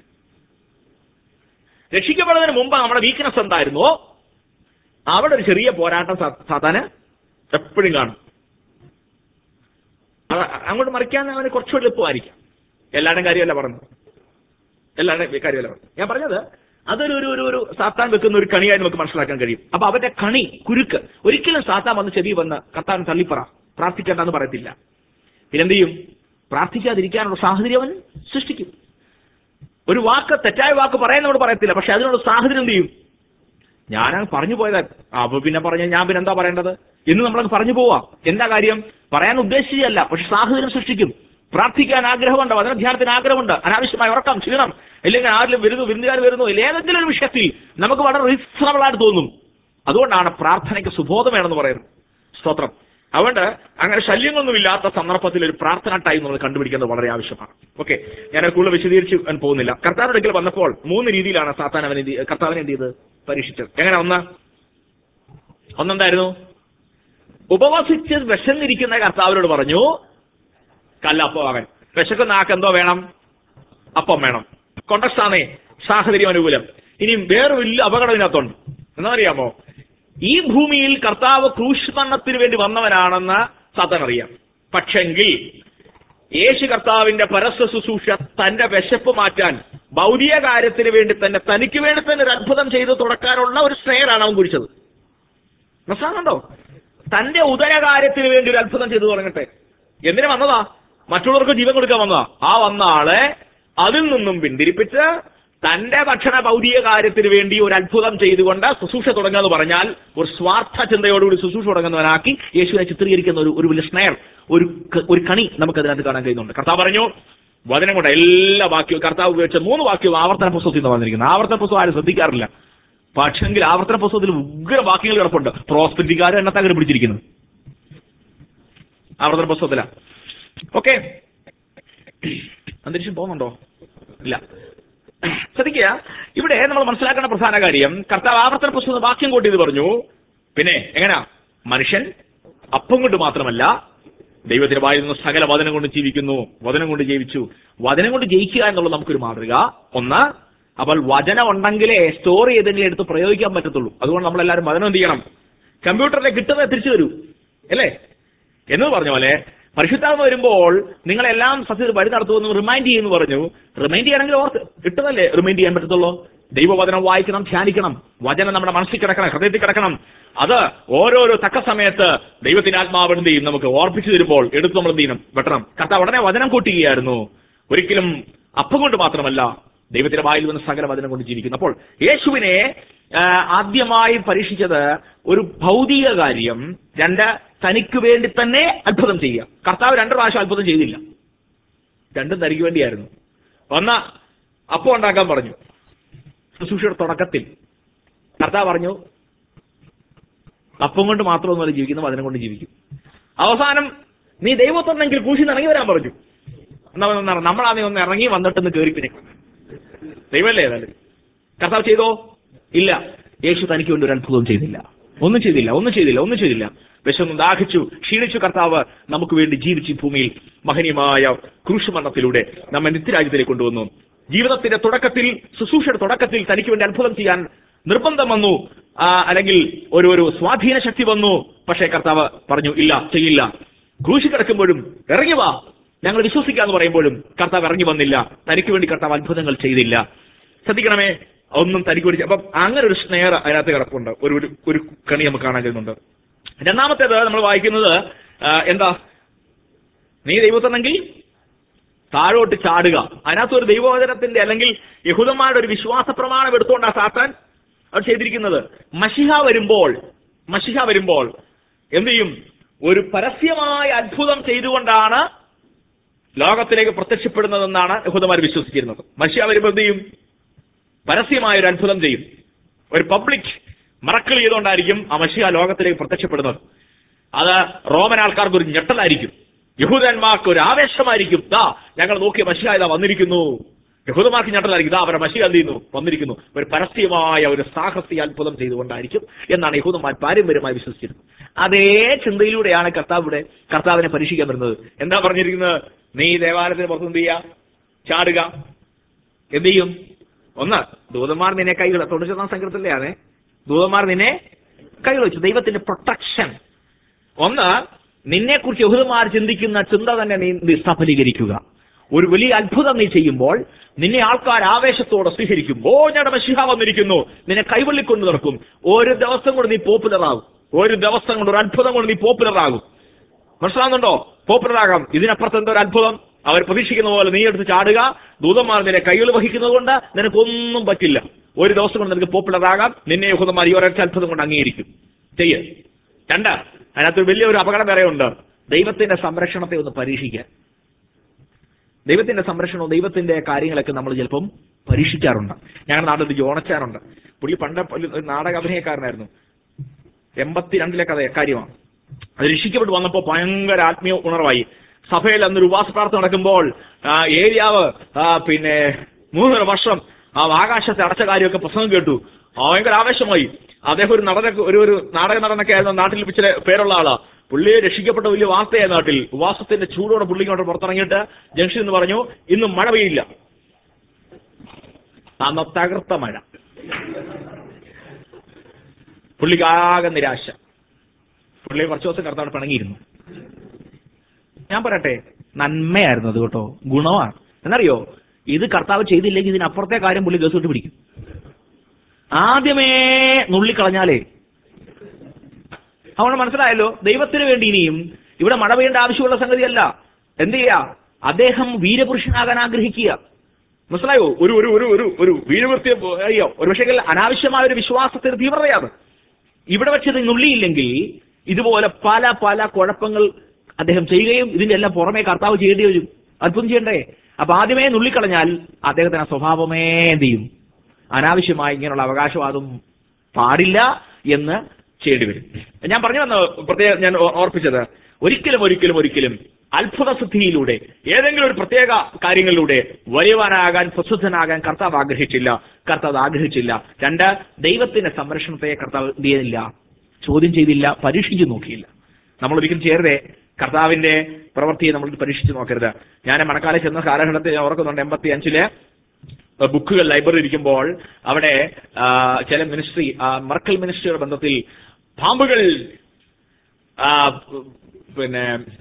രക്ഷിക്കപ്പെടുന്നതിന് മുമ്പ് നമ്മുടെ വീക്ക്നെസ് എന്തായിരുന്നോ അവിടെ ഒരു ചെറിയ പോരാട്ടം സാ- സാത്താന് എപ്പോഴും കാണും അത് അങ്ങോട്ട് മറിക്കാൻ അവന് കുറച്ചുകൂടി എളുപ്പമായിരിക്കാം എല്ലാവരുടെയും കാര്യമല്ല പറഞ്ഞത് എല്ലാവരുടെയും കാര്യമല്ല പറഞ്ഞത് ഞാൻ പറഞ്ഞത് അതൊരു ഒരു ഒരു ഒരു സാത്താൻ വെക്കുന്ന ഒരു കണിയായി നമുക്ക് മനസ്സിലാക്കാൻ കഴിയും അപ്പൊ അവന്റെ കണി കുരുക്ക് ഒരിക്കലും സാത്താൻ വന്ന് ചെവി വന്ന് കത്താൻ തള്ളിപ്പറ പ്രാർത്ഥിക്കേണ്ടെന്ന് പറയത്തില്ല പിന്നെന്ത് ചെയ്യും പ്രാർത്ഥിക്കാതിരിക്കാനുള്ള സാഹചര്യം അവൻ സൃഷ്ടിക്കും ഒരു വാക്ക് തെറ്റായ വാക്ക് പറയാനോട് പറയത്തില്ല പക്ഷെ അതിനുള്ള സാഹചര്യം എന്ത് ചെയ്യും ഞാനങ്ങ് പറഞ്ഞു പോയതാ അപ്പൊ പിന്നെ പറഞ്ഞ ഞാൻ പിന്നെ എന്താ പറയേണ്ടത് എന്ന് നമ്മളങ്ങ് പറഞ്ഞു പോവാ എന്താ കാര്യം പറയാൻ ഉദ്ദേശിച്ചല്ല പക്ഷെ സാഹചര്യം സൃഷ്ടിക്കും പ്രാർത്ഥിക്കാൻ ആഗ്രഹമുണ്ട് വചനധ്യാനത്തിന് ആഗ്രഹമുണ്ട് അനാവശ്യമായി ഉറക്കം ക്ഷീണം അല്ലെങ്കിൽ ആരിലും വരുന്നു വിരുന്നുകാർ വരുന്നു ഇല്ല ഏതെങ്കിലും ഒരു വിഷയത്തിൽ നമുക്ക് വളരെ റീസണബിൾ ആയിട്ട് തോന്നും അതുകൊണ്ടാണ് പ്രാർത്ഥനയ്ക്ക് സുബോധം വേണമെന്ന് പറയുന്നത് സ്തോത്രം അതുകൊണ്ട് അങ്ങനെ ശല്യങ്ങളൊന്നും ഇല്ലാത്ത സന്ദർഭത്തിൽ ഒരു പ്രാർത്ഥന ടൈം നമ്മൾ കണ്ടുപിടിക്കുന്നത് വളരെ ആവശ്യമാണ് ഓക്കെ ഞാൻ അത് കൂടുതൽ വിശദീകരിച്ച് ഞാൻ പോകുന്നില്ല കർത്താവിന്റെ അടുക്കൽ വന്നപ്പോൾ മൂന്ന് രീതിയിലാണ് സാത്താൻ അവൻ എന്ത്- കർത്താവിനെ എന്ത് ചെയ്ത് പരീക്ഷിച്ചത് എങ്ങനെ ഒന്ന് ഒന്നെന്തായിരുന്നു ഉപവസിച്ച് വിശന്നിരിക്കുന്ന കർത്താവിനോട് പറഞ്ഞു കല്ലപ്പം അവൻ വിശക്കുന്ന ആക്കെന്തോ വേണം അപ്പം വേണം കൊണ്ടസ്റ്റാണേ സാഹചര്യം അനുകൂലം ഇനിയും വേറെ വലിയ അപകടം ഇതിനകത്തുണ്ട് എന്നറിയാമോ ഈ ഭൂമിയിൽ കർത്താവ് ക്രൂശ് വേണ്ടി വന്നവനാണെന്ന് സാത്താൻ അറിയാം പക്ഷെങ്കിൽ യേശു കർത്താവിന്റെ പരസ്യ ശുശ്രൂഷ തന്റെ വിശപ്പ് മാറ്റാൻ ഭൗതിക കാര്യത്തിന് വേണ്ടി തന്നെ തനിക്ക് വേണ്ടി തന്നെ ഒരു അത്ഭുതം ചെയ്ത് തുടക്കാനുള്ള ഒരു സ്നേഹമാണ് അവൻ കുറിച്ചത് മനസ്സിലാകുന്നുണ്ടോ തന്റെ ഉദരകാര്യത്തിന് വേണ്ടി ഒരു അത്ഭുതം ചെയ്തു തുടങ്ങട്ടെ എന്തിനു വന്നതാ മറ്റുള്ളവർക്ക് ജീവൻ കൊടുക്കാൻ വന്നതാ ആ വന്ന ആളെ അതിൽ നിന്നും പിന്തിരിപ്പിച്ച് തന്റെ ഭക്ഷണ ഭൗതിക കാര്യത്തിന് വേണ്ടി ഒരു അത്ഭുതം ചെയ്തുകൊണ്ട് ശുശ്രൂഷ തുടങ്ങുക എന്ന് പറഞ്ഞാൽ ഒരു സ്വാർത്ഥ ചിന്തയോടുകൂടി ശുശ്രൂഷ തുടങ്ങുന്നവനാക്കി യേശുവിനെ ചിത്രീകരിക്കുന്ന ഒരു ഒരു വലിയ സ്നേഹം ഒരു ക- ഒരു കണി നമുക്ക് അതിനകത്ത് കാണാൻ കഴിയുന്നുണ്ട് കർത്താവ് പറഞ്ഞു വചനം കൊണ്ട് എല്ലാ വാക്യവും കർത്താവ് ഉപയോഗിച്ച മൂന്ന് വാക്യവും ആവർത്തന പുസ്തകത്തിൽ നിന്ന് വന്നിരിക്കുന്നത് ആവർത്തന പുസ്തകം ആരും ശ്രദ്ധിക്കാറില്ല പക്ഷെങ്കിൽ ആവർത്തന പുസ്തകത്തിൽ ഉഗ്ര വാക്യങ്ങൾ കിടപ്പുണ്ട് പ്രോസ്പെറ്റിക്കാരും എണ്ണത്തെ അങ്ങനെ പിടിച്ചിരിക്കുന്നത് ആവർത്തന പുസ്തകത്തില ഓക്കെ അന്തരീക്ഷം പോകുന്നുണ്ടോ ഇല്ല ശ്രദ്ധിക്കുക ഇവിടെ നമ്മൾ മനസ്സിലാക്കേണ്ട പ്രധാന കാര്യം കർത്താവ് ആവർത്തന പുസ്തകം വാക്യം കൂട്ടി ഇത് പറഞ്ഞു പിന്നെ എങ്ങനെയാ മനുഷ്യൻ അപ്പം കൊണ്ട് മാത്രമല്ല ദൈവത്തിന്റെ വായിൽ നിന്ന് സകല വചനം കൊണ്ട് ജീവിക്കുന്നു വചനം കൊണ്ട് ജീവിച്ചു വചനം കൊണ്ട് ജയിക്കുക എന്നുള്ളത് നമുക്കൊരു മാതൃക ഒന്ന് അപ്പോൾ വചനം ഉണ്ടെങ്കിലേ സ്റ്റോർ ചെയ്തെങ്കിലും എടുത്ത് പ്രയോഗിക്കാൻ പറ്റത്തുള്ളൂ അതുകൊണ്ട് നമ്മളെല്ലാവരും വചനം എന്ത് ചെയ്യണം കമ്പ്യൂട്ടറിലെ കിട്ടുന്നത് തിരിച്ചു വരൂ അല്ലേ എന്ന് പറഞ്ഞ പോലെ പരിശുദ്ധാത്മ വരുമ്പോൾ നിങ്ങളെല്ലാം സത്യത്തിൽ വഴി നടത്തുമെന്ന് റിമൈൻഡ് ചെയ്യുന്നു പറഞ്ഞു റിമൈൻഡ് ചെയ്യണമെങ്കിൽ ഓർത്ത് ഇട്ടതല്ലേ റിമൈൻഡ് ചെയ്യാൻ പറ്റത്തുള്ളൂ ദൈവവചനം വായിക്കണം ധ്യാനിക്കണം വചനം നമ്മുടെ മനസ്സിൽ കിടക്കണം ഹൃദയത്തിൽ കിടക്കണം അത് ഓരോരോ തക്ക സമയത്ത് ദൈവത്തിന്റെ ആത്മാവ് എന്ത് ചെയ്യും നമുക്ക് ഓർപ്പിച്ചു തരുമ്പോൾ എടുത്ത് നമ്മൾ എന്ത് ചെയ്യണം വെട്ടണം കർത്താവ് ഉടനെ വചനം കൂട്ടുകയായിരുന്നു ഒരിക്കലും അപ്പം കൊണ്ട് മാത്രമല്ല ദൈവത്തിന്റെ വായിൽ വന്ന് സകല വചനം കൊണ്ട് ജീവിക്കുന്നു അപ്പോൾ യേശുവിനെ ആ, ആദ്യമായി പരീക്ഷിച്ചത് ഒരു ഭൗതിക കാര്യം രണ്ട് തനിക്ക് വേണ്ടി തന്നെ അത്ഭുതം ചെയ്യുക കർത്താവ് രണ്ട് പ്രാവശ്യം അത്ഭുതം ചെയ്തില്ല രണ്ടും തനിക്ക് വേണ്ടിയായിരുന്നു ഒന്ന് അപ്പം ഉണ്ടാക്കാൻ പറഞ്ഞു ശുശ്രൂഷയുടെ തുടക്കത്തിൽ കർത്താവ് പറഞ്ഞു അപ്പം കൊണ്ട് മാത്രമൊന്നുമല്ല ജീവിക്കുന്നു വചനം കൊണ്ട് ജീവിക്കും അവസാനം നീ ദൈവത്തൊന്നെങ്കിൽ കൂശി ഇറങ്ങി വരാൻ പറഞ്ഞു എന്നാ എന്നാ നമ്മളാ നീ ഒന്ന് ഇറങ്ങി വന്നിട്ടൊന്ന് കയറി പിന്നെ ദൈവമല്ലേ ഏതായാലും കർത്താവ് ചെയ്തോ ഇല്ല യേശു തനിക്ക് വേണ്ടി ഒരു അത്ഭുതവും ചെയ്തില്ല ഒന്നും ചെയ്തില്ല ഒന്നും ചെയ്തില്ല ഒന്നും ചെയ്തില്ല വിശന്നു ദാഹിച്ചു ക്ഷീണിച്ചു കർത്താവ് നമുക്ക് വേണ്ടി ജീവിച്ച് ഈ ഭൂമിയിൽ മഹനീയമായ ക്രൂശുമരണത്തിലൂടെ നമ്മെ നിത്യരാജ്യത്തിലേക്ക് കൊണ്ടുവന്നു ജീവിതത്തിന്റെ തുടക്കത്തിൽ ശുശ്രൂഷയുടെ തുടക്കത്തിൽ തനിക്ക് വേണ്ടി അത്ഭുതം ചെയ്യാൻ നിർബന്ധം വന്നു ആ, അല്ലെങ്കിൽ ഒരു ഒരു സ്വാധീന ശക്തി വന്നു പക്ഷേ കർത്താവ് പറഞ്ഞു ഇല്ല ചെയ്യില്ല ക്രൂശി കിടക്കുമ്പോഴും ഇറങ്ങി വാ ഞങ്ങൾ വിശ്വസിക്കാന്ന് പറയുമ്പോഴും കർത്താവ് ഇറങ്ങി വന്നില്ല തനിക്ക് വേണ്ടി കർത്താവ് അത്ഭുതങ്ങൾ ചെയ്തില്ല ശ്രദ്ധിക്കണമേ ഒന്നും തനിക്ക് വേണ്ടി അപ്പം അങ്ങനെ ഒരു സ്നേഹ അതിനകത്ത് കിടപ്പുണ്ട് ഒരു ഒരു ഒരു കണി നമുക്ക് കാണാൻ കഴിയുന്നുണ്ട് രണ്ടാമത്തേത് നമ്മൾ വായിക്കുന്നത് ആ, എന്താ നീ ദൈവത്തെന്നെങ്കിൽ താഴോട്ട് ചാടുക അതിനകത്ത് ഒരു ദൈവവചനത്തിന്റെ അല്ലെങ്കിൽ യഹൂദന്മാരുടെ ഒരു വിശ്വാസ പ്രമാണം എടുത്തുകൊണ്ടാ സാത്താൻ അവർ ചെയ്തിരിക്കുന്നത് മഷിഹ വരുമ്പോൾ മഷിഹ വരുമ്പോൾ എന്ത് ചെയ്യും ഒരു പരസ്യമായ അത്ഭുതം ചെയ്തുകൊണ്ടാണ് ലോകത്തിലേക്ക് പ്രത്യക്ഷപ്പെടുന്നതെന്നാണ് യഹൂദന്മാർ വിശ്വസിച്ചിരുന്നത് മഷിഹ വരുമ്പോൾ എന്ത് ചെയ്യും പരസ്യമായ ഒരു അത്ഭുതം ചെയ്യും ഒരു പബ്ലിക് മറക്കൾ ചെയ്തുകൊണ്ടായിരിക്കും ആ മഷിഹ ലോകത്തിലേക്ക് പ്രത്യക്ഷപ്പെടുന്നത് അത് റോമൻ ആൾക്കാർക്ക് ഒരു ഞെട്ടലായിരിക്കും യഹൂദന്മാർക്ക് ഒരു ആവേശമായിരിക്കും ദാ ഞങ്ങൾ നോക്കിയ മഷിഹ ഇതാ വന്നിരിക്കുന്നു യഹൂദന്മാർക്ക് ഞെട്ടലായിരിക്കും ദാ അവരെ മഷിഹ എന്ത് ചെയ്യുന്നു വന്നിരിക്കുന്നു ഒരു പരസ്യമായ ഒരു സാഹസിക അത്ഭുതം ചെയ്തുകൊണ്ടായിരിക്കും എന്നാണ് യഹൂദന്മാർ പാരമ്പര്യമായി വിശ്വസിച്ചിരുന്നത് അതേ ചിന്തയിലൂടെയാണ് കർത്താവിടെ കർത്താവിനെ പരീക്ഷിക്കാൻ വരുന്നത് എന്താ പറഞ്ഞിരിക്കുന്നത് നീ ദേവാലയത്തിന് പുറത്ത് എന്ത് ചെയ്യുക ചാടുക എന്ത് ചെയ്യും ഒന്ന് ദൂതന്മാർ നിന്നെ കൈകൾ തൊണ്ണൂറ്റൊന്നാം സംഘത്തിലെയാണ് ദൂതന്മാർ നിന്നെ കൈകൾ വെച്ചു ദൈവത്തിന്റെ പ്രൊട്ടക്ഷൻ ഒന്ന് നിന്നെ കുറിച്ച് യഹൂദന്മാർ ചിന്തിക്കുന്ന ചിന്ത തന്നെ നീ നീ സഫലീകരിക്കുക ഒരു വലിയ അത്ഭുതം നീ ചെയ്യുമ്പോൾ നിന്നെ ആൾക്കാർ ആവേശത്തോടെ സ്വീകരിക്കും ഓ ഞങ്ങളുടെ മഷിഹ വന്നിരിക്കുന്നു നിന്നെ കൈവള്ളിക്കൊണ്ട് നടക്കും ഒരു ദിവസം കൊണ്ട് നീ പോപ്പുലർ ആകും ഒരു ദിവസം കൊണ്ട് ഒരു അത്ഭുതം കൊണ്ട് നീ പോപ്പുലർ ആകും മനസ്സിലാകുന്നുണ്ടോ പോപ്പുലർ ആകാം ഇതിനപ്പുറത്ത് എന്തോ ഒരു അത്ഭുതം അവർ പ്രതീക്ഷിക്കുന്ന പോലെ നീ എടുത്ത് ചാടുക ദൂതന്മാർ നിന്നെ കൈകൾ വഹിക്കുന്നത് കൊണ്ട് നിനക്കൊന്നും പറ്റില്ല ഒരു ദിവസം കൊണ്ട് നിനക്ക് പോപ്പുലർ ആകാം നിന്നെ യഹൂദന്മാർ ഈ ഒരൊറ്റ അത്ഭുതം കൊണ്ട് അംഗീകരിക്കും ചെയ്യ് രണ്ട് അതിനകത്ത് വലിയൊരു അപകടം വേറെ ഉണ്ട് ദൈവത്തിന്റെ സംരക്ഷണത്തെ ഒന്ന് പരീക്ഷിക്കാൻ ദൈവത്തിന്റെ സംരക്ഷണവും ദൈവത്തിന്റെ കാര്യങ്ങളൊക്കെ നമ്മൾ ചിലപ്പം പരീക്ഷിക്കാറുണ്ട് ഞങ്ങളുടെ നാട്ടിൽ ഒരു ജോണച്ചാനുണ്ട് പുള്ളി പണ്ട് ഒരു നാടക അഭിനയക്കാരനായിരുന്നു എൺപത്തിരണ്ടിലെ കഥ കാര്യമാണ് അത് രക്ഷിക്കപ്പെട്ട് വന്നപ്പോൾ ഭയങ്കര ആത്മീയ ഉണർവായി സഭയിൽ അന്നൊരു ഉപവാസ പ്രാർത്ഥന നടക്കുമ്പോൾ ആ, ഏലിയാവ് ആ, പിന്നെ മൂന്നര വർഷം ആ ആകാശത്തെ അടച്ച കാര്യമൊക്കെ പ്രസംഗം കേട്ടു ആ, ഭയങ്കര ആവേശമായി അദ്ദേഹം ഒരു നടനൊക്കെ ഒരു ഒരു നാടക നടനൊക്കെ ആയിരുന്നു നാട്ടിൽ ഇച്ചിരി പേരുള്ള ആളാ പുള്ളിയെ രക്ഷിക്കപ്പെട്ട വലിയ വാർത്തയായി നാട്ടിൽ ഉപവാസത്തിന്റെ ചൂടോടെ പുള്ളി ഇങ്ങോട്ട് പുറത്തിറങ്ങിയിട്ട് ജംഗ്ഷൻ എന്ന് പറഞ്ഞു ഇന്നും മഴ പെയ്യില്ല അന്ന് തകർത്ത മഴ പുള്ളിക്ക് ആകെ നിരാശ പുള്ളി കുറച്ച് ദിവസം കർത്താവ് പിണങ്ങിയിരുന്നു ഞാൻ പറയട്ടെ നന്മയായിരുന്നു അത് കേട്ടോ ഗുണമാണ് എന്നറിയോ ഇത് കർത്താവ് ചെയ്തില്ലെങ്കിൽ ഇതിനപ്പുറത്തെ കാര്യം പുള്ളി കേസ് വിട്ട് പിടിക്കും ആദ്യമേ നുള്ളിക്കളഞ്ഞാലേ അതുകൊണ്ട് മനസ്സിലായല്ലോ ദൈവത്തിന് വേണ്ടി ഇനിയും ഇവിടെ മഴ പെയ്യേണ്ട ആവശ്യമുള്ള സംഗതിയല്ല എന്ത് ചെയ്യാ അദ്ദേഹം വീരപുരുഷനാകാൻ ആഗ്രഹിക്കുക മനസ്സിലായോ ഒരു ഒരു ഒരു ഒരു ഒരു വീരവൃത്തി അയ്യോ ഒരു പക്ഷേ അനാവശ്യമായ ഒരു വിശ്വാസത്തിന് തീവ്രതയാണ് ഇവിടെ വെച്ചത് നുള്ളിയില്ലെങ്കിൽ ഇതുപോലെ പല പല കുഴപ്പങ്ങൾ അദ്ദേഹം ചെയ്യുകയും ഇതിന്റെ എല്ലാം പുറമെ കർത്താവ് ചെയ്യേണ്ടി വരും അത്ഭുതം ചെയ്യണ്ടേ അപ്പൊ ആദ്യമേ നുള്ളിക്കളഞ്ഞാൽ അദ്ദേഹത്തിന് ആ സ്വഭാവമേ എന്ത് ചെയ്യും അനാവശ്യമായി ഇങ്ങനെയുള്ള അവകാശവാദം പാടില്ല എന്ന് ചെയ്യേണ്ടി വരും ഞാൻ പറഞ്ഞു വന്ന പ്രത്യേക ഞാൻ ഓ- ഓർപ്പിച്ചത് ഒരിക്കലും ഒരിക്കലും ഒരിക്കലും അത്ഭുത സിദ്ധിയിലൂടെ ഏതെങ്കിലും ഒരു പ്രത്യേക കാര്യങ്ങളിലൂടെ വലിയവാനാകാൻ പ്രസിദ്ധനാകാൻ കർത്താവ് ആഗ്രഹിച്ചില്ല കർത്താവ് ആഗ്രഹിച്ചില്ല രണ്ട് ദൈവത്തിന്റെ സംരക്ഷണത്തെ കർത്താവ് എന്ത് ചെയ്തില്ല ചോദ്യം ചെയ്തില്ല പരീക്ഷിച്ചു നോക്കിയില്ല നമ്മൾ ഒരിക്കലും ചേർതെ കർത്താവിന്റെ പ്രവൃത്തിയെ നമ്മൾ പരീക്ഷിച്ചു നോക്കരുത് ഞാൻ മണക്കാലം ചെന്ന കാലഘട്ടത്തിൽ ഞാൻ ഓർക്കുന്നുണ്ട് എൺപത്തി അഞ്ചില് ബുക്കുകൾ ലൈബ്രറി ഇരിക്കുമ്പോൾ അവിടെ ആ, ചില മിനിസ്ട്രി മർക്കൽ മിനിസ്ട്രിയുടെ ബന്ധത്തിൽ പാമ്പുകൾ ആ, പിന്നെ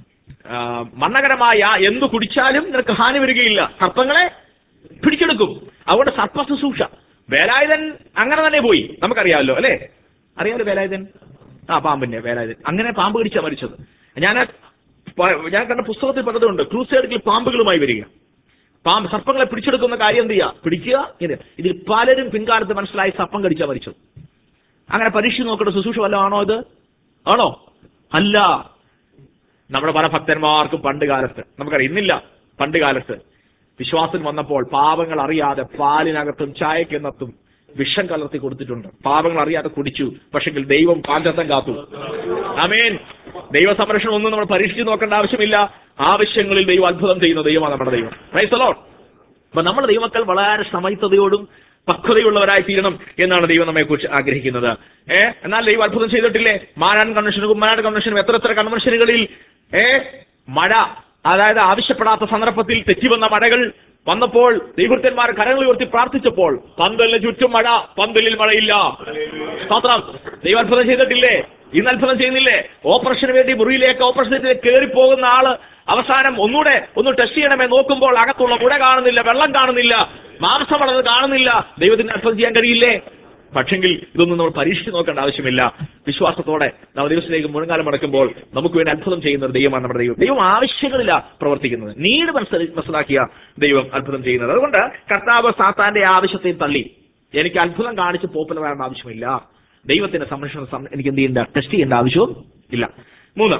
ആ, മരണകരമായ എന്തു കുടിച്ചാലും നിനക്ക് ഹാനി വരികയില്ല സർപ്പങ്ങളെ പിടിച്ചെടുക്കും അതുകൊണ്ട് സർപ്പ ശുശ്രൂഷ വേലായുധൻ അങ്ങനെ തന്നെ പോയി നമുക്കറിയാമല്ലോ അല്ലേ അറിയാമല്ലോ വേലായുധൻ ആ പാമ്പിന്റെ വേലായുധൻ അങ്ങനെ പാമ്പ് കടിച്ചാ മരിച്ചത് ഞാൻ പ- ഞാൻ കണ്ട പുസ്തകത്തിൽ പറഞ്ഞതുണ്ട് ക്രൂസൈഡിൽ പാമ്പുകളുമായി വരിക പാമ്പ് സർപ്പങ്ങളെ പിടിച്ചെടുക്കുന്ന കാര്യം എന്ത് ചെയ്യുക പിടിക്കുക ഇത് ഇതിൽ പലരും പിൻകാലത്ത് മനസ്സിലായി സർപ്പം കടിച്ചാ മരിച്ചത് അങ്ങനെ പരീക്ഷ നോക്കേണ്ട ശുശ്രൂഷ വല്ലതും ആണോ ഇത് ആണോ അല്ല നമ്മുടെ പല ഭക്തന്മാർക്കും പണ്ട് കാലത്ത് നമുക്കറിയാം ഇന്നില്ല പണ്ട് കാലത്ത് വിശ്വാസം വന്നപ്പോൾ പാപങ്ങൾ അറിയാതെ പാലിനകത്തും ചായക്കകത്തും വിഷം കലർത്തി കൊടുത്തിട്ടുണ്ട് പാപങ്ങൾ അറിയാതെ കുടിച്ചു പക്ഷെങ്കിൽ ദൈവം പാഞ്ചത്തം കാത്തു അമേൻ ദൈവ സംരക്ഷണം ഒന്നും നമ്മൾ പരീക്ഷിച്ച് നോക്കേണ്ട ആവശ്യമില്ല ആവശ്യങ്ങളിൽ ദൈവം അത്ഭുതം ചെയ്യുന്ന ദൈവമാണ് നമ്മുടെ ദൈവം Praise the Lord. അപ്പൊ നമ്മുടെ ദൈവമക്കൾ വളരെ സമയത്തതയോടും പക്വതയുള്ളവരായി തീരണം എന്നാണ് ദൈവം നമ്മെ കുറിച്ച് ആഗ്രഹിക്കുന്നത് ഏ എന്നാൽ ദൈവം അത്ഭുതം ചെയ്തിട്ടില്ലേ മാനാൻ കൺവെൻഷനും കുമ്മനാട് കൺവെൻഷനും എത്ര എത്ര കൺവെൻഷനുകളിൽ ഏ മഴ അതായത് ആവശ്യപ്പെടാത്ത സന്ദർഭത്തിൽ തെറ്റിവന്ന മഴകൾ വന്നപ്പോൾ ദൈവൃത്യന്മാർ കരങ്ങൾ ഉയർത്തി പ്രാർത്ഥിച്ചപ്പോൾ പന്തലിന് ചുറ്റും മഴ പന്തലിൽ മഴയില്ല സ്തോത്രം ദൈവം അത്ഭുതം ചെയ്തിട്ടില്ലേ ഇന്ന് അത്ഭുതം ചെയ്യുന്നില്ലേ ഓപ്പറേഷന് വേണ്ടി മുറിയിലേക്ക് ഓപ്പറേഷനിലേക്ക് കയറി പോകുന്ന ആള് അവസാനം ഒന്നുകൂടെ ഒന്ന് ടെസ്റ്റ് ചെയ്യണമേ നോക്കുമ്പോൾ അകത്തുള്ള മുട കാണുന്നില്ല വെള്ളം കാണുന്നില്ല മാംസം വളർന്ന് കാണുന്നില്ല ദൈവത്തിന് അത്ഭുതം ചെയ്യാൻ കഴിയില്ലേ പക്ഷെങ്കിൽ ഇതൊന്നും നമ്മൾ പരീക്ഷിച്ച് നോക്കേണ്ട ആവശ്യമില്ല വിശ്വാസത്തോടെ നമ്മൾ ദിവസത്തിലേക്ക് മുഴങ്കാലം മടക്കുമ്പോൾ നമുക്ക് വേണ്ടി അത്ഭുതം ചെയ്യുന്ന ഒരു ദൈവമാണ് നമ്മുടെ ദൈവം ദൈവം ആവശ്യങ്ങളില്ല പ്രവർത്തിക്കുന്നത് നീട് മനസ്സിൽ മനസ്സിലാക്കിയ ദൈവം അത്ഭുതം ചെയ്യുന്നത് അതുകൊണ്ട് കർത്താവ് സാത്താന്റെ ആവശ്യത്തെ തള്ളി എനിക്ക് അത്ഭുതം കാണിച്ച് പോപ്പുലർ ആവേണ്ട ആവശ്യമില്ല ദൈവത്തിന്റെ സംരക്ഷണം സം- എനിക്ക് എന്ത് ചെയ്യേണ്ട ടെസ്റ്റ് ചെയ്യേണ്ട ആവശ്യവും ഇല്ല മൂന്ന്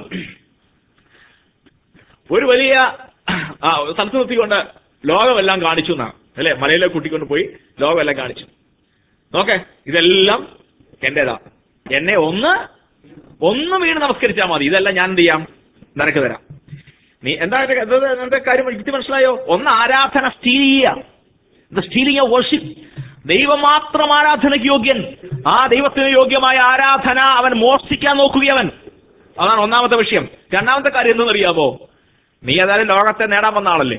ഒരു വലിയ ആ സ്ഥലത്ത് നിർത്തിക്കൊണ്ട് ലോകമെല്ലാം കാണിച്ചു എന്നാണ് അല്ലെ മലയിലേക്ക് കൂട്ടിക്കൊണ്ട് പോയി ലോകമെല്ലാം കാണിച്ചു നോക്കെ ഇതെല്ലാം എന്റേതാ എന്നെ ഒന്ന് ഒന്ന് വീണ് നമസ്കരിച്ചാൽ മതി ഇതെല്ലാം ഞാൻ എന്ത് ചെയ്യാം നിനക്ക് തരാം നീ എന്താ എന്റെ- എന്താ എന്റെ കാര്യം എനിക്ക് മനസ്സിലായോ ഒന്ന് ആരാധന സ്റ്റീൽ ചെയ്യുക സ്റ്റീലിംഗ് ഓഫ് വർഷിപ്പ് ദൈവം മാത്രം ആരാധനയ്ക്ക് യോഗ്യൻ ആ ദൈവത്തിന് യോഗ്യമായ ആരാധന അവൻ മോഷ്ടിക്കാൻ നോക്കുകയവൻ അതാണ് ഒന്നാമത്തെ വിഷയം രണ്ടാമത്തെ കാര്യം എന്തെന്നറിയാമോ നീ ഏതായാലും ലോകത്തെ നേടാൻ വന്ന ആളല്ലേ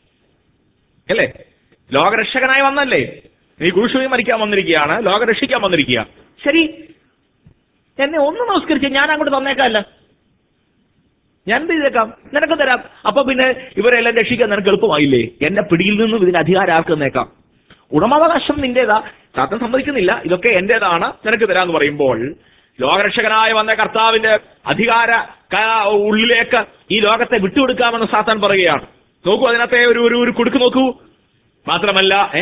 അല്ലേ ലോകരക്ഷകനായി വന്നല്ലേ നീ കുരിശുവി മരിക്കാൻ വന്നിരിക്കുകയാണ് ലോക രക്ഷിക്കാൻ വന്നിരിക്കുക ശരി എന്നെ ഒന്ന് നമസ്കരിച്ച് ഞാൻ അങ്ങോട്ട് തന്നേക്കാല്ല ഞാൻ എന്ത് ചെയ്തേക്കാം നിനക്ക് തരാം അപ്പൊ പിന്നെ ഇവരെല്ലാം രക്ഷിക്കാൻ നിനക്ക് എളുപ്പമായില്ലേ എന്റെ പിടിയിൽ നിന്നും ഇതിന് അധികാരം ആർക്ക് തന്നേക്കാം ഉടമാവകാശം നിന്റേതാ സാത്തൻ സമ്മതിക്കുന്നില്ല ഇതൊക്കെ എന്റേതാണ് നിനക്ക് തരാന്ന് പറയുമ്പോൾ ലോകരക്ഷകനായ വന്ന കർത്താവിന്റെ അധികാര ക- ഉള്ളിലേക്ക് ഈ ലോകത്തെ വിട്ടുകൊടുക്കാമെന്ന് സാത്താൻ പറയുകയാണ് നോക്കൂ അതിനകത്തെ ഒരു ഒരു ഒരു കുടുക്ക് നോക്കൂ മാത്രമല്ല ഏ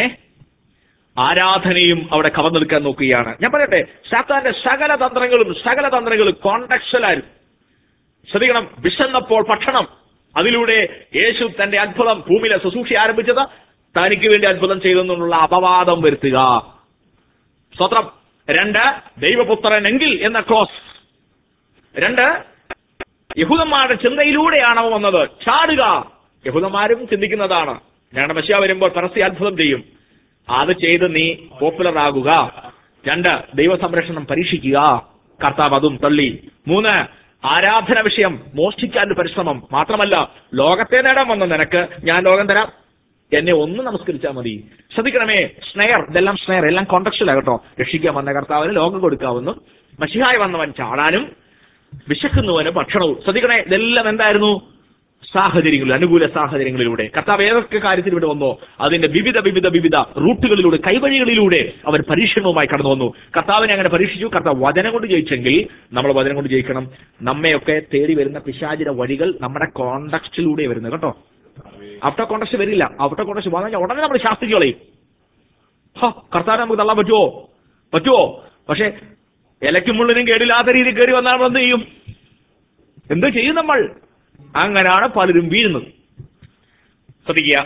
ആരാധനയും അവിടെ കവർന്നെടുക്കാൻ നോക്കുകയാണ് ഞാൻ പറയട്ടെ സാത്താന്റെ സകല തന്ത്രങ്ങളും സകല തന്ത്രങ്ങളും കോണ്ടക്സലായിരുന്നു ശ്രദ്ധിക്കണം വിശന്നപ്പോൾ ഭക്ഷണം അതിലൂടെ യേശു തന്റെ അത്ഭുതം ഭൂമിയിലെ ശുശ്രൂഷ ആരംഭിച്ചത് തനിക്ക് വേണ്ടി അത്ഭുതം ചെയ്തെന്നുള്ള അപവാദം വരുത്തുക സ്വത്രം രണ്ട് ദൈവപുത്രൻ എങ്കിൽ എന്ന ക്രോസ് രണ്ട് യഹൂദന്മാരുടെ ചിന്തയിലൂടെയാണ് അവൻ വന്നത് ചാടുക യഹൂദന്മാരും ചിന്തിക്കുന്നതാണ് ഞങ്ങളുടെ മശിയ വരുമ്പോൾ പരസ്യ അത്ഭുതം ചെയ്യും അത് ചെയ്ത് നീ പോപ്പുലർ ആകുക രണ്ട് ദൈവ സംരക്ഷണം പരീക്ഷിക്കുക കർത്താവ് അതും തള്ളി മൂന്ന് ആരാധന വിഷയം മോഷ്ടിക്കാൻ പരിശ്രമം മാത്രമല്ല ലോകത്തെ നേടാൻ വന്ന നിനക്ക് ഞാൻ ലോകം തരാം എന്നെ ഒന്ന് നമസ്കരിച്ചാൽ മതി ശ്രദ്ധിക്കണമേ സ്നെയർ ഇതെല്ലാം സ്നെയർ എല്ലാം കോണ്ടക്സ്റ്റിലാണ് കേട്ടോ രക്ഷിക്കാൻ വന്ന കർത്താവിന് ലോകം കൊടുക്കാവുന്നു മഷിഹായി വന്നവൻ ചാടാനും വിശക്കുന്നവന് ഭക്ഷണവും ശ്രദ്ധിക്കണേ ഇതെല്ലാം എന്തായിരുന്നു സാഹചര്യങ്ങളിൽ അനുകൂല സാഹചര്യങ്ങളിലൂടെ കർത്താവ് ഏതൊക്കെ കാര്യത്തിൽ ഇവിടെ വന്നോ അതിന്റെ വിവിധ വിവിധ വിവിധ റൂട്ടുകളിലൂടെ കൈവഴികളിലൂടെ അവൻ പരീക്ഷണവുമായി കടന്നു വന്നു കർത്താവിനെ അങ്ങനെ പരീക്ഷിച്ചു കർത്താവ് വചനം കൊണ്ട് ജയിച്ചെങ്കിൽ നമ്മൾ വചനം കൊണ്ട് ജയിക്കണം നമ്മയൊക്കെ തേടി വരുന്ന പിശാചിന്റെ വഴികൾ നമ്മുടെ കോണ്ടക്സ്റ്റിലൂടെ വരുന്നത് കേട്ടോ ഔട്ട് ഓഫ് കോണ്ടക്സ്റ്റ് വരില്ല ഔട്ട് ഓഫ് കോണ്ടക്സ്റ്റ് വന്നു കഴിഞ്ഞാൽ ഉടനെ നമ്മൾ ശാസ്ത്രിച്ച് കളയും ഹോ കർത്താവിനെ നമുക്ക് തള്ളാൻ പറ്റുമോ പറ്റുമോ പക്ഷെ ഇലയ്ക്കും മുള്ളിനും കേടില്ലാത്ത രീതിയിൽ കയറി വന്നാൽ നമ്മൾ എന്ത് ചെയ്യും എന്ത് ചെയ്യും നമ്മൾ അങ്ങനെയാണ് പലരും വീഴുന്നത് ശ്രദ്ധിക്കുക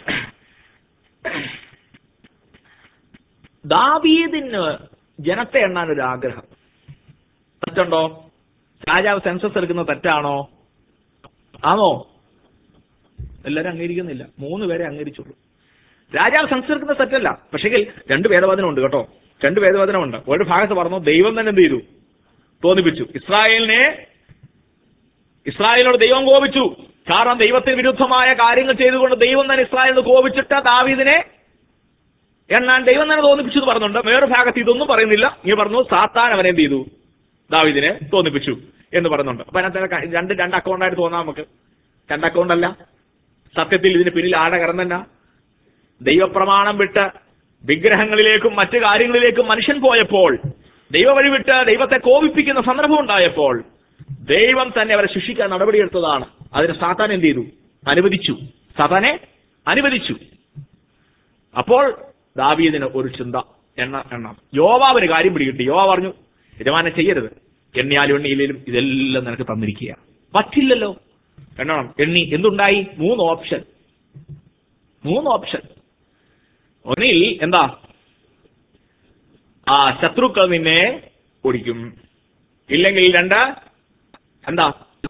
ദാവീദിന് ജനത്തെ എണ്ണാൻ ഒരു ആഗ്രഹം തെറ്റുണ്ടോ രാജാവ് സെൻസസ് എടുക്കുന്നത് തെറ്റാണോ ആണോ എല്ലാവരും അംഗീകരിക്കുന്നില്ല മൂന്ന് പേരെ അംഗീകരിച്ചുള്ളൂ രാജാവ് സെൻസസ് എടുക്കുന്നത് തെറ്റല്ല പക്ഷെങ്കിൽ രണ്ട് വേദവചനം ഉണ്ട് കേട്ടോ രണ്ട് വേദവചനമുണ്ട് ഒരു ഭാഗത്ത് പറഞ്ഞു ദൈവം തന്നെ എന്ത് ചെയ്തു തോന്നിപ്പിച്ചു ഇസ്രായേലിനെ ഇസ്രായേലിനോട് ദൈവം കോപിച്ചു കാരണം ദൈവത്തിന് വിരുദ്ധമായ കാര്യങ്ങൾ ചെയ്തുകൊണ്ട് ദൈവം തന്നെ ഇസ്രായേലിനോട് കോപിച്ചിട്ട് ദാവീദിനെ എണ്ണാൻ ദൈവം തന്നെ തോന്നിപ്പിച്ചു എന്ന് പറഞ്ഞുണ്ട് വേറെ ഭാഗത്ത് ഇതൊന്നും പറയുന്നില്ല നീ പറഞ്ഞു സാത്താൻ അവനെ എന്ത് ചെയ്തു ദാവീദിനെ തോന്നിപ്പിച്ചു എന്ന് പറയുന്നുണ്ട് അപ്പൊ അതിനകത്ത് ക- രണ്ട് രണ്ട് അക്കൗണ്ടായിട്ട് തോന്നാം നമുക്ക് രണ്ട് അക്കൗണ്ട് അല്ല സത്യത്തിൽ ഇതിന് പിന്നിൽ ആടെ കിടന്നല്ല ദൈവപ്രമാണം വിട്ട് വിഗ്രഹങ്ങളിലേക്കും മറ്റു കാര്യങ്ങളിലേക്കും മനുഷ്യൻ പോയപ്പോൾ ദൈവ വഴി വിട്ട് ദൈവത്തെ കോപിപ്പിക്കുന്ന സന്ദർഭം ഉണ്ടായപ്പോൾ ദൈവം തന്നെ അവരെ ശിക്ഷിക്കാൻ നടപടിയെടുത്തതാണ് അതിന് സാത്താൻ എന്ത് ചെയ്തു അനുവദിച്ചു സാത്താനെ അനുവദിച്ചു അപ്പോൾ ദാവീദിന് ഒരു ചിന്ത എണ്ണ എണ്ണം യോവാവിന് കാര്യം പിടികിട്ടി യോവ പറഞ്ഞു യജമാനെ ചെയ്യരുത് എണ്ണിയാലും എണ്ണിയില്ലേലും ഇതെല്ലാം നിനക്ക് തന്നിരിക്കുക പറ്റില്ലല്ലോ എണ്ണണം എണ്ണി എന്തുണ്ടായി മൂന്ന് ഓപ്ഷൻ മൂന്ന് ഓപ്ഷൻ ഒന്നിൽ എന്താ ആ ശത്രുക്കൾ നിന്നെ ഓടിക്കും ഇല്ലെങ്കിൽ രണ്ട് എന്താ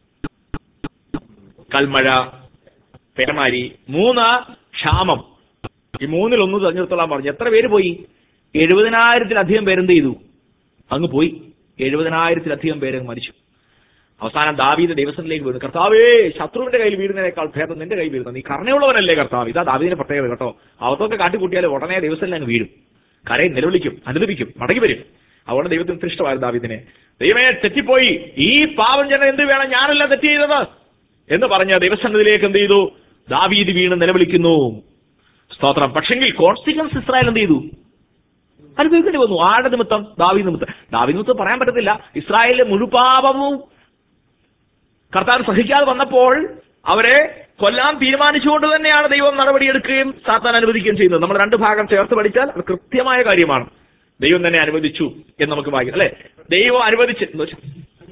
കൽമഴ പേമാരി മൂന്ന് ക്ഷാമം ഈ മൂന്നിൽ ഒന്ന് തെരഞ്ഞെടുത്തോളാൻ പറഞ്ഞു എത്ര പേര് പോയി എഴുപതിനായിരത്തിലധികം പേരെന്ത് ചെയ്തു അങ്ങ് പോയി എഴുപതിനായിരത്തിലധികം പേര് അങ്ങ് മരിച്ചു അവസാനം ദാവീദ് ദൈവസത്തിലേക്ക് വീണു കർത്താവേ ശത്രുവിന്റെ കയ്യിൽ വീഴുന്നതിനേക്കാൾ ഭേദം നിന്റെ കയ്യിൽ വീഴുന്നത് നീ കർണയുള്ളവനല്ലേ കർത്താവ് ഇതാ ദാവീദിന്റെ പ്രത്യേകത കേട്ടോ അവർക്കൊക്കെ കാട്ടിക്കൂട്ടിയാൽ ഉടനെ ദൈവസത്തിൽ അങ്ങ് വീഴും കരയും നിലവിളിക്കും അനുദപിക്കും മടങ്ങി വരും അതുകൊണ്ട് ദൈവത്തിന് ഇത്ര ഇഷ്ടമായിരുന്നു ദാവീദിനെ ദൈവമേ തെറ്റിപ്പോയി ഈ പാവം ജനം എന്ത് വേണം ഞാനല്ല തെറ്റ് ചെയ്തത് എന്ന് പറഞ്ഞ ദൈവസന്നിധിയിലേക്ക് എന്ത് ചെയ്തു ദാവീദ് വീണ് നിലവിളിക്കുന്നു സ്തോത്രം പക്ഷെങ്കിൽ കോൺസിക്വൻസ് ഇസ്രായേൽ എന്ത് ചെയ്തു അനുഭവിക്കേണ്ടി വന്നു ആരുടെ നിമിത്തം ദാവി നിമിത്തം ദാവി നിമിത്തം പറയാൻ പറ്റത്തില്ല ഇസ്രായേലിലെ മുഴുപാപവും കർത്താവ് സഹിക്കാതെ വന്നപ്പോൾ അവരെ കൊല്ലാൻ തീരുമാനിച്ചുകൊണ്ട് തന്നെയാണ് ദൈവം നടപടിയെടുക്കുകയും സാത്താൻ അനുവദിക്കുകയും ചെയ്യുന്നത് നമ്മൾ രണ്ട് ഭാഗം ചേർത്ത് പഠിച്ചാൽ അത് കൃത്യമായ കാര്യമാണ് ദൈവം തന്നെ അനുവദിച്ചു എന്ന് നമുക്ക് വായിക്കാം അല്ലെ ദൈവം അനുവദിച്ച് എന്ന് വെച്ചാ-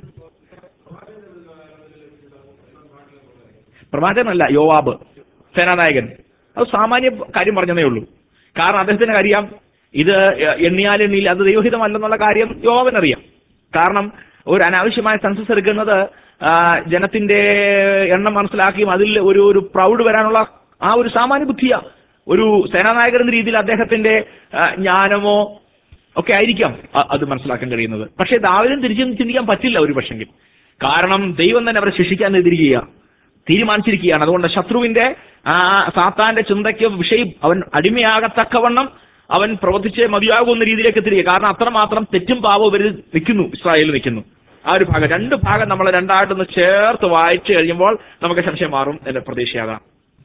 പ്രവാചകനല്ല യോവാബ് സേനാനായകൻ അത് സാമാന്യ കാര്യം പറഞ്ഞതേ ഉള്ളൂ കാരണം അദ്ദേഹത്തിന് അറിയാം ഇത് എണ്ണിയാൽ എണ്ണിയിൽ അത് ദൈവഹിതമല്ലെന്നുള്ള കാര്യം യോവാബിനറിയാം കാരണം ഒരു അനാവശ്യമായ സെൻസസ് എടുക്കുന്നത് ആ, ജനത്തിന്റെ എണ്ണം മനസ്സിലാക്കിയും അതിൽ ഒരു ഒരു പ്രൗഡ് വരാനുള്ള ആ ഒരു സാമാന്യ ബുദ്ധിയാ ഒരു സേനാനായകൻ എന്ന രീതിയിൽ അദ്ദേഹത്തിന്റെ ആ, ജ്ഞാനമോ ഒക്കെ ആയിരിക്കാം അ- അത് മനസ്സിലാക്കാൻ കഴിയുന്നത് പക്ഷേ ദാവിദും തിരിച്ചു ചിന്തിക്കാൻ പറ്റില്ല ഒരു പക്ഷെങ്കിൽ കാരണം ദൈവം തന്നെ അവരെ ശിക്ഷിക്കാൻ എതിരിക്കുക തീരുമാനിച്ചിരിക്കുകയാണ് അതുകൊണ്ട് ശത്രുവിന്റെ ആ സാത്താന്റെ ചിന്തയ്ക്ക് വിഷയം അവൻ അടിമയാകത്തക്കവണ്ണം അവൻ പ്രവർത്തിച്ച് മതിയാകുന്ന രീതിയിലേക്ക് എത്തിരിക്കുക കാരണം അത്രമാത്രം തെറ്റും പാവവും ഇവരിൽ നിൽക്കുന്നു ഇസ്രായേലിൽ നിൽക്കുന്നു ആ ഒരു ഭാഗം രണ്ട് ഭാഗം നമ്മൾ രണ്ടായിട്ടൊന്ന് ചേർത്ത് വായിച്ചു കഴിയുമ്പോൾ നമുക്ക് സംശയം മാറും എന്റെ പ്രതീക്ഷയാകാം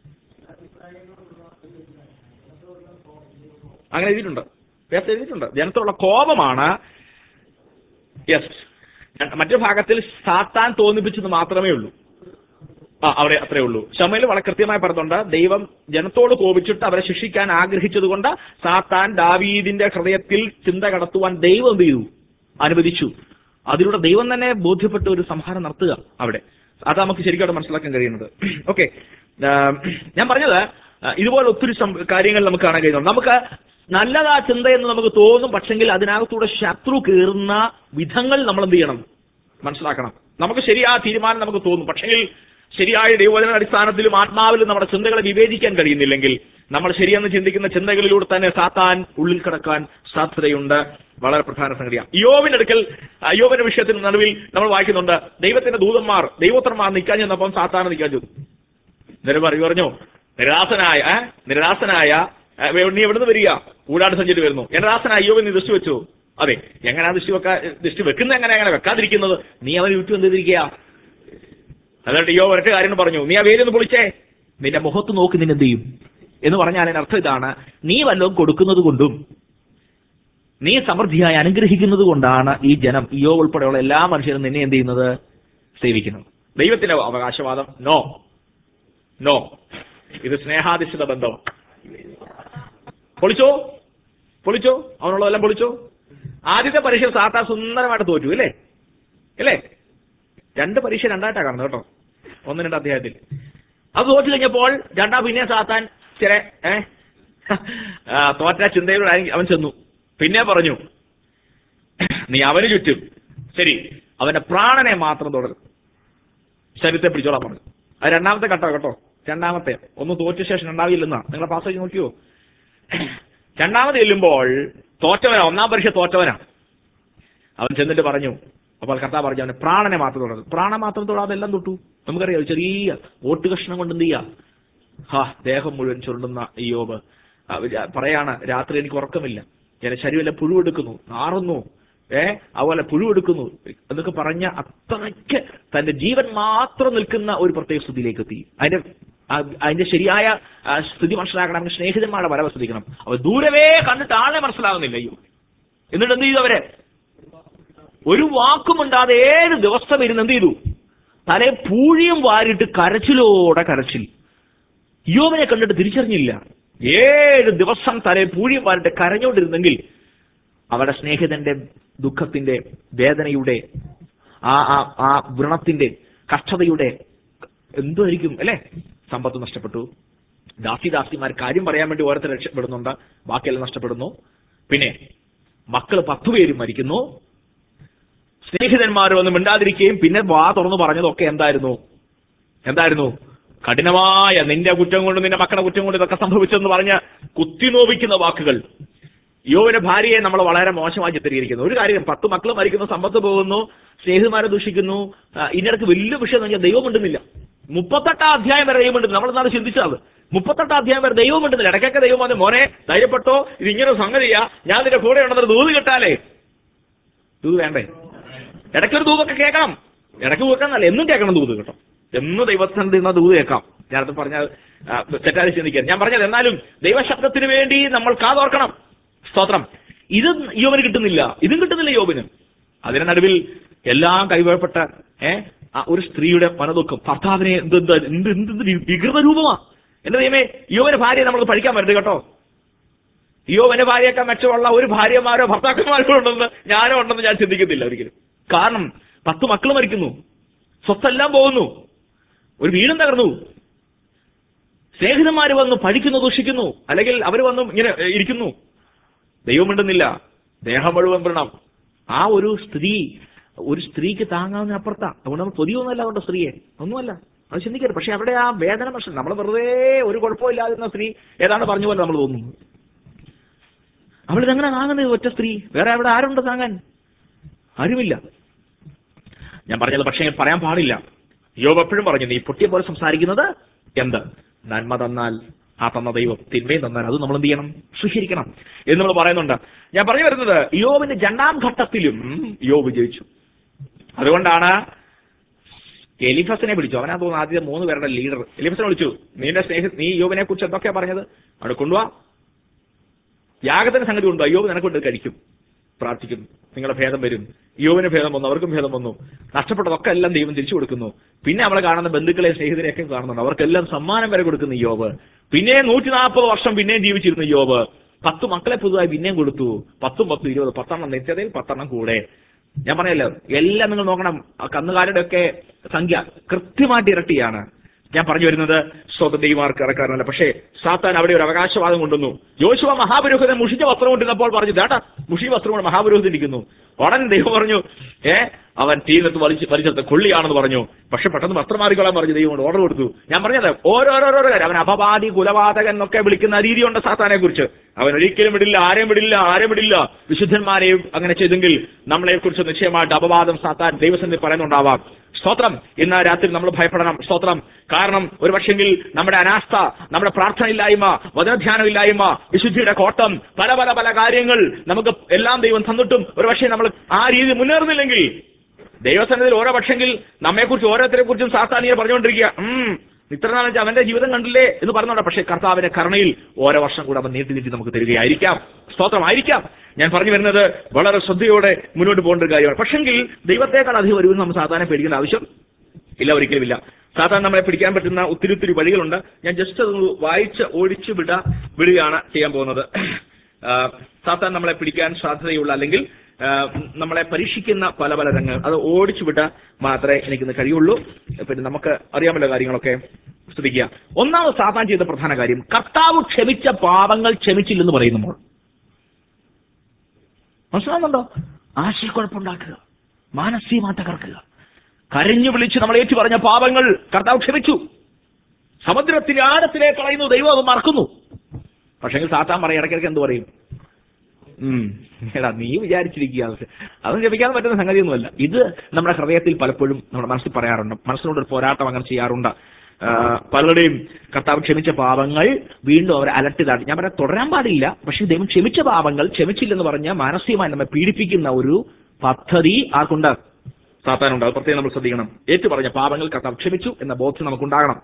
അങ്ങനെ എഴുതിയിട്ടുണ്ട് വേറെ എഴുതിയിട്ടുണ്ട് ജനത്തോടുള്ള കോപമാണ് യെസ് മറ്റു ഭാഗത്തിൽ സാത്താൻ തോന്നിപ്പിച്ചത് മാത്രമേ ഉള്ളൂ ആ അവിടെ അത്രേ ഉള്ളൂ ശമയിൽ വളരെ കൃത്യമായി പറഞ്ഞുണ്ട് ദൈവം ജനത്തോട് കോപിച്ചിട്ട് അവരെ ശിക്ഷിക്കാൻ ആഗ്രഹിച്ചത് കൊണ്ട് സാത്താൻ ദാവീദിന്റെ ഹൃദയത്തിൽ ചിന്ത കടത്തുവാൻ ദൈവം എന്ത് ചെയ്തു അനുവദിച്ചു അതിലൂടെ ദൈവം തന്നെ ബോധ്യപ്പെട്ട ഒരു സംഹാരം നടത്തുക അവിടെ അത് നമുക്ക് ശരിക്കും മനസ്സിലാക്കാൻ കഴിയുന്നത് ഓക്കെ ഞാൻ പറഞ്ഞത് ആ, ഇതുപോലെ ഒത്തിരി സം- കാര്യങ്ങൾ നമുക്ക് കാണാൻ കഴിയുന്നുണ്ട് നമുക്ക് നല്ലതാ ചിന്ത എന്ന് നമുക്ക് തോന്നും പക്ഷെങ്കിൽ അതിനകത്തൂടെ ശത്രു കയറുന്ന വിധങ്ങൾ നമ്മൾ എന്ത് ചെയ്യണം മനസ്സിലാക്കണം നമുക്ക് ശരിയായ തീരുമാനം നമുക്ക് തോന്നും പക്ഷെങ്കിൽ ശരിയായ ദൈവവചന അടിസ്ഥാനത്തിലും ആത്മാവിലും നമ്മുടെ ചിന്തകളെ വിവേചിക്കാൻ കഴിയുന്നില്ലെങ്കിൽ നമ്മൾ ശരിയെന്ന് ചിന്തിക്കുന്ന ചിന്തകളിലൂടെ തന്നെ സാത്താൻ ഉള്ളിൽ കിടക്കാൻ സാധ്യതയുണ്ട് വളരെ പ്രധാന സംഗതിയാണ് യോവിന്റെ അടുക്കൽ യോവിന്റെ വിഷയത്തിന് നടുവിൽ നമ്മൾ വായിക്കുന്നുണ്ട് ദൈവത്തിന്റെ ദൂതന്മാർ ദൈവോത്തരന്മാർ നിൽക്കാൻ ചെന്നപ്പം സാത്താൻ നിൽക്കാൻ ചെന്നു എന്നിട്ട് പറയും പറഞ്ഞു നിരാസനായ ഏ? നിരാസനായ ഏ, വേ- നീ എവിടുന്ന് വരിക ഊടാട് സഞ്ചിട്ട് വരുന്നു നിരാസനായ യോവൻ നീ ദൃഷ്ടി വെച്ചു അതെ എങ്ങനെയാ ദൃഷ്ടി വെക്കാ ദൃഷ്ടി വെക്കുന്ന എങ്ങനെ അങ്ങനെ വെക്കാതിരിക്കുന്നത് നീ അവൻ യൂട്യൂബ് എന്തിരിക്കുക എന്നിട്ട് യോ ഒരൊറ്റ കാര്യം പറഞ്ഞു നീ ആ വേരൊന്ന് പൊളിച്ചേ നിന്റെ മുഖത്ത് നോക്കി നിന്നെ എന്ത് ചെയ്യും എന്ന് പറഞ്ഞാൽ അതിന് അർത്ഥം ഇതാണ് നീ വല്ലതും കൊടുക്കുന്നത് കൊണ്ടും നീ സമൃദ്ധിയായി അനുഗ്രഹിക്കുന്നത് കൊണ്ടാണ് ഈ ജനം ഇയോ ഉൾപ്പെടെയുള്ള എല്ലാ മനുഷ്യരും നിന്നെ എന്ത് ചെയ്യുന്നത് സേവിക്കുന്നത് ദൈവത്തിന്റെ അവകാശവാദം നോ നോ ഇത് സ്നേഹാധിഷ്ഠിത ബന്ധം പൊളിച്ചോ പൊളിച്ചോ അവനുള്ളതെല്ലാം പൊളിച്ചോ ആദ്യത്തെ പരീക്ഷ സാത്താ സുന്ദരമായിട്ട് തോറ്റു അല്ലേ അല്ലേ രണ്ട് പരീക്ഷ രണ്ടായിട്ടാണ് കാണുന്നത് കേട്ടോ ഒന്ന് രണ്ട് അധ്യായത്തിൽ അത് തോറ്റു കഴിഞ്ഞപ്പോൾ രണ്ടാം പിന്നെ സാത്താൻ ചില ഏ ആ, തോറ്റ ചിന്തയിലൂടെ അവൻ ചെന്നു പിന്നെ പറഞ്ഞു നീ അവന് ചുറ്റും ശരി അവന്റെ പ്രാണനെ മാത്രം തുടരും ശരീരത്തെ പിടിച്ചോളാൻ പറഞ്ഞു അത് രണ്ടാമത്തെ ഘട്ടം കേട്ടോ രണ്ടാമത്തെ ഒന്ന് തോറ്റ ശേഷം രണ്ടാമില്ലെന്നാ നിങ്ങളെ പാസ്സാക്കി നോക്കിയോ രണ്ടാമത് ചെല്ലുമ്പോൾ തോറ്റവനാ ഒന്നാം പരീക്ഷ തോറ്റവനാ അവൻ ചെന്നിട്ട് പറഞ്ഞു അപ്പോൾ കർത്താവ് പറഞ്ഞു അവന് പ്രാണനെ മാത്രം തൊടരുത് പ്രാണൻ മാത്രം തൊടാതെ എല്ലാം തൊട്ടു നമുക്കറിയാം ഒരു ചെറിയ ഓട്ട് കഷ്ണം കൊണ്ട് എന്ത് ചെയ്യാം ഹാ ദേഹം മുഴുവൻ ചുരുണ്ടുന്ന ഈ യോബ് ആ, വിചാ- പറയാണ് രാത്രി എനിക്ക് ഉറക്കമില്ല എന്റെ ശരീരമെല്ലാം പുഴുവെടുക്കുന്നു നാറുന്നു ഏ അതുപോലെ പുഴുവെടുക്കുന്നു എന്നൊക്കെ പറഞ്ഞ അത്രയ്ക്ക് തന്റെ ജീവൻ മാത്രം നിൽക്കുന്ന ഒരു പ്രത്യേക സ്ഥിതിയിലേക്ക് എത്തി അതിന്റെ ആ- അതിന്റെ ശരിയായ ആ, സ്ഥിതി മനസ്സിലാക്കണമെങ്കിൽ സ്നേഹിതന്മാരുടെ വരവ് ശ്രദ്ധിക്കണം അവർ ദൂരവേ കണ്ടിട്ട് ആളെ മനസ്സിലാകുന്നില്ല അയ്യോ എന്നിട്ട് എന്ത് ചെയ്തു അവരെ ഒരു വാക്കുമുണ്ടാതെ ഏഴ് ദിവസം ഇരുന്ന് എന്ത് ചെയ്തു തലേ പൂഴിയും വാരിട്ട് കരച്ചിലോടെ കരച്ചിൽ യോവനെ കണ്ടിട്ട് തിരിച്ചറിഞ്ഞില്ല ഏഴ് ദിവസം തലേ പൂഴിയും വാരിട്ട് കരഞ്ഞുകൊണ്ടിരുന്നെങ്കിൽ അവരുടെ സ്നേഹിതന്റെ ദുഃഖത്തിന്റെ വേദനയുടെ ആ ആ ആ വ്രണത്തിന്റെ കഷ്ടതയുടെ എന്തായിരിക്കും അല്ലെ സമ്പത്ത് നഷ്ടപ്പെട്ടു ദാസി ദാസിമാർ കാര്യം പറയാൻ വേണ്ടി ഓരോരുത്തർ രക്ഷപ്പെടുന്നുണ്ട് ബാക്കിയെല്ലാം നഷ്ടപ്പെടുന്നു പിന്നെ മക്കൾ പത്തു പേരും മരിക്കുന്നു സ്നേഹിതന്മാർ വന്ന് മിണ്ടാതിരിക്കുകയും പിന്നെ വാ തുറന്നു പറഞ്ഞതൊക്കെ എന്തായിരുന്നു എന്തായിരുന്നു കഠിനമായ നിന്റെ കുറ്റം കൊണ്ട് നിന്റെ മക്കളുടെ കുറ്റം കൊണ്ട് ഇതൊക്കെ സംഭവിച്ചെന്ന് പറഞ്ഞ് കുത്തിനോവിക്കുന്ന വാക്കുകൾ യോവിന്റെ ഭാര്യയെ നമ്മൾ വളരെ മോശമായി ചിത്രീകരിക്കുന്നു ഒരു കാര്യം പത്ത് മക്കൾ മരിക്കുന്നു സമ്പത്ത് പോകുന്നു സ്നേഹിതന്മാരെ ദൂഷിക്കുന്നു ആ, ഇതിനിടയ്ക്ക് വലിയ വിഷയം എന്ന് പറഞ്ഞാൽ ദൈവം ഉണ്ടെന്നില്ല മുപ്പത്തെട്ടാം അധ്യായം വരെ ദൈവം ഉണ്ടെന്ന് നമ്മൾ എന്താണ് ചിന്തിച്ചത് മുപ്പത്തെട്ടാം അധ്യായം വരെ ദൈവം ഉണ്ടെന്നില്ല ഇടയ്ക്കൊക്കെ ദൈവം പറഞ്ഞു മോനെ ധൈര്യപ്പെട്ടോ ഇത് ഇങ്ങനെ ഒരു സംഗതിയാ ഞാൻ നിന്റെ കൂടെ ഉണ്ടെന്നൊരു ദൂത് കിട്ടാലേ ദൂത് വേണ്ടേ ഇടയ്ക്കൊരു ദൂതൊക്കെ കേൾക്കണം ഇടയ്ക്ക് കേൾക്കാന്നല്ല എന്നും കേൾക്കണം ദൂത് കേട്ടോ എന്ന് ദൈവത്തിന്റെ നിന്ന് ദൂത് കേൾക്കാം ഞാനത് പറഞ്ഞ തെറ്റാതെ ചിന്തിക്കാൻ ഞാൻ പറഞ്ഞത് എന്നാലും ദൈവശബ്ദത്തിന് വേണ്ടി നമ്മൾ കാതോർക്കണം സ്തോത്രം ഇത് യോബിന് കിട്ടുന്നില്ല ഇതും കിട്ടുന്നില്ല യോബിന് അതിന് നടുവിൽ എല്ലാം കൈവഴപ്പെട്ട ഏ ആ ഒരു സ്ത്രീയുടെ മനദുഃഖം ഭർത്താവിനെ എന്ത് എന്ത് എന്ത് എന്ത് എന്ത് വികൃത രൂപമാ എന്റെ ദൈവമേ യോവന്റെ ഭാര്യയെ നമ്മൾ പഠിക്കാൻ വരരുത് കേട്ടോ യോവന്റെ ഭാര്യയൊക്കെ മെച്ചമുള്ള ഒരു ഭാര്യമാരോ ഭർത്താക്കന്മാരോ ഉണ്ടെന്ന് ഞാനോ ഉണ്ടെന്ന് ഞാൻ ചിന്തിക്കുന്നില്ല ഒരിക്കലും കാരണം പത്ത് മക്കൾ മരിക്കുന്നു സ്വത്തെല്ലാം പോകുന്നു ഒരു വീടും തകർന്നു സ്നേഹിതന്മാർ വന്നു പഠിക്കുന്നു ദൂഷിക്കുന്നു അല്ലെങ്കിൽ അവർ വന്നു ഇങ്ങനെ ഏ, ഇരിക്കുന്നു ദൈവം മിണ്ടുന്നില്ല ദേഹം മുഴുവൻ വ്രണം ആ ഒരു സ്ത്രീ ഒരു സ്ത്രീക്ക് താങ്ങാവുന്ന അപ്പുറത്താ അതുകൊണ്ട് നമ്മൾ പൊതിയൊന്നുമല്ല അവരുടെ സ്ത്രീയെ ഒന്നുമല്ല അത് ചിന്തിക്കരുത് പക്ഷെ അവിടെ ആ വേദന പ്രശ്നം നമ്മൾ വെറുതെ ഒരു കുഴപ്പമില്ലാതിരുന്ന സ്ത്രീ ഏതാണ്ട് പറഞ്ഞ പോലെ നമ്മൾ തോന്നുന്നു അവളിതെങ്ങനെ താങ്ങുന്നത് ഒറ്റ സ്ത്രീ വേറെ അവിടെ ആരുണ്ട് താങ്ങാൻ ആരുമില്ല ഞാൻ പറഞ്ഞത് പക്ഷേ പറയാൻ പാടില്ല യോബ് എപ്പോഴും പറഞ്ഞു നീ പൊട്ടിയ പോലെ സംസാരിക്കുന്നത് എന്ത് നന്മ തന്നാൽ ആ തന്ന ദൈവം തിന്മയും തന്നാൽ അത് നമ്മൾ എന്ത് ചെയ്യണം സ്വീകരിക്കണം എന്ന് നമ്മൾ പറയുന്നുണ്ട് ഞാൻ പറഞ്ഞു വരുന്നത് യോബിന്റെ രണ്ടാം ഘട്ടത്തിലും യോബ് ജയിച്ചു അതുകൊണ്ടാണ് എലിഫസിനെ വിളിച്ചു അവനാ തോന്നുന്നു ആദ്യം മൂന്ന് പേരുടെ ലീഡർ എലിഫസിനെ വിളിച്ചു നിന്റെ സ്നേഹ നീ യോബിനെ കുറിച്ച് എന്തൊക്കെയാ പറഞ്ഞത് അവിടെ കൊണ്ടുപോവാ യാഗത്തിന് സംഗതി ഉണ്ടോ യോബ് നിനക്കൊണ്ട് കഴിക്കും പ്രാർത്ഥിക്കും നിങ്ങളുടെ ഭേദം വരും യോവിന് ഭേദം വന്നു അവർക്കും ഭേദം വന്നു നഷ്ടപ്പെട്ടതൊക്കെ എല്ലാം ദൈവം തിരിച്ചു കൊടുക്കുന്നു പിന്നെ അവളെ കാണുന്ന ബന്ധുക്കളെ സ്നേഹിതരെയൊക്കെ കാണുന്നുണ്ട് അവർക്കെല്ലാം സമ്മാനം വരെ കൊടുക്കുന്നു യോബ് പിന്നെ നൂറ്റി നാൽപ്പത് വർഷം പിന്നെയും ജീവിച്ചിരുന്നു യോബ് പത്ത് മക്കളെ പുതുതായി പിന്നെയും കൊടുത്തു പത്തും പത്തും ഇരുപത് പത്തെണ്ണം നിത്യതയിൽ പത്തെണ്ണം കൂടെ ഞാൻ പറഞ്ഞല്ലോ എല്ലാം നിങ്ങൾ നോക്കണം ആ കന്നുകാലിയുടെ ഒക്കെ സംഖ്യ കൃത്യമായിട്ട് ഇരട്ടിയാണ് ഞാൻ പറഞ്ഞു വരുന്നത് സ്വന്തം ദൈവമാർക്ക് ഇറക്കാറില്ല പക്ഷേ സാത്താൻ അവിടെ ഒരു അവകാശവാദം കൊണ്ടുവന്നു യോശുവ മഹാപുരോഹിതൻ മുഷിഞ്ഞ വസ്ത്രം കൊണ്ടിരുന്നപ്പോൾ പറഞ്ഞു ദേട്ടാ മുഷി വസ്ത്രം കൊണ്ട് മഹാപുരോഹിതൻ ഇരിക്കുന്നു ഉടൻ ദൈവം പറഞ്ഞു ഏ അവൻ തീരത്ത് വലിച്ച് വലിച്ചെടുത്ത കൊള്ളിയാണെന്ന് പറഞ്ഞു പക്ഷെ പെട്ടെന്ന് വസ്ത്രം മാറിക്കൊള്ളാൻ പറഞ്ഞു ദൈവം ഓർഡർ കൊടുത്തു ഞാൻ പറഞ്ഞത് ഓരോരോരോ കാര്യം അവൻ അപവാദി കുലപാതകൻ എന്നൊക്കെ വിളിക്കുന്ന രീതിയുണ്ട് സാത്താനെ കുറിച്ച് അവൻ ഒരിക്കലും വിടില്ല ആരെയും വിടില്ല ആരെയും വിടില്ല വിശുദ്ധന്മാരെയും അങ്ങനെ ചെയ്തെങ്കിൽ നമ്മളെ കുറിച്ച് നിശ്ചയമായിട്ട് അപവാദം സാത്താൻ ദൈവസന്നിധി പറയുന്നുണ്ടാവാം സ്തോത്രം ഇന്ന് രാത്രി നമ്മൾ ഭയപ്പെടണം സ്തോത്രം കാരണം ഒരു പക്ഷെങ്കിൽ നമ്മുടെ അനാസ്ഥ നമ്മുടെ പ്രാർത്ഥനയില്ലായ്മ വചനധ്യാനമില്ലായ്മ വിശുദ്ധിയുടെ കോട്ടം പല പല പല കാര്യങ്ങൾ നമുക്ക് എല്ലാം ദൈവം തന്നിട്ടും ഒരു പക്ഷേ നമ്മൾ ആ രീതി മുന്നേറുന്നില്ലെങ്കിൽ ദൈവസന്നിധിയിൽ ഓരോ പക്ഷെങ്കിൽ നമ്മെക്കുറിച്ച് ഓരോരുത്തരെ കുറിച്ചും സാത്താനിയെ പറഞ്ഞുകൊണ്ടിരിക്കുക ഉം ഇത്ര നാൾ വെച്ചാൽ അവന്റെ ജീവിതം കണ്ടില്ലേ എന്ന് പറഞ്ഞോട്ടെ പക്ഷേ കർത്താവിന്റെ കരുണയിൽ ഓരോ വർഷം കൂടെ അവൻ നീട്ടി നീട്ടി നമുക്ക് തരികയായിരിക്കാം സ്തോത്രമായിരിക്കാം ഞാൻ പറഞ്ഞു വരുന്നത് വളരെ ശ്രദ്ധയോടെ മുന്നോട്ട് പോകേണ്ട ഒരു കാര്യമാണ് പക്ഷെങ്കിൽ ദൈവത്തെക്കാൾ അധികം വരുമെന്ന് നമ്മൾ സാധാരണ പേടിക്കേണ്ട ആവശ്യം ഇല്ല ഒരിക്കലുമില്ല സാധാരണ നമ്മളെ പിടിക്കാൻ പറ്റുന്ന ഒത്തിരി ഒത്തിരി വഴികളുണ്ട് ഞാൻ ജസ്റ്റ് അതൊന്ന് വായിച്ച് ഓടിച്ചു വിട വിടുകയാണ് ചെയ്യാൻ പോകുന്നത് ആ, സാത്താൻ നമ്മളെ പിടിക്കാൻ സാധ്യതയുള്ള അല്ലെങ്കിൽ ആ, നമ്മളെ പരീക്ഷിക്കുന്ന പല പല രംഗങ്ങൾ അത് ഓടിച്ചു വിട്ട മാത്രമേ എനിക്കിന്ന് കഴിയുള്ളൂ പിന്നെ നമുക്ക് അറിയാമല്ലോ കാര്യങ്ങളൊക്കെ ശ്രദ്ധിക്കുക ഒന്നാമത് സാത്താൻ ചെയ്ത പ്രധാന കാര്യം കർത്താവ് ക്ഷമിച്ച പാപങ്ങൾ ക്ഷമിച്ചില്ലെന്ന് പറയുമ്പോൾ മനസ്സിലാവുന്നുണ്ടോ ആശയക്കുഴപ്പമുണ്ടാക്കുക മാനസികമായി തകർക്കുക കരഞ്ഞു വിളിച്ച് നമ്മൾ ഏറ്റു പറഞ്ഞ പാപങ്ങൾ കർത്താവ് ക്ഷമിച്ചു സമുദ്രത്തിന്റെ ആഴത്തിലേക്ക് കളയുന്നു ദൈവം അത് മറക്കുന്നു പക്ഷെങ്കിൽ സാത്താൻ പറയും ഇടയ്ക്കിടയ്ക്ക് എന്ത് പറയും ഉം എടാ നീ വിചാരിച്ചിരിക്കുക അതൊന്നും ജപിക്കാൻ പറ്റുന്ന സംഗതിയൊന്നുമല്ല ഇത് നമ്മുടെ ഹൃദയത്തിൽ പലപ്പോഴും നമ്മുടെ മനസ്സിൽ പറയാറുണ്ട് മനസ്സിനോട് ഒരു പോരാട്ടം അങ്ങനെ ചെയ്യാറുണ്ട് ആ, പലരുടെയും കർത്താവ് ക്ഷമിച്ച പാപങ്ങൾ വീണ്ടും അവരെ അലട്ടിതാണ് ഞാൻ പറയാം തുടരാൻ പാടില്ല പക്ഷേ ദൈവം ക്ഷമിച്ച പാപങ്ങൾ ക്ഷമിച്ചില്ലെന്ന് പറഞ്ഞ മാനസികമായി നമ്മെ പീഡിപ്പിക്കുന്ന ഒരു പദ്ധതി ആർക്കുണ്ട് സാത്താനുണ്ട് അത് പ്രത്യേകം നമ്മൾ ശ്രദ്ധിക്കണം ഏറ്റു പറഞ്ഞ പാപങ്ങൾ കർത്താവ് ക്ഷമിച്ചു എന്ന ബോധ്യം നമുക്കുണ്ടാകണം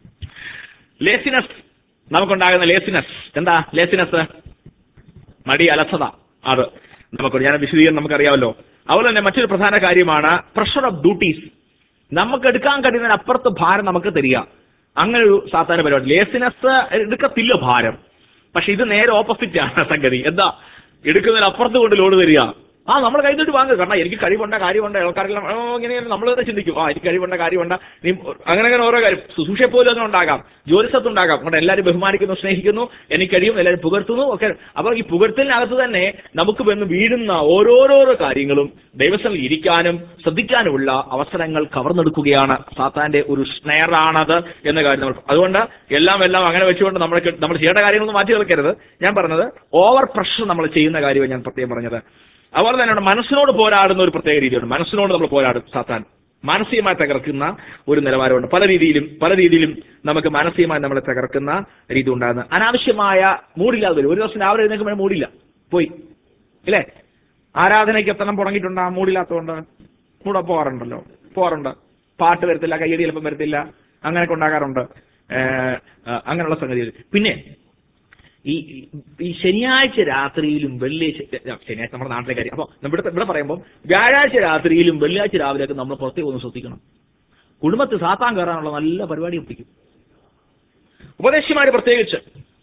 ലേസിനസ് നമുക്കുണ്ടാകുന്ന ലേസിനസ് എന്താ ലേസിനസ് മടി അലസത അത് നമുക്ക് ഞാൻ വിശദീകരണം നമുക്കറിയാമല്ലോ അതുപോലെ തന്നെ മറ്റൊരു പ്രധാന കാര്യമാണ് പ്രഷർ ഓഫ് ഡ്യൂട്ടീസ് നമുക്ക് എടുക്കാൻ കഴിയുന്നതിന് അപ്പുറത്ത് ഭാരം നമുക്ക് തരിക അങ്ങനെ ഒരു സാധാരണ പരിപാടി ലേസിനസ് എടുക്കത്തില്ല ഭാരം പക്ഷെ ഇത് നേരെ ഓപ്പോസിറ്റ് ആണ് സംഗതി എന്താ എടുക്കുന്നതിന് അപ്പുറത്ത് കൊണ്ട് ലോഡ് തരിക ആ നമ്മൾ കൈന്നിട്ട് വാങ്ങുക കാരണം എനിക്ക് കഴിവുണ്ട കാര്യമുണ്ട് ആൾക്കാരെല്ലാം ഓ, ഇങ്ങനെ നമ്മൾ തന്നെ ചിന്തിക്കും ആ എനിക്ക് കഴിവുണ്ട കാര്യമുണ്ട് നീ അങ്ങനെ അങ്ങനെ ഓരോ കാര്യം സുസൂഷയെ പോലും അങ്ങനെ ഉണ്ടാകാം ജോലിസ്ഥലത്ത് ഉണ്ടാകാം അതുകൊണ്ട് എല്ലാവരും ബഹുമാനിക്കുന്നു സ്നേഹിക്കുന്നു എനിക്ക് കഴിയും എല്ലാവരും പുകഴ്ത്തുന്നു ഒക്കെ അപ്പോൾ ഈ പുകഴ്ത്തലിനകത്ത് തന്നെ നമുക്ക് വന്ന് വീഴുന്ന ഓരോരോരോ കാര്യങ്ങളും ദൈവസ്ഥലിൽ ഇരിക്കാനും ശ്രദ്ധിക്കാനുമുള്ള അവസരങ്ങൾ കവർന്നെടുക്കുകയാണ് സാത്താന്റെ ഒരു സ്നെയറാണത് എന്ന കാര്യം നമ്മൾ അതുകൊണ്ട് എല്ലാം എല്ലാം അങ്ങനെ വെച്ചുകൊണ്ട് നമ്മൾ നമ്മൾ ചെയ്യേണ്ട കാര്യങ്ങളൊന്നും മാറ്റി കളിക്കരുത് ഞാൻ പറഞ്ഞത് ഓവർ പ്രഷർ നമ്മൾ ചെയ്യുന്ന കാര്യമാണ് ഞാൻ പ്രത്യേകം പറഞ്ഞത് അതുപോലെ തന്നെ നമ്മുടെ മനസ്സിനോട് പോരാടുന്ന ഒരു പ്രത്യേക രീതിയുണ്ട് മനസ്സിനോട് നമ്മൾ പോരാടും സാത്താൻ മാനസികമായി തകർക്കുന്ന ഒരു നിലവാരമുണ്ട് പല രീതിയിലും പല രീതിയിലും നമുക്ക് മാനസികമായി നമ്മളെ തകർക്കുന്ന രീതി ഉണ്ടാകുന്ന അനാവശ്യമായ മൂടില്ലാതെ വരും ഒരു ദിവസം രാവിലെ എഴുന്നേൽക്കുമ്പോൾ മൂടില്ല പോയി ഇല്ലേ ആരാധനയ്ക്ക് എത്തണം തുടങ്ങിയിട്ടുണ്ട് ആ മൂടില്ലാത്തതുകൊണ്ട് കൂടെ പോകാറുണ്ടല്ലോ പോകാറുണ്ട് പാട്ട് വരത്തില്ല കയ്യടി ചിലപ്പം വരത്തില്ല അങ്ങനെയൊക്കെ ഉണ്ടാകാറുണ്ട് ഏഹ്, ആ, അങ്ങനെയുള്ള സംഗതികൾ പിന്നെ ഈ ഈ- ഈ ശനിയാഴ്ച രാത്രിയിലും വെള്ളിയാഴ്ച ആ, ശനിയാഴ്ച നമ്മുടെ നാട്ടിലെ കാര്യം അപ്പോൾ ഇവിടെ ഇവിടെ പറയുമ്പോൾ വ്യാഴാഴ്ച രാത്രിയിലും വെള്ളിയാഴ്ച രാവിലെയൊക്കെ നമ്മൾ പുറത്തേക്ക് ഒന്ന് ശ്രദ്ധിക്കണം കുടുംബത്തിൽ സാത്താൻ കയറാനുള്ള നല്ല പരിപാടി ഒപ്പിക്കും ഉപദേശിമാര് പ്രത്യേകിച്ച്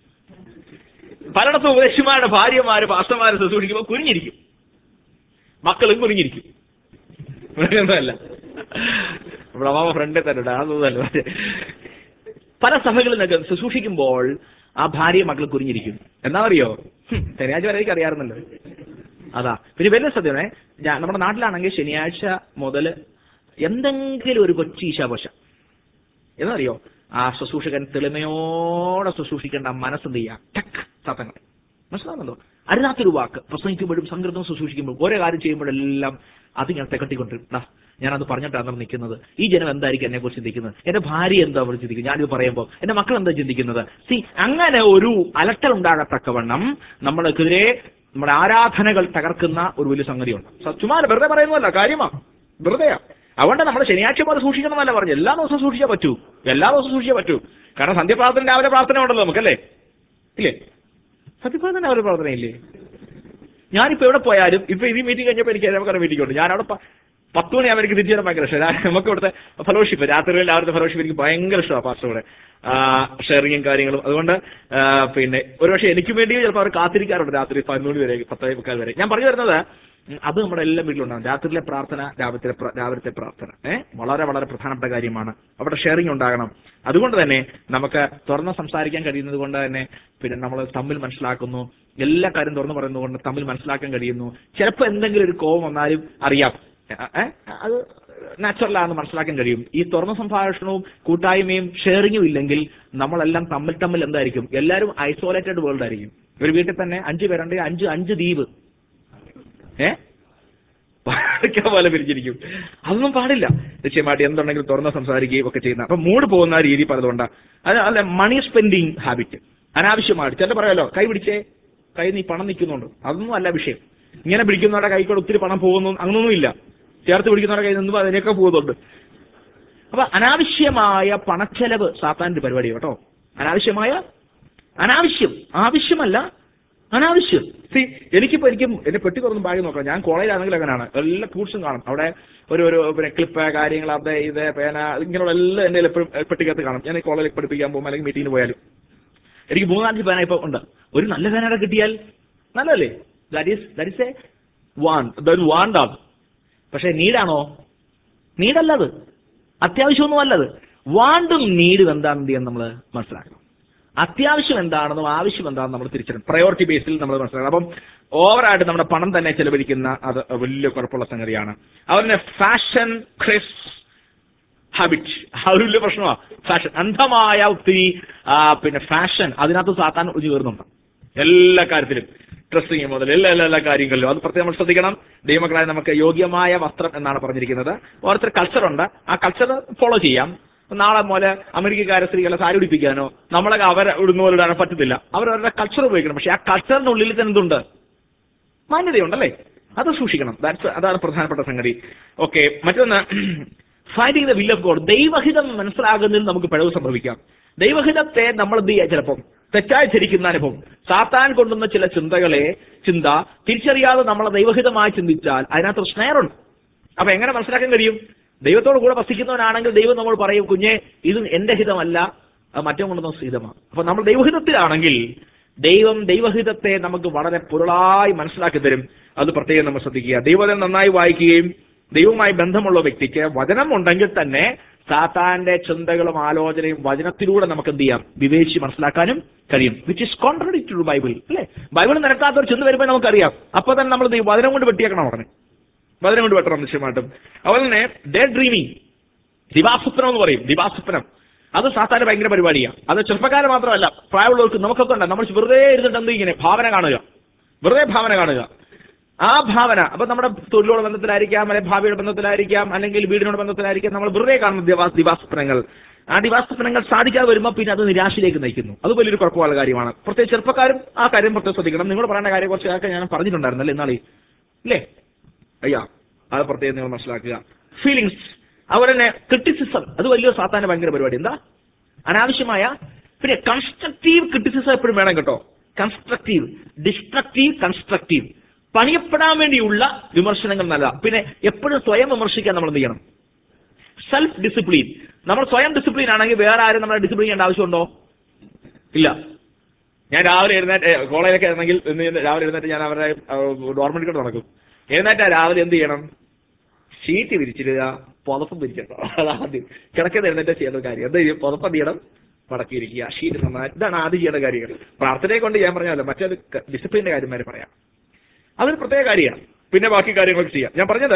പലയിടത്തും ഉപദേശിമാരുടെ ഭാര്യമാര് പാസ്റ്റർമാരെ ശുശ്രൂഷിക്കുമ്പോൾ കുനിഞ്ഞിരിക്കും മക്കളും കുനിഞ്ഞിരിക്കും അങ്ങനെയൊന്നുമല്ല ഇവിടെ അമ്മാവ ഫ്രണ്ടിൽ തന്നെ ഉണ്ട് അതൊന്നുമല്ല പല സഭകളിൽ നിന്നൊക്കെ ശുശ്രൂഷിക്കുമ്പോൾ ആ ഭാര്യ മക്കൾ കുരിഞ്ഞിരിക്കും എന്നാ അറിയോ ഹും, ശനിയാഴ്ച വരെ എനിക്ക് അറിയാറുന്നല്ലോ അതാ പിന്നെ വലിയ സത്യമേ ഞാൻ നമ്മുടെ നാട്ടിലാണെങ്കിൽ ശനിയാഴ്ച മുതൽ എന്തെങ്കിലും ഒരു കൊച്ചു ഈശാപോശ എന്നറിയോ ആ ശുശ്രൂഷകൻ തെളിമയോടെ ശുശ്രൂഷിക്കേണ്ട മനസ്സെന്ത് ചെയ്യുക ടക്ക് സത്തങ്ങൾ മനസ്സിലാവുന്നല്ലോ അരുതാത്തൊരു വാക്ക് പ്രസംഗിക്കുമ്പോഴും സംഘൃതം ശുശ്രൂഷിക്കുമ്പോഴും ഓരോ കാര്യം ചെയ്യുമ്പോഴെല്ലാം അതിങ്ങനെ തെക്കട്ടിക്കൊണ്ടിരും ദാ ഞാനത് പറഞ്ഞിട്ടാണ് നിൽക്കുന്നത് ഈ ജനം എന്തായിരിക്കും എന്നെ കുറിച്ച് ചിന്തിക്കുന്നത് എന്റെ ഭാര്യ എന്താ അവർ ചിന്തിക്കുന്നത് ഞാനിത് പറയുമ്പോൾ എന്റെ മക്കൾ എന്താ ചിന്തിക്കുന്നത് സി അങ്ങനെ ഒരു അലട്ടൽ ഉണ്ടാകത്തക്കവണ്ണം നമ്മൾക്കെതിരെ നമ്മുടെ ആരാധനകൾ തകർക്കുന്ന ഒരു വലിയ സംഗതിയുണ്ട് സ- ചുമ്മാ വെറുതെ പറയുന്നതല്ല കാര്യമാ വെറുതെയാ അതുകൊണ്ട് നമ്മൾ ശനിയാഴ്ച പോലെ സൂക്ഷിക്കണമെന്നല്ല പറഞ്ഞു എല്ലാ ദിവസവും സൂക്ഷിച്ചാൽ പറ്റൂ എല്ലാ ദിവസവും സൂക്ഷിച്ചാൽ പറ്റൂ കാരണം സന്ധ്യപ്രാർത്ഥന രാവിലെ പ്രാർത്ഥന ഉണ്ടല്ലോ നമുക്കല്ലേ ഇല്ലേ സത്യപ്രാർത്ഥന രാവിലെ പ്രാർത്ഥന ഇല്ലേ ഞാനിപ്പോ എവിടെ പോയാലും ഇപ്പൊ ഈ മീറ്റിംഗ് കഴിഞ്ഞപ്പോൾ എനിക്ക് നമുക്കറിയാം മീറ്റിംഗ് ഉണ്ട് ഞാൻ അവിടെ പ- പത്ത് മണിയാകുമ്പോൾ എനിക്ക് തിരിച്ചു വരാൻ ഭയങ്കര ഇഷ്ടം നമുക്ക് ഇവിടുത്തെ ഫെലോഷിപ്പ് രാത്രികളിൽ രാവിലത്തെ ഫെലോഷിപ്പ് എനിക്ക് ഭയങ്കര ഇഷ്ടമാണ് പാസ്റ്ററുടെ ഷെയറിങ്ങും കാര്യങ്ങളും അതുകൊണ്ട് ആ, പിന്നെ ഒരുപക്ഷെ എനിക്ക് വേണ്ടി ചിലപ്പോൾ അവർ കാത്തിരിക്കാറുണ്ട് രാത്രി പതിനൊന്ന് മണി വരെ പത്തേ മുക്കാൽ വരെ ഞാൻ പറഞ്ഞു വരുന്നത് ഉം, അത് നമ്മുടെ എല്ലാ വീട്ടിലുണ്ടാകും രാത്രിയിലെ പ്രാർത്ഥന രാവിലത്തെ പ്ര- രാവിലത്തെ പ്രാർത്ഥന ഏഹ് വളരെ വളരെ പ്രധാനപ്പെട്ട കാര്യമാണ് അവിടെ ഷെയറിംഗ് ഉണ്ടാകണം അതുകൊണ്ട് തന്നെ നമുക്ക് തുറന്ന് സംസാരിക്കാൻ കഴിയുന്നത് കൊണ്ട് തന്നെ പിന്നെ നമ്മൾ തമ്മിൽ മനസ്സിലാക്കുന്നു എല്ലാ കാര്യം തുറന്നു പറയുന്നത് കൊണ്ട് തമ്മിൽ മനസ്സിലാക്കാൻ കഴിയുന്നു ചിലപ്പോൾ എന്തെങ്കിലും ഒരു കോപം വന്നാലും അറിയാം ഏ, ഏ, അത് നാച്ചുറലാണെന്ന് മനസ്സിലാക്കാൻ കഴിയും ഈ തുറന്ന സംഭാഷണവും കൂട്ടായ്മയും ഷെയറിങ്ങും ഇല്ലെങ്കിൽ നമ്മളെല്ലാം തമ്മിൽ തമ്മിൽ എന്തായിരിക്കും എല്ലാവരും ഐസോലേറ്റഡ് വേൾഡ് ആയിരിക്കും ഒരു വീട്ടിൽ തന്നെ അഞ്ച് പേരുണ്ടെങ്കിൽ അഞ്ച് അഞ്ച് ദ്വീപ് ഏ പാടിക്ക പോലെ പിരിച്ചിരിക്കും അതൊന്നും പാടില്ല നിശ്ചയമായിട്ട് എന്തുണ്ടെങ്കിലും തുറന്ന് സംസാരിക്കുകയും ഒക്കെ ചെയ്യുന്ന അപ്പൊ മൂഡ് പോകുന്ന രീതി പലതുകൊണ്ട് അത് അല്ല മണി സ്പെൻഡിങ് ഹാബിറ്റ് അനാവശ്യമായിട്ട് ചില പറയാലോ കൈ പിടിച്ചേ കൈ നീ പണം നിൽക്കുന്നുണ്ട് അതൊന്നും അല്ല വിഷയം ഇങ്ങനെ പിടിക്കുന്നവരുടെ കൈക്കൂടെ ഒത്തിരി പണം പോകുന്നു അങ്ങനൊന്നും ഇല്ല ചേർത്ത് പിടിക്കുന്നവരുടെ കയ്യിൽ നിന്നും അതിനൊക്കെ പോകുന്നുണ്ട് അപ്പൊ അനാവശ്യമായ പണച്ചെലവ് സാത്താൻ്റെ പരിപാടി കേട്ടോ അനാവശ്യമായ അനാവശ്യം ആവശ്യമല്ല അനാവശ്യം സി എനിക്കിപ്പോ എനിക്ക് എന്റെ പെട്ടി തുറന്ന് ബാഗ് നോക്കാം ഞാൻ കോളേജിലാണെങ്കിൽ അങ്ങനെയാണ് എല്ലാ ടൂൾസും കാണും അവിടെ ഒരു ഒരു പിന്നെ ക്ലിപ്പ് കാര്യങ്ങൾ അത് ഇത് പേന ഇങ്ങനെയുള്ള എല്ലാം എന്റെ എപ്പോഴും പെട്ടിക്കകത്ത് കാണും ഞാൻ കോളേജിൽ പഠിപ്പിക്കാൻ പോകും അല്ലെങ്കിൽ മീറ്റിങ്ങിന് പോയാലും എനിക്ക് മൂന്നാലഞ്ച് പേന ഇപ്പൊ ഉണ്ട് ഒരു നല്ല പേനയുടെ കിട്ടിയാൽ നല്ലതല്ലേ that is that is a want അതൊരു വാണ്ടാണ് പക്ഷെ നീഡാണോ നീഡല്ലത് അത്യാവശ്യമൊന്നും അല്ലത് വാണ്ടും നീഡും എന്താണെന്ന് ചെയ്യാൻ നമ്മൾ മനസ്സിലാക്കണം അത്യാവശ്യം എന്താണെന്നും ആവശ്യം എന്താണെന്ന് നമ്മൾ തിരിച്ചറിയണം പ്രയോറിറ്റി ബേസിൽ നമ്മൾ മനസ്സിലാക്കണം അപ്പം ഓവറായിട്ട് നമ്മുടെ പണം തന്നെ ചെലവഴിക്കുന്ന അത് വലിയ കുഴപ്പമുള്ള സംഗതിയാണ് അതുപോലെ ഫാഷൻ ക്രിസ് ഹാബിറ്റ് അത് വലിയ പ്രശ്നമാണ് ഫാഷൻ അന്ധമായ ഒത്തിരി ആ, പിന്നെ ഫാഷൻ അതിനകത്ത് സാത്താൻ ഒഴിഞ്ഞു കയറുന്നുണ്ട് എല്ലാ കാര്യത്തിലും ഡ്രസ്സിങ് മുതൽ എല്ലാ എല്ലാ എല്ലാ കാര്യങ്ങളിലും അത് പ്രത്യേകം നമ്മൾ ശ്രദ്ധിക്കണം ദൈവമക്കളായ നമുക്ക് യോഗ്യമായ വസ്ത്രം എന്നാണ് പറഞ്ഞിരിക്കുന്നത് ഓരോരുത്തർ കൾച്ചറുണ്ട് ആ കൾച്ചർ ഫോളോ ചെയ്യാം നാളെ പോലെ അമേരിക്കക്കാരെ സ്ത്രീകളെ സാരി ഉടിപ്പിക്കാനോ നമ്മളൊക്കെ അവരെ ഇടുന്ന പോലെ ഇടാനോ പറ്റത്തില്ല അവരവരുടെ കൾച്ചർ ഉപയോഗിക്കണം പക്ഷെ ആ കൾച്ചറിനുള്ളിൽ തന്നെ എന്തുണ്ട് മാന്യതയുണ്ടല്ലേ അത് സൂക്ഷിക്കണം ദാറ്റ്സ് അതാണ് പ്രധാനപ്പെട്ട സംഗതി ഓക്കെ മറ്റൊന്ന് finding the will of God ദൈവഹിതം മനസ്സിലാകുന്നതിൽ നമുക്ക് പിഴവ് സംഭവിക്കാം ദൈവഹിതത്തെ നമ്മൾ എന്ത് ചെയ്യുക ചിലപ്പം തെറ്റായി ധരിക്കുന്ന അനുഭവം സാത്താൻ കൊണ്ടുവന്ന ചില ചിന്തകളെ ചിന്ത തിരിച്ചറിയാതെ നമ്മൾ ദൈവഹിതമായി ചിന്തിച്ചാൽ അതിനകത്ത് ഒരു സ്നേഹമുണ്ട് അപ്പൊ എങ്ങനെ മനസ്സിലാക്കാൻ കഴിയും ദൈവത്തോട് കൂടെ വസിക്കുന്നവനാണെങ്കിൽ ദൈവം നമ്മൾ പറയും കുഞ്ഞെ ഇത് എന്റെ ഹിതമല്ല അത് മറ്റോ കൊണ്ടുവന്ന ഹിതമാണ് അപ്പൊ നമ്മൾ ദൈവഹിതത്തിലാണെങ്കിൽ ദൈവം ദൈവഹിതത്തെ നമുക്ക് വളരെ പൊരുളായി മനസ്സിലാക്കി തരും അത് പ്രത്യേകം നമ്മൾ ശ്രദ്ധിക്കുക ദൈവവചനം നന്നായി വായിക്കുകയും ദൈവവുമായി ബന്ധമുള്ള വ്യക്തിക്ക് വചനം ഉണ്ടെങ്കിൽ തന്നെ സാത്താന്റെ ചിന്തകളും ആലോചനയും വചനത്തിലൂടെ നമുക്ക് എന്ത് ചെയ്യാം വിവേചിച്ച് മനസ്സിലാക്കാനും കഴിയും which is contradict to Bible അല്ലേ ബൈബിൾ നിരക്കാത്ത ഒരു ചിന്ത വരുമ്പോൾ നമുക്കറിയാം അപ്പൊ തന്നെ നമ്മൾ ദൈവം വചനം കൊണ്ട് വെട്ടിയേക്കണം പറഞ്ഞു വചനം കൊണ്ട് വെട്ടണം നിശ്ചയമായിട്ടും അതുപോലെ തന്നെ ഡേ ഡ്രീമിങ് ദിവാസ്വപ്നം എന്ന് പറയും ദിവാസ്വപ്നം അത് സാധാരണ ഭയങ്കര പരിപാടിയാണ് അത് ചെറുപ്പക്കാരെ മാത്രമല്ല പ്രായമുള്ളവർക്ക് നമുക്കൊക്കെ ഉണ്ട് നമ്മൾ വെറുതെ ഇരുന്നിട്ട് എന്ത് ഇങ്ങനെ ഭാവന കാണുക വെറുതെ ഭാവന കാണുക ആ ഭാവന അപ്പൊ നമ്മുടെ തൊഴിലോട് ബന്ധത്തിലായിരിക്കാം അല്ലെങ്കിൽ ഭാവിയുടെ ബന്ധത്തിലായിരിക്കാം അല്ലെങ്കിൽ വീടിനോട് ബന്ധത്തിലായിരിക്കാം നമ്മൾ വെറുതെ കാണുന്ന ദിവാ ദിവാസ്വപ്നങ്ങൾ ആ ദിവാസ്വപ്നങ്ങൾ സാധിക്കാതെ വരുമ്പോൾ പിന്നെ അത് നിരാശയിലേക്ക് നയിക്കുന്നു അത് വലിയൊരു കുഴപ്പമുള്ള കാര്യമാണ് പ്രത്യേകിച്ച് ചെറുപ്പക്കാരും ആ കാര്യം പ്രത്യേകം ശ്രദ്ധിക്കണം നിങ്ങൾ പറയുന്ന കാര്യം കുറച്ച് ആൾക്കാർ ഞാൻ പറഞ്ഞിട്ടുണ്ടായിരുന്നല്ലേ എന്നാളി ഇല്ലേ അയ്യാ അത് പ്രത്യേകം നിങ്ങൾ മനസ്സിലാക്കുക ഫീലിങ്സ് അതുപോലെ തന്നെ ക്രിറ്റിസിസം അത് വലിയ സാധാരണ ഭയങ്കര പരിപാടി എന്താ അനാവശ്യമായ പിന്നെ കൺസ്ട്രക്റ്റീവ് ക്രിറ്റിസിസം എപ്പോഴും വേണം കേട്ടോ കൺസ്ട്രക്റ്റീവ് ഡിസ്ട്രക്റ്റീവ് കൺസ്ട്രക്റ്റീവ് പണിയപ്പെടാൻ വേണ്ടിയുള്ള വിമർശനങ്ങൾ നല്ല പിന്നെ എപ്പോഴും സ്വയം വിമർശിക്കാൻ നമ്മൾ എന്ത് ചെയ്യണം സെൽഫ് ഡിസിപ്ലിൻ നമ്മൾ സ്വയം ഡിസിപ്ലിൻ ആണെങ്കിൽ വേറെ ആരും നമ്മളെ ഡിസിപ്ലിൻ ചെയ്യേണ്ട ആവശ്യമുണ്ടോ ഇല്ല ഞാൻ രാവിലെ എഴുന്നേറ്റ് കോളേജിലൊക്കെ ആയിരുന്നെങ്കിൽ ഇന്ന് ഞാൻ രാവിലെ എഴുന്നേറ്റ് ഞാൻ അവരുടെ ഡോർമെന്റ് നടക്കും എഴുന്നേറ്റാ രാവിലെ എന്ത് ചെയ്യണം ഷീറ്റ് വിരിച്ചിടുക പുതപ്പ് വിരിച്ചിട്ടോ അതാദ്യം കിടക്കുന്ന എഴുന്നേറ്റ് ചെയ്യേണ്ട കാര്യം എന്ത് ചെയ്യും പുതപ്പ് എന്ത് ചെയ്യണം മടക്കിയിരിക്കുക ഷീറ്റ് നന്നായി ഇതാണ് ആദ്യം ചെയ്യേണ്ട കാര്യങ്ങൾ പ്രാർത്ഥനയെ കൊണ്ട് ഞാൻ പറഞ്ഞല്ലോ മറ്റേത് ഡിസിപ്ലിന്റെ കാര്യം വരെ പറയാം അതൊരു പ്രത്യേക കാര്യമാണ് പിന്നെ ബാക്കി കാര്യങ്ങളൊക്കെ ചെയ്യാം ഞാൻ പറഞ്ഞത്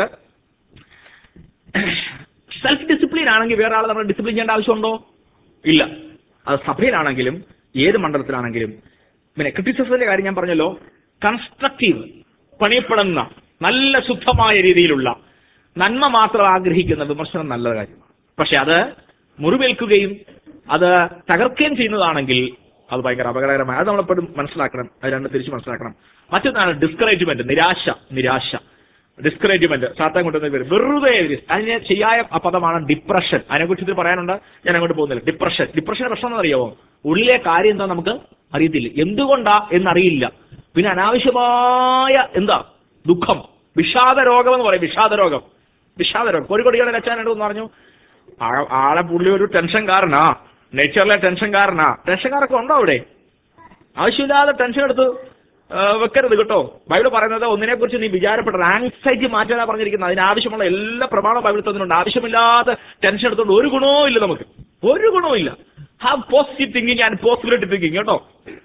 സെൽഫ് ഡിസിപ്ലിൻ ആണെങ്കിൽ വേറെ ആൾ നമ്മൾ ഡിസിപ്ലിൻ ചെയ്യേണ്ട ആവശ്യമുണ്ടോ ഇല്ല അത് സഭയിലാണെങ്കിലും ഏത് മണ്ഡലത്തിലാണെങ്കിലും പിന്നെ ക്രിറ്റിസിസത്തിന്റെ കാര്യം ഞാൻ പറഞ്ഞല്ലോ കൺസ്ട്രക്റ്റീവ് പണിയപ്പെടുന്ന നല്ല ശുദ്ധമായ രീതിയിലുള്ള നന്മ മാത്രം ആഗ്രഹിക്കുന്ന വിമർശനം നല്ല കാര്യമാണ് പക്ഷെ അത് മുറിവേൽക്കുകയും അത് തകർക്കുകയും ചെയ്യുന്നതാണെങ്കിൽ അത് ഭയങ്കര അപകടകരമാണ് അത് നമ്മളെപ്പോഴും മനസ്സിലാക്കണം അത് രണ്ട് തിരിച്ച് മനസ്സിലാക്കണം മറ്റൊന്നാണ് ഡിസ്കറേജ്മെന്റ് നിരാശ നിരാശ ഡിസ്കറേജ്മെന്റ് സാത്താൻ കൊണ്ടുവന്ന പേര് വെറുതെ എഴുതി. അതിന് ശരിയായ ആ പദമാണ് ഡിപ്രഷൻ അതിനെക്കുറിച്ച് ഇത് പറയാനുണ്ട് ഞാൻ അങ്ങോട്ട് പോകുന്നില്ല ഡിപ്രഷൻ ഡിപ്രഷൻ പ്രശ്നം എന്നറിയാമോ ഉള്ളിലെ കാര്യം എന്താ നമുക്ക് അറിയത്തില്ല എന്തുകൊണ്ടാ എന്നറിയില്ല പിന്നെ അനാവശ്യമായ എന്താ ദുഃഖം വിഷാദ രോഗം എന്ന് പറയും വിഷാദ രോഗം വിഷാദ രോഗം കോഴിക്കോടികളെ രച്ചാനുണ്ട് എന്ന് പറഞ്ഞു ആ- ആളെ പുള്ളി ഒരു ടെൻഷൻകാരനാ നേച്ചറിലെ ടെൻഷൻകാരനാ ടെൻഷൻകാരൊക്കെ ഉണ്ടോ അവിടെ ആവശ്യമില്ലാതെ ടെൻഷൻ എടുത്ത് ആ, വെക്കരുത് കേട്ടോ ബൈബിൾ പറയുന്നത് ഒന്നിനെ കുറിച്ച് നീ വിചാരപ്പെടരുത് ആങ്സൈറ്റി മാറ്റാനാ പറഞ്ഞിരിക്കുന്നത് അതിനാവശ്യമുള്ള എല്ലാ പ്രമാണവും ബൈബിൾ തന്നിട്ടുണ്ട് ആവശ്യമില്ലാത്ത ടെൻഷൻ എടുത്തുകൊണ്ട് ഒരു ഗുണവും ഇല്ല നമുക്ക് ഒരു ഗുണവും ഇല്ല have positive thinking and possibility thinking കേട്ടോ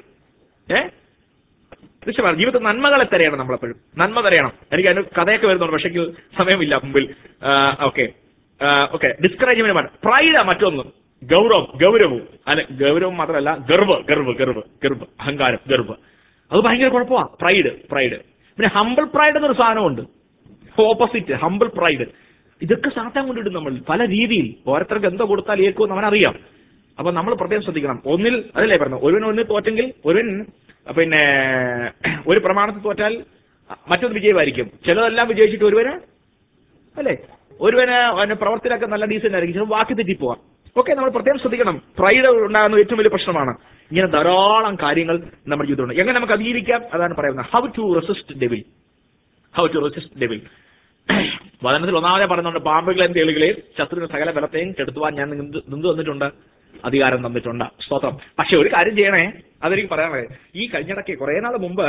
ഏ തീർച്ചയായും ജീവിതത്തിൽ നന്മകളെ തരയണം നമ്മളെപ്പോഴും നന്മ തരയണം എനിക്ക് അതിന് കഥയൊക്കെ വരുന്നുണ്ട് പക്ഷേ എനിക്ക് സമയമില്ല മുമ്പിൽ ഓക്കെ ഓക്കെ ഡിസ്കറേജ്മെന്റ് പ്രൈഡ് മറ്റൊന്ന് ഗൗരവം ഗൗരവവും അല്ല ഗൗരവം മാത്രമല്ല ഗർവ് ഗർവ് ഗർവ് ഗർവ് അഹങ്കാരം ഗർവ് അത് ഭയങ്കര കുഴപ്പമാണ് പ്രൈഡ് പ്രൈഡ് പിന്നെ ഹമ്പിൾ പ്രൈഡ് എന്നൊരു സാധനമുണ്ട് ഓപ്പോസിറ്റ് ഹമ്പിൾ പ്രൈഡ് ഇതൊക്കെ സാത്താൻ കൊണ്ടിടും നമ്മൾ പല രീതിയിൽ ഓരോരുത്തർക്ക് എന്തോ കൊടുത്താൽ ഏക്കുമെന്ന് അവനറിയാം അപ്പൊ നമ്മൾ പ്രത്യേകം ശ്രദ്ധിക്കണം ഒന്നിൽ അതല്ലേ പറഞ്ഞു ഒരുവൻ ഒന്നിൽ തോറ്റെങ്കിൽ ഒരുവൻ പിന്നെ ഒരു പ്രമാണത്തിൽ തോറ്റാൽ മറ്റൊന്ന് വിജയമായിരിക്കും ചിലതെല്ലാം വിജയിച്ചിട്ട് ഒരുവന് അല്ലേ ഒരുവന് അവന്റെ പ്രവർത്തനമൊക്കെ നല്ല ഡീസന്റ് ആയിരിക്കും ചിലപ്പോൾ വാക്ക് തെറ്റിപ്പോവാം ഓക്കെ നമ്മൾ പ്രത്യേകം ശ്രദ്ധിക്കണം പ്രൈഡ് ഉണ്ടാകുന്ന ഏറ്റവും വലിയ പ്രശ്നമാണ് ഇങ്ങനെ ധാരാളം കാര്യങ്ങൾ നമ്മുടെ ജീവിതമുണ്ട് എങ്ങനെ നമുക്ക് അതിജീവിക്കാം അതാണ് പറയുന്നത് how to resist devil how to resist devil വചനത്തിൽ ഒന്നാമതെ പറയുന്നുണ്ട് പാമ്പുകളെയും തേളുകളെയും ശത്രുവിന് സകല ബലത്തെയും കെടുത്തുവാൻ ഞാൻ നിന്ന് നിന്ന് തന്നിട്ടുണ്ട് അധികാരം തന്നിട്ടുണ്ട് സ്തോത്രം പക്ഷെ ഒരു കാര്യം ചെയ്യണേ അതെനിക്ക് പറയാനുള്ളത് ഈ കഴിഞ്ഞിടയ്ക്ക് കുറെ നാൾ മുമ്പ്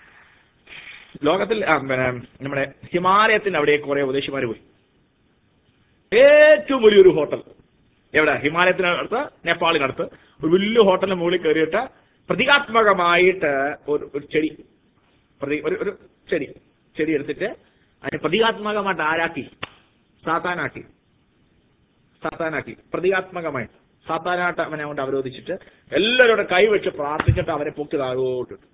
ലോകത്തിൽ ആ, പിന്നെ നമ്മുടെ ഹിമാലയത്തിന്റെ അവിടെ കുറെ ഉപദേശിമാർ പോയി ഏറ്റവും വലിയൊരു ഹോട്ടൽ എവിടെ ഹിമാലയത്തിനടുത്ത് നേപ്പാളിനടുത്ത് ഒരു വലിയ ഹോട്ടലിന് മുകളിൽ കയറിയിട്ട് പ്രതീകാത്മകമായിട്ട് ഒരു ഒരു ചെടി പ്രതി ഒരു ഒരു ചെടി ചെടി എടുത്തിട്ട് അതിനെ പ്രതീകാത്മകമായിട്ട് ആരാക്കി സാത്താനാക്കി സാത്താനാക്കി പ്രതീകാത്മകമായി സാത്താനായിട്ട് അവനെ കൊണ്ട് അവരോധിച്ചിട്ട് എല്ലാവരോടും കൈവച്ച് പ്രാർത്ഥിച്ചിട്ട് അവനെ പൊക്കി താഴോട്ട് ഇട്ടു.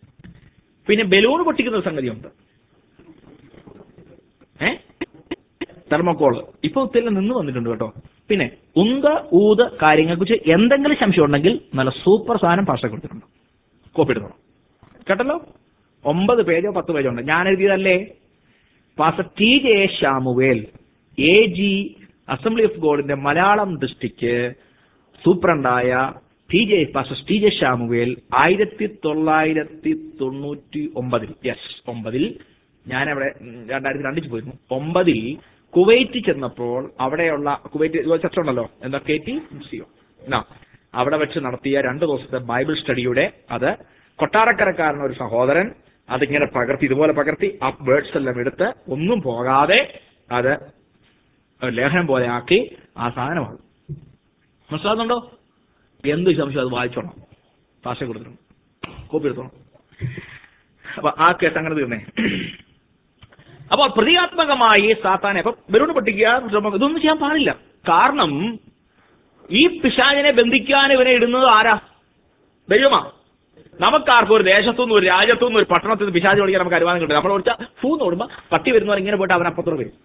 പിന്നെ ബലൂൺ പൊട്ടിക്കുന്ന ഒരു സംഗതിയുണ്ട് ഏ തെർമോക്കോള് ഇപ്പൊ ഒത്തിരി നിന്ന് വന്നിട്ടുണ്ട് കേട്ടോ പിന്നെ ഉന്ത് ഊത് കാര്യങ്ങളെക്കുറിച്ച് എന്തെങ്കിലും സംശയം ഉണ്ടെങ്കിൽ നല്ല സൂപ്പർ സാധനം ഭാഷ കൊടുത്തിട്ടുണ്ട് കോപ്പി എടുക്കണം കേട്ടല്ലോ ഒമ്പത് പേജോ പത്ത് പേജോ ഉണ്ട് ഞാൻ എഴുതിയതല്ലേ pastor T J Samuel A G assembly of ഗോഡിന്റെ മലയാളം ഡിസ്ട്രിക്ട് സൂപ്രണ്ടായ T J pastor T J Samuel ആയിരത്തി തൊള്ളായിരത്തി തൊണ്ണൂറ്റി ഒമ്പതിൽ യെസ് ഒമ്പതിൽ ഞാൻ അവിടെ ഉം, രണ്ടായിരത്തി രണ്ടിൽ പോയിരുന്നു ഒമ്പതിൽ കുവൈറ്റ് ചെന്നപ്പോൾ അവിടെയുള്ള കുവൈറ്റ് ഇതുപോലെ ചർച്ച ഉണ്ടല്ലോ എന്താ കെ ടി സിയോ ആ അവിടെ വെച്ച് നടത്തിയ രണ്ട് ദിവസത്തെ ബൈബിൾ സ്റ്റഡിയുടെ അത് കൊട്ടാരക്കരക്കാരൻ ഒരു സഹോദരൻ അതിങ്ങനെ പകർത്തി ഇതുപോലെ പകർത്തി ആ വേർഡ്സ് എല്ലാം എടുത്ത് ഒന്നും പോകാതെ അത് ഒരു ലേഖനം പോലെ ആക്കി ആ സാധനമാണ് മനസ്സിലാകുന്നുണ്ടോ എന്ത് സംശയം അത് വായിച്ചോണം ഭാഷ കൊടുത്തിട്ടുണ്ട് കോപ്പി എടുത്തോണം അപ്പൊ ആ കേസ് അങ്ങനെ തീർന്നേ അപ്പൊ പ്രതീകാത്മകമായി സാത്താനെ അപ്പൊ ബലൂൺ പൊട്ടിക്കുക ശ്രമം ഇതൊന്നും ചെയ്യാൻ പാടില്ല കാരണം ഈ പിശാചിനെ ബന്ധിക്കാൻ ഇവനെ ഇടുന്നത് ആരാ ദൈവമാ നമുക്കാർക്കും ഒരു ദേശത്തുനിന്ന് ഒരു രാജ്യത്തുനിന്ന് ഒരു പട്ടണത്തിൽ നിന്ന് പിശാചി ഓടിക്കാൻ നമുക്ക് അനുവാദം കിട്ടില്ല നമ്മൾ ഓടിച്ചാൽ ഫൂന്ന് ഓടുമ്പോ പട്ടി വരുന്നവർ ഇങ്ങനെ പോയിട്ട് അവൻ അപ്പുറത്തോട് വരും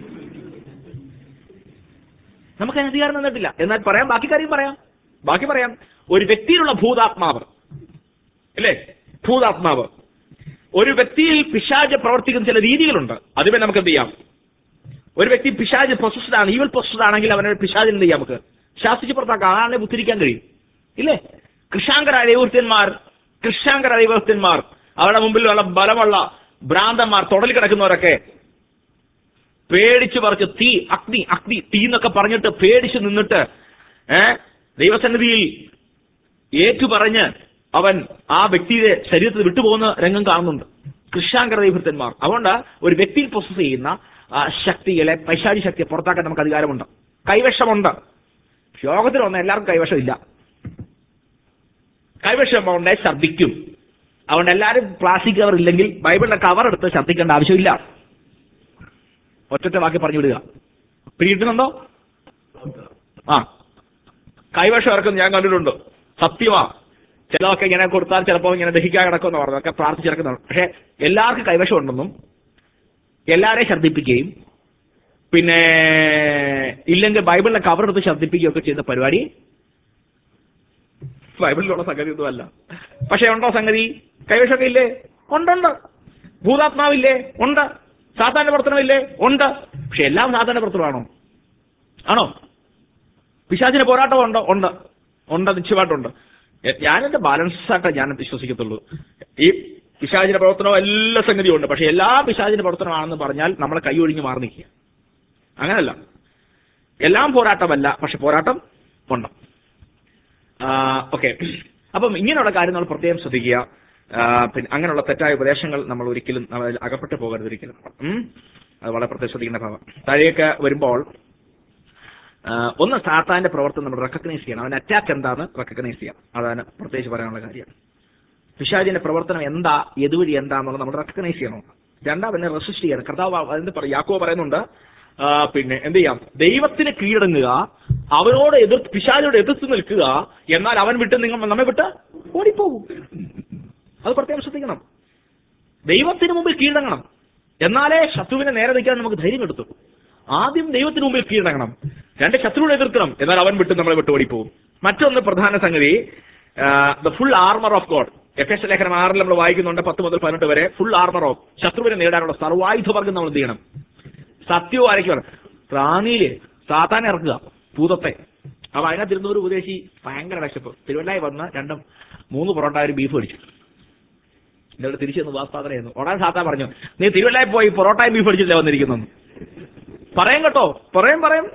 നമുക്ക് അതിന് അധികാരം തന്നിട്ടില്ല എന്നാൽ പറയാം ബാക്കി കാര്യം പറയാം ബാക്കി പറയാം ഒരു വ്യക്തിയിലുള്ള ഭൂതാത്മാവ് അല്ലേ ഭൂതാത്മാവ് ഒരു വ്യക്തിയിൽ പിശാജ് പ്രവർത്തിക്കുന്ന ചില രീതികളുണ്ട് അതുവരെ നമുക്ക് എന്ത് ചെയ്യാം ഒരു വ്യക്തി പിശാജ് പൊസസ്ഡ് ആണ് ഈവൽ പൊസസ്ഡ് ആണെങ്കിൽ അവനെ പിശാജ് എന്ത് ചെയ്യാം നമുക്ക് ശാസ്ത്രിച്ച് പുറത്താക്കാം ആളെ ഉദ്ധരിക്കാൻ കഴിയും ഇല്ലേ കൃഷാങ്കര ദൈവൃത്യന്മാർ കൃഷാങ്കര ദൈവൃത്യന്മാർ അവരുടെ മുമ്പിൽ ഉള്ള ബലമുള്ള ഭ്രാന്തന്മാർ തൊടലിൽ കിടക്കുന്നവരൊക്കെ പേടിച്ച് പറിച്ച് തീ അഗ്നി അഗ്നി തീ എന്നൊക്കെ പറഞ്ഞിട്ട് പേടിച്ച് നിന്നിട്ട് ഏ ദൈവസന്നിധിയിൽ ഏറ്റു പറഞ്ഞ് അവൻ ആ വ്യക്തിയുടെ ശരീരത്തിൽ വിട്ടുപോകുന്ന രംഗം കാണുന്നുണ്ട് കൃഷാങ്കര ദൈവൃത്തന്മാർ അതുകൊണ്ട് ഒരു വ്യക്തിയിൽ പ്രൊസസ് ചെയ്യുന്ന ആ ശക്തികളെ പൈശാചി ശക്തിയെ പുറത്താക്കാൻ നമുക്ക് അധികാരമുണ്ട് കൈവശമുണ്ട് യോഗത്തിൽ വന്ന എല്ലാവർക്കും കൈവശമില്ല കൈവശം ഉണ്ടെ ഛർദ്ദിക്കും അതുകൊണ്ട് എല്ലാവരും പ്ലാസ്റ്റിക് കവർ ഇല്ലെങ്കിൽ ബൈബിളിന്റെ കവർ എടുത്ത് ഛർദ്ദിക്കേണ്ട ആവശ്യമില്ല ഒറ്റത്തെ വാക്കി പറഞ്ഞു വിടുക പിടികിട്ടുന്നുണ്ടോ ആ കൈവശം ഇറക്കും ഞാൻ കണ്ടിട്ടുണ്ട് സത്യമാ ചിലതൊക്കെ ഇങ്ങനെ കൊടുത്താൽ ചിലപ്പോൾ ഇങ്ങനെ ദഹിക്കാൻ കിടക്കുമെന്ന് പറഞ്ഞു ഒക്കെ പ്രാർത്ഥിച്ചിറക്കുന്നതാണ് പക്ഷെ എല്ലാവർക്കും കൈവശം ഉണ്ടെന്നും എല്ലാവരെയും ഛർദ്ദിപ്പിക്കുകയും പിന്നെ ഇല്ലെങ്കിൽ ബൈബിളിലെ കവർ എടുത്ത് ഛർദ്ദിപ്പിക്കുകയൊക്കെ ചെയ്യുന്ന പരിപാടി ബൈബിളിലുള്ള സംഗതി ഒന്നുമല്ല പക്ഷെ ഉണ്ടോ സംഗതി കൈവശമൊക്കെ ഇല്ലേ ഉണ്ടുണ്ട് ഭൂതാത്മാവില്ലേ ഉണ്ട് സാധാരണ പ്രവർത്തനമില്ലേ ഉണ്ട് പക്ഷെ എല്ലാം സാധാരണ പ്രവർത്തനമാണോ ആണോ പിശാചിന് പോരാട്ടം ഉണ്ടോ ഉണ്ട് ഉണ്ട് നിശ്ചയമായിട്ടുണ്ട് എ- ഞാനെന്റെ ബാലൻസ് ആയിട്ട് ഞാൻ വിശ്വസിക്കത്തുള്ളൂ ഈ പിശാചിന്റെ പ്രവർത്തനവും എല്ലാ സംഗതിയും ഉണ്ട് പക്ഷെ എല്ലാ പിശാചിന്റെ പ്രവർത്തനമാണെന്ന് പറഞ്ഞാൽ നമ്മളെ കൈ ഒഴിഞ്ഞ് മാറി നിൽക്കുക അങ്ങനല്ല എല്ലാം പോരാട്ടമല്ല പക്ഷെ പോരാട്ടം ഉണ്ട് ഓക്കെ അപ്പം ഇങ്ങനെയുള്ള കാര്യം നമ്മൾ പ്രത്യേകം ശ്രദ്ധിക്കുക ആ, പിന്നെ അങ്ങനെയുള്ള തെറ്റായ ഉപദേശങ്ങൾ നമ്മൾ ഒരിക്കലും നമ്മൾ അതിൽ അകപ്പെട്ടു പോകരുത് ഒരിക്കലും ഉം? അത് വളരെ പ്രത്യേകം ശ്രദ്ധിക്കേണ്ട ഭാഗം താഴേക്ക് വരുമ്പോൾ ആ, ഒന്ന് സാത്താന്റെ പ്രവർത്തനം നമ്മൾ റെക്കഗ്നൈസ് ചെയ്യണം അവന്റെ അറ്റാക്ക് എന്താന്ന് റെക്കഗ്നൈസ് ചെയ്യാം അതാണ് പ്രത്യേകിച്ച് പറയാനുള്ള കാര്യം പിശാചിന്റെ പ്രവർത്തനം എന്താ എതുവഴി എന്താന്നുള്ളത് നമ്മൾ റെക്കഗ്നൈസ് ചെയ്യണം രണ്ടാം എന്നെ റെസിസ്റ്റ് ചെയ്യണം കർത്താവ് അതിന്റെ പറ യാക്കോ പറയുന്നുണ്ട് ആ, പിന്നെ എന്ത് ചെയ്യാം ദൈവത്തിന് കീഴടങ്ങുക അവനോട് എതിർ പിശാചോട് എതിർത്ത് നിൽക്കുക എന്നാൽ അവൻ വിട്ട് നിങ്ങൾ നമ്മെ വിട്ട് ഓടിപ്പോകും അത് പ്രത്യേകം ശ്രദ്ധിക്കണം ദൈവത്തിന് മുമ്പിൽ കീഴടങ്ങണം എന്നാലേ ശത്രുവിനെ നേരെ നിൽക്കാൻ നമുക്ക് ധൈര്യം എടുത്തു ആദ്യം ദൈവത്തിന് മുമ്പിൽ കീഴടങ്ങണം രണ്ട് ശത്രുവിനെ എതിർക്കണം എന്നാൽ അവൻ വിട്ട് നമ്മളെ വിട്ട് ഓടിപ്പോകും മറ്റൊന്ന് പ്രധാന സംഗതി the full armour of God F S ലേഖനം ആറിൽ നമ്മൾ വായിക്കുന്നുണ്ട് പത്ത് മുതൽ പതിനെട്ട് വരെ ഫുൾ ആർമർ ഓഫ് ശത്രുവിനെ നേടാനുള്ള സർവായുധവർഗം നമ്മൾ എന്ത് ചെയ്യണം സത്യവും ആരൊക്കെയാണ് റാന്നിയില് സാത്താനെ ഇറക്കുക ഭൂതത്തെ അപ്പൊ അതിനകത്തിരുന്ന ഒരു ഉപദേശി ഭയങ്കര വിശപ്പ് തിരുവല്ലായി വന്ന് രണ്ടും മൂന്ന് പൊറോട്ട ഒരു ബീഫ് അടിച്ചു എന്നോട് തിരിച്ചു വന്ന് വാസ്താതനായിരുന്നു ഉടനെ സാത്താൻ പറഞ്ഞു നീ തിരുവല്ലായി പോയി പൊറോട്ടയും ബീഫ് അടിച്ചില്ല വന്നിരിക്കുന്നു പറയും കേട്ടോ പറയും പറയും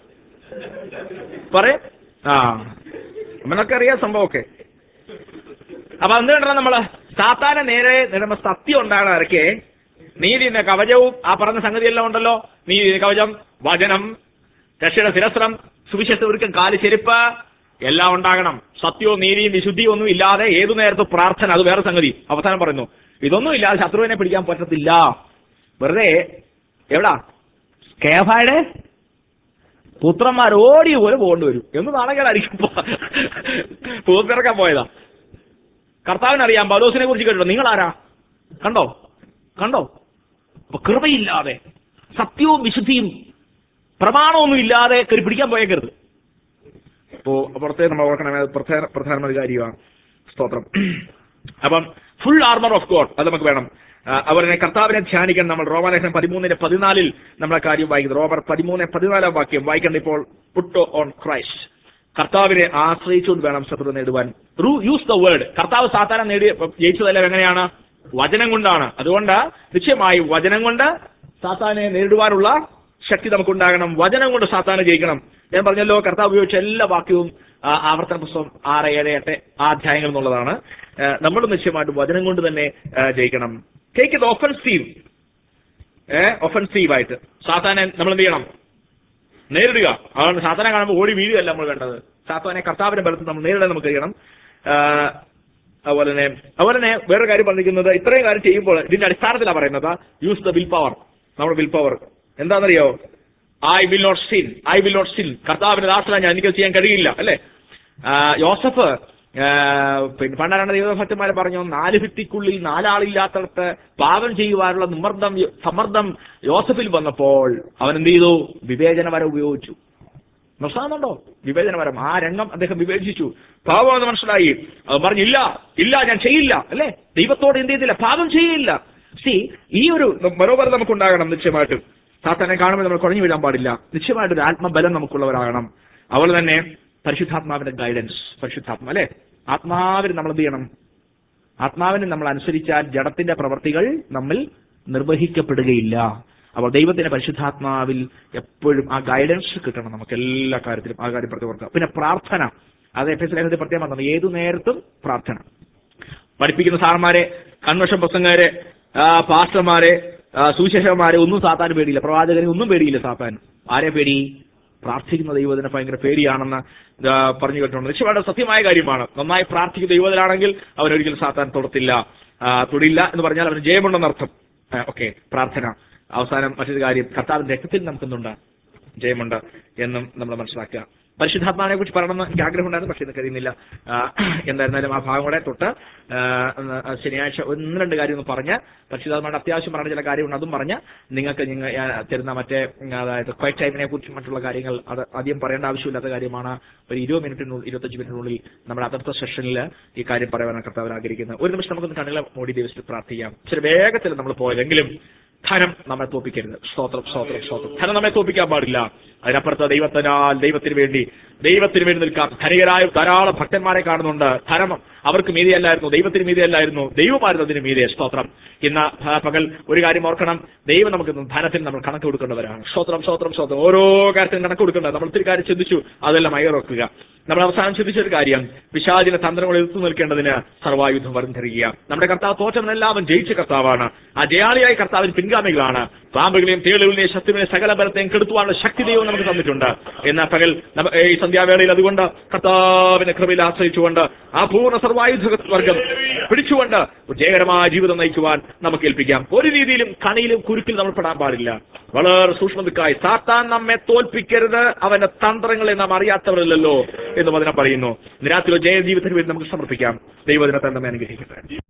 പറയും ആ നമ്മളൊക്കെ അറിയാം സംഭവമൊക്കെ അപ്പൊ എന്ത് കണ്ടാ നമ്മള് സാത്താനെ നേരെ നിരമ്പ സത്യം ഉണ്ടാകണം ഇറക്കിയേ നീതിന്റെ കവചവും ആ പറഞ്ഞ സംഗതിയെല്ലാം ഉണ്ടല്ലോ നീതി കവചം വചനം രക്ഷയുടെ ശിരസ്ത്രം സുവിശേഷ ഒരുക്കം കാല് ചെരുപ്പ് എല്ലാം ഉണ്ടാകണം സത്യവും നീതിയും വിശുദ്ധിയും ഒന്നും ഇല്ലാതെ ഏതു നേരത്തും പ്രാർത്ഥന അത് വേറെ സംഗതി അവസാനം പറയുന്നു ഇതൊന്നും ഇല്ലാതെ ശത്രുവിനെ പിടിക്കാൻ പറ്റത്തില്ല വെറുതെ എവിടാ കേഫായുടെ പുത്രന്മാർ ഓടി പോലെ പോകേണ്ടി വരും എന്ന് നാളെകളായിരിക്കും പൂത്തിറക്കാൻ പോയതാ കർത്താവിനറിയാം പൗലോസിനെ കുറിച്ച് കേട്ടോ നിങ്ങൾ ആരാ കണ്ടോ കണ്ടോ അപ്പൊ കൃപയില്ലാതെ സത്യവും വിശുദ്ധിയും പ്രമാണമൊന്നും ഇല്ലാതെ കയറി പിടിക്കാൻ പോയേക്കരുത് അപ്പോ പുറത്തെ നമ്മൾ ഓർക്കണമേ അത് പ്രധാന പ്രധാനമൊരു കാര്യമാണ് സ്തോത്രം അപ്പം ഫുൾ ആർമർ ഓഫ് ഗോഡ് അത് നമുക്ക് വേണം ആ, അവരെ കർത്താവിനെ ധ്യാനിക്കാൻ നമ്മൾ റോമാലേഖനം പതിമൂന്നിന്റെ പതിനാലിൽ നമ്മളെ കാര്യം വായിക്കുന്നത് റോമർ പതിമൂന്ന് പതിനാലാം വാക്യം വായിക്കേണ്ട ഇപ്പോൾ പുട്ടോ ഓൺ ക്രൈസ്റ്റ് കർത്താവിനെ ആശ്രയിച്ചുകൊണ്ട് വേണം ശത്രു നേടുവാൻ റൂ യൂസ് ദ വേർഡ് കർത്താവ് സാധാരണ നേടി ജയിച്ചതെല്ലാം എങ്ങനെയാണ് വചനം കൊണ്ടാണ് അതുകൊണ്ട് നിശ്ചയമായി വചനം കൊണ്ട് സാത്താനെ നേരിടുവാനുള്ള ശക്തി നമുക്കുണ്ടാകണം വചനം കൊണ്ട് സാത്താനെ ജയിക്കണം ഞാൻ പറഞ്ഞല്ലോ കർത്താവ് ഉപയോഗിച്ച എല്ലാ വാക്യവും ആ, ആവർത്തന പുസ്തകം ആറ് ഏഴ് എട്ട് ആ അധ്യായങ്ങൾ എന്നുള്ളതാണ് നമ്മൾ നിശ്ചയമായിട്ടും വചനം കൊണ്ട് തന്നെ ആ, ജയിക്കണം ടേക്ക് ഇത് ഒഫൻസീവ് ഏഹ് ഒഫൻസീവ് ആയിട്ട് സാത്താനെ നമ്മൾ എന്ത് ചെയ്യണം നേരിടുക അതുകൊണ്ട് സാത്താനെ കാണുമ്പോൾ ഓടി വീഴുകയല്ല നമ്മൾ വേണ്ടത് സാത്താനെ കർത്താവിന്റെ ബലത്തിൽ നമ്മൾ നേരിടാൻ നമുക്ക് കഴിയണം ആ, അതുപോലെ തന്നെ അതുപോലെ തന്നെ വേറൊരു കാര്യം പറഞ്ഞിരിക്കുന്നത് ഇത്രയും കാര്യം ചെയ്യുമ്പോൾ ഇതിന്റെ അടിസ്ഥാനത്തിലാണ് പറയുന്നത് യൂസ് ദ വിൽ പവർ നമ്മുടെ വിൽ പവർ എന്താണെന്നറിയോ I will not sin I will not sin കർത്താവിന്റെ ദാസന ഞാൻ എനിക്ക് ചെയ്യാൻ കഴിയില്ല അല്ലേ ആ, യോസഫ് ആ, പിന്നെ പണ്ടാരാണ് ദൈവഭക്തന്മാരെ പറഞ്ഞു നാല് ഭിത്തിക്കുള്ളിൽ നാലാളില്ലാത്തടത്ത് പാപം ചെയ്യുവാനുള്ള നിമർദ്ദം സമ്മർദ്ദം യോസഫിൽ വന്നപ്പോൾ അവൻ എന്ത് ചെയ്തു വിവേചന വര ഉപയോഗിച്ചു മനസ്സിലാകുന്നുണ്ടോ വിവേചനപരം ആ രംഗം അദ്ദേഹം വിവേചിച്ചു പാപം എന്ന് മനസ്സിലായി അവൻ പറഞ്ഞു ഇല്ല ഇല്ല ഞാൻ ചെയ്യില്ല അല്ലേ ദൈവത്തോട് എന്ത് ചെയ്തില്ല പാപം ചെയ്യില്ല സി ഈ ഒരു മനോബലം നമുക്കുണ്ടാകണം നിശ്ചയമായിട്ടും സാത്താനെ കാണുമ്പോൾ നമ്മൾ കുഴഞ്ഞു വീഴാൻ പാടില്ല നിശ്ചയമായിട്ടും ഒരു ആത്മബലം നമുക്കുള്ളവരാകണം അതുപോലെ തന്നെ പരിശുദ്ധാത്മാവിന്റെ ഗൈഡൻസ് പരിശുദ്ധാത്മ അല്ലെ ആത്മാവിന് നമ്മൾ എന്ത് ചെയ്യണം ആത്മാവിനെ നമ്മൾ അനുസരിച്ചാൽ ജഡത്തിന്റെ പ്രവർത്തികൾ നമ്മിൽ നിർവഹിക്കപ്പെടുകയില്ല അപ്പോൾ ദൈവത്തിന്റെ പരിശുദ്ധാത്മാവിൽ എപ്പോഴും ആ ഗൈഡൻസ് കിട്ടണം നമുക്ക് എല്ലാ കാര്യത്തിലും ആ കാര്യം പ്രതി ഓർക്കുക പിന്നെ പ്രാർത്ഥന അത് എഫ് എസ് ലേഖനത്തിൽ പ്രത്യേകം പറഞ്ഞു ഏതു നേരത്തും പ്രാർത്ഥന പഠിപ്പിക്കുന്ന സാറന്മാരെ കൺവെൻഷൻ പ്രസംഗരെ പാസ്റ്റർമാരെ ആ, സുവിശേഷകന്മാരെ ഒന്നും സാത്താൻ പേടിയില്ല പ്രവാചകനെ ഒന്നും പേടിയില്ല സാത്താൻ ആരെ പേടി പ്രാർത്ഥിക്കുന്ന ദൈവത്തിന് ഭയങ്കര പേടിയാണെന്ന് ആ, പറഞ്ഞു കേട്ടിട്ടുണ്ട് നിശ്ചയമായിട്ട് സത്യമായ കാര്യമാണ് നന്നായി പ്രാർത്ഥിക്കുന്ന ദൈവത്തിലാണെങ്കിൽ അവൻ ഒരിക്കലും സാത്താൻ തൊടത്തില്ല ആ, തൊടില്ല എന്ന് പറഞ്ഞാൽ അവന് ജയമുണ്ടെന്നർത്ഥം ഓക്കെ പ്രാർത്ഥന അവസാനം മറ്റൊരു കാര്യം കർത്താവിന്റെ രക്തത്തിൽ നമുക്കെന്തുണ്ട് ജയമുണ്ട് എന്നും നമ്മൾ മനസ്സിലാക്കുക പരിശുദ്ധാത്മാവിനെ കുറിച്ച് പറയണമെന്ന് എനിക്ക് ആഗ്രഹമുണ്ടായിരുന്നു പക്ഷേ ഇത് കഴിയുന്നില്ല ആ, എന്തായിരുന്നാലും ആ ഭാഗം കൂടെ തൊട്ട് ആ, ഒന്ന് ശനിയാഴ്ച ഒന്ന് രണ്ട് കാര്യം ഒന്ന് പറഞ്ഞ് പരിശുദ്ധാത്മാരുടെ അത്യാവശ്യം പറഞ്ഞ ചില കാര്യമുണ്ട് അതും പറഞ്ഞ് നിങ്ങൾക്ക് നിങ്ങൾ ആ, തരുന്ന മറ്റേ ഉം, അതായത് ക്വൈറ്റ് ടൈമിനെ കുറിച്ചും മറ്റുള്ള കാര്യങ്ങൾ അത് അധികം പറയേണ്ട ആവശ്യമില്ലാത്ത കാര്യമാണ് ഒരു ഇരുപത് മിനിറ്റിനുള്ളിൽ ഇരുപത്തഞ്ച് മിനിറ്റിനുള്ളിൽ നമ്മുടെ അടുത്ത സെഷനിൽ ഈ കാര്യം പറയാനാണ് കർത്താവ് ആഗ്രഹിക്കുന്നത് ഒരു നിമിഷം നമുക്കൊന്ന് കണ്ണുകളെ മൂടി ദിവസത്തിൽ പ്രാർത്ഥിക്കാം ഇച്ചിരി വേഗത്തിൽ നമ്മൾ പോയതെങ്കിലും ധനം നമ്മെ തോപ്പിക്കരുത് സ്തോത്രം സ്തോത്രം സ്തോത്രം ധനം നമ്മെ തോപ്പിക്കാൻ പാടില്ല അതിനപ്പുറത്ത് ദൈവത്തിനാൽ ദൈവത്തിന് വേണ്ടി ദൈവത്തിന് വേണ്ടി നിൽക്കാം ധനികരായ ധാരാളം ഭക്തന്മാരെ കാണുന്നുണ്ട് ധനം അവർക്ക് മീതിയല്ലായിരുന്നു ദൈവത്തിന് മീതിയല്ലായിരുന്നു ദൈവമായിരുന്നു അതിന് മീതെ സ്തോത്രം ഇന്ന് ആ, പകൽ ഒരു കാര്യം ഓർക്കണം ദൈവം നമുക്ക് ധനത്തിന് നമ്മൾ കണക്ക് കൊടുക്കേണ്ടവരാണ് സ്തോത്രം സ്തോത്രം സ്തോത്രം ഓരോ കാര്യത്തിനും കണക്ക് കൊടുക്കേണ്ടത് നമ്മൾ ഒത്തിരി കാര്യം ചിന്തിച്ചു അതെല്ലാം അയറോക്കുക നമ്മൾ അവസാനം ചിന്തിച്ച ഒരു കാര്യം പിശാചിന തന്ത്രങ്ങൾ എതിർത്ത് നിൽക്കേണ്ടതിന് സർവായുധം വരംധരിക്കുക നമ്മുടെ കർത്താവ് തോറ്റവനെല്ലാം അവൻ ജയിച്ച കർത്താവാണ് ആ ജയാളിയായ കർത്താവിന് പിൻഗാമികളാണ് പാമ്പുകളെയും തേളുകളെയും ശത്രുവിനെ സകല ബലത്തെയും കെടുത്തുവാനുള്ള ശക്തി ദൈവം നമുക്ക് തന്നിട്ടുണ്ട് എന്നാൽ പകൽ നമ്മ- ഈ സന്ധ്യാവേളയിൽ അതുകൊണ്ട് കർത്താവിനെ കൃപയിൽ ആശ്രയിച്ചുകൊണ്ട് ആ പൂർണ്ണ സർവായുധ വർഗം പിടിച്ചുകൊണ്ട് ഒരു ജയകരമായ ജീവിതം നയിക്കുവാൻ നമുക്ക് ഏൽപ്പിക്കാം ഒരു രീതിയിലും കണിയിലും കുരുക്കിൽ നമ്മൾ പെടാൻ പാടില്ല വളരെ സൂക്ഷ്മതക്കായി സാത്താൻ നമ്മെ തോൽപ്പിക്കരുത് അവന്റെ തന്ത്രങ്ങളെ നാം അറിയാത്തവരല്ലോ എന്നും അതിനെ പറയുന്നു നിരാത്തിലോ ജയ ജീവിതത്തിന് വേണ്ടി നമുക്ക് സമർപ്പിക്കാം ദൈവദിനത്തെ നമ്മെ അനുഗ്രഹിക്കട്ടെ